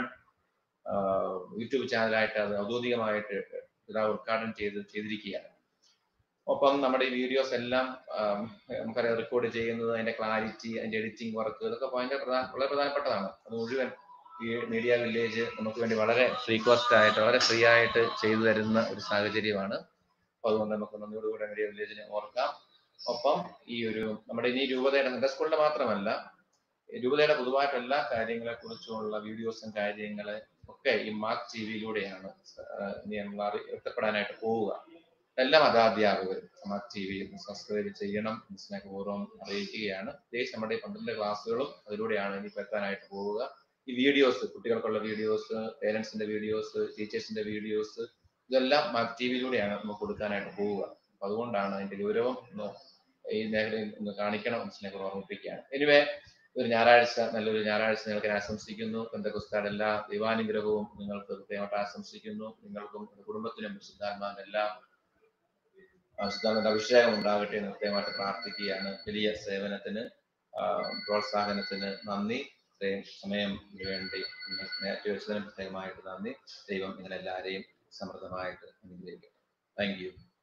യൂട്യൂബ് ചാനലായിട്ട് അത് ഔദ്യോഗികമായിട്ട് ഇതാ ഉദ്ഘാടനം ചെയ്ത് ചെയ്തിരിക്കുകയാണ് ഒപ്പം നമ്മുടെ ഈ വീഡിയോസ് എല്ലാം ആം, നമുക്കറിയാം റെക്കോർഡ് ചെയ്യുന്നത് അതിന്റെ ക്ലാരിറ്റി അതിന്റെ എഡിറ്റിംഗ് വർക്ക് ഇതൊക്കെ ഭയങ്കര പ്രധാന വളരെ പ്രധാനപ്പെട്ടതാണ് അത് മുഴുവൻ ഈ മീഡിയ വില്ലേജ് നമുക്ക് വേണ്ടി വളരെ ഫ്രീ കോസ്റ്റ് ആയിട്ട് വളരെ ഫ്രീ ആയിട്ട് ചെയ്തു തരുന്ന ഒരു സാഹചര്യമാണ് അപ്പൊ അതുകൊണ്ട് നമുക്ക് നന്ദിയോടുകൂടെ മീഡിയ വില്ലേജിനെ ഓർക്കാം ഒപ്പം ഈ ഒരു നമ്മുടെ ഇനി രൂപതയുടെ നിന്റെ സ്കൂളിന്റെ മാത്രമല്ല ഈ രൂപതയുടെ പൊതുവായിട്ട് എല്ലാ കാര്യങ്ങളെ കുറിച്ചുള്ള വീഡിയോസും കാര്യങ്ങളെ ഒക്കെ ഈ മാർക്ക് ടി വിയിലൂടെയാണ് ഇനി നമ്മൾ അറി എത്തപ്പെടാനായിട്ട് പോവുക എല്ലാ മതാധ്യാപകരും മാർക്ക് ടി വി സബ്സ്ക്രൈബ് ചെയ്യണം എന്ന് സ്നേഹപൂർവ്വം അറിയിക്കുകയാണ് പ്രത്യേകിച്ച് നമ്മുടെ ഈ പന്ത്രണ്ട് ക്ലാസ്സുകളും അതിലൂടെയാണ് ഇനി എത്താനായിട്ട് പോവുക ഈ വീഡിയോസ് കുട്ടികൾക്കുള്ള വീഡിയോസ് പേരൻസിന്റെ വീഡിയോസ് ടീച്ചേഴ്സിന്റെ വീഡിയോസ് ഇതെല്ലാം മാർക്ക് ടി വിയിലൂടെയാണ് നമുക്ക് കൊടുക്കാനായിട്ട് പോവുക അപ്പൊ അതുകൊണ്ടാണ് അതിന്റെ ഗൗരവം ഒന്ന് ഈ മേഖലയിൽ ഒന്ന് കാണിക്കണം എന്ന് സ്നേഹം ഓർമ്മിപ്പിക്കുകയാണ് എനിവേ ഒരു ഞായറാഴ്ച നല്ലൊരു ഞായറാഴ്ച നിങ്ങൾക്ക് ഞാൻ ആശംസിക്കുന്നു പെന്തകുസ്താഡ് എല്ലാ ദൈവാനുഗ്രഹവും നിങ്ങൾക്ക് കൃത്യമായിട്ട് ആശംസിക്കുന്നു നിങ്ങൾക്കും നിങ്ങളുടെ കുടുംബത്തിനും സിദ്ധാത്മാവിന്റെ എല്ലാ സിദ്ധാന്തന്റെ അഭിഷേകം ഉണ്ടാകട്ടെ എന്ന് കൃത്യമായിട്ട് പ്രാർത്ഥിക്കുകയാണ് വലിയ സേവനത്തിന് ആ, പ്രോത്സാഹനത്തിന് നന്ദി ഇത്രയും സമയം ഇതിനു വേണ്ടി നിങ്ങൾ നേരത്തെ വെച്ചതിന് പ്രത്യേകമായിട്ട് നന്ദി ദൈവം നിങ്ങളെല്ലാവരെയും സമൃദ്ധമായിട്ട് അനുഗ്രഹിക്കട്ടെ താങ്ക് യു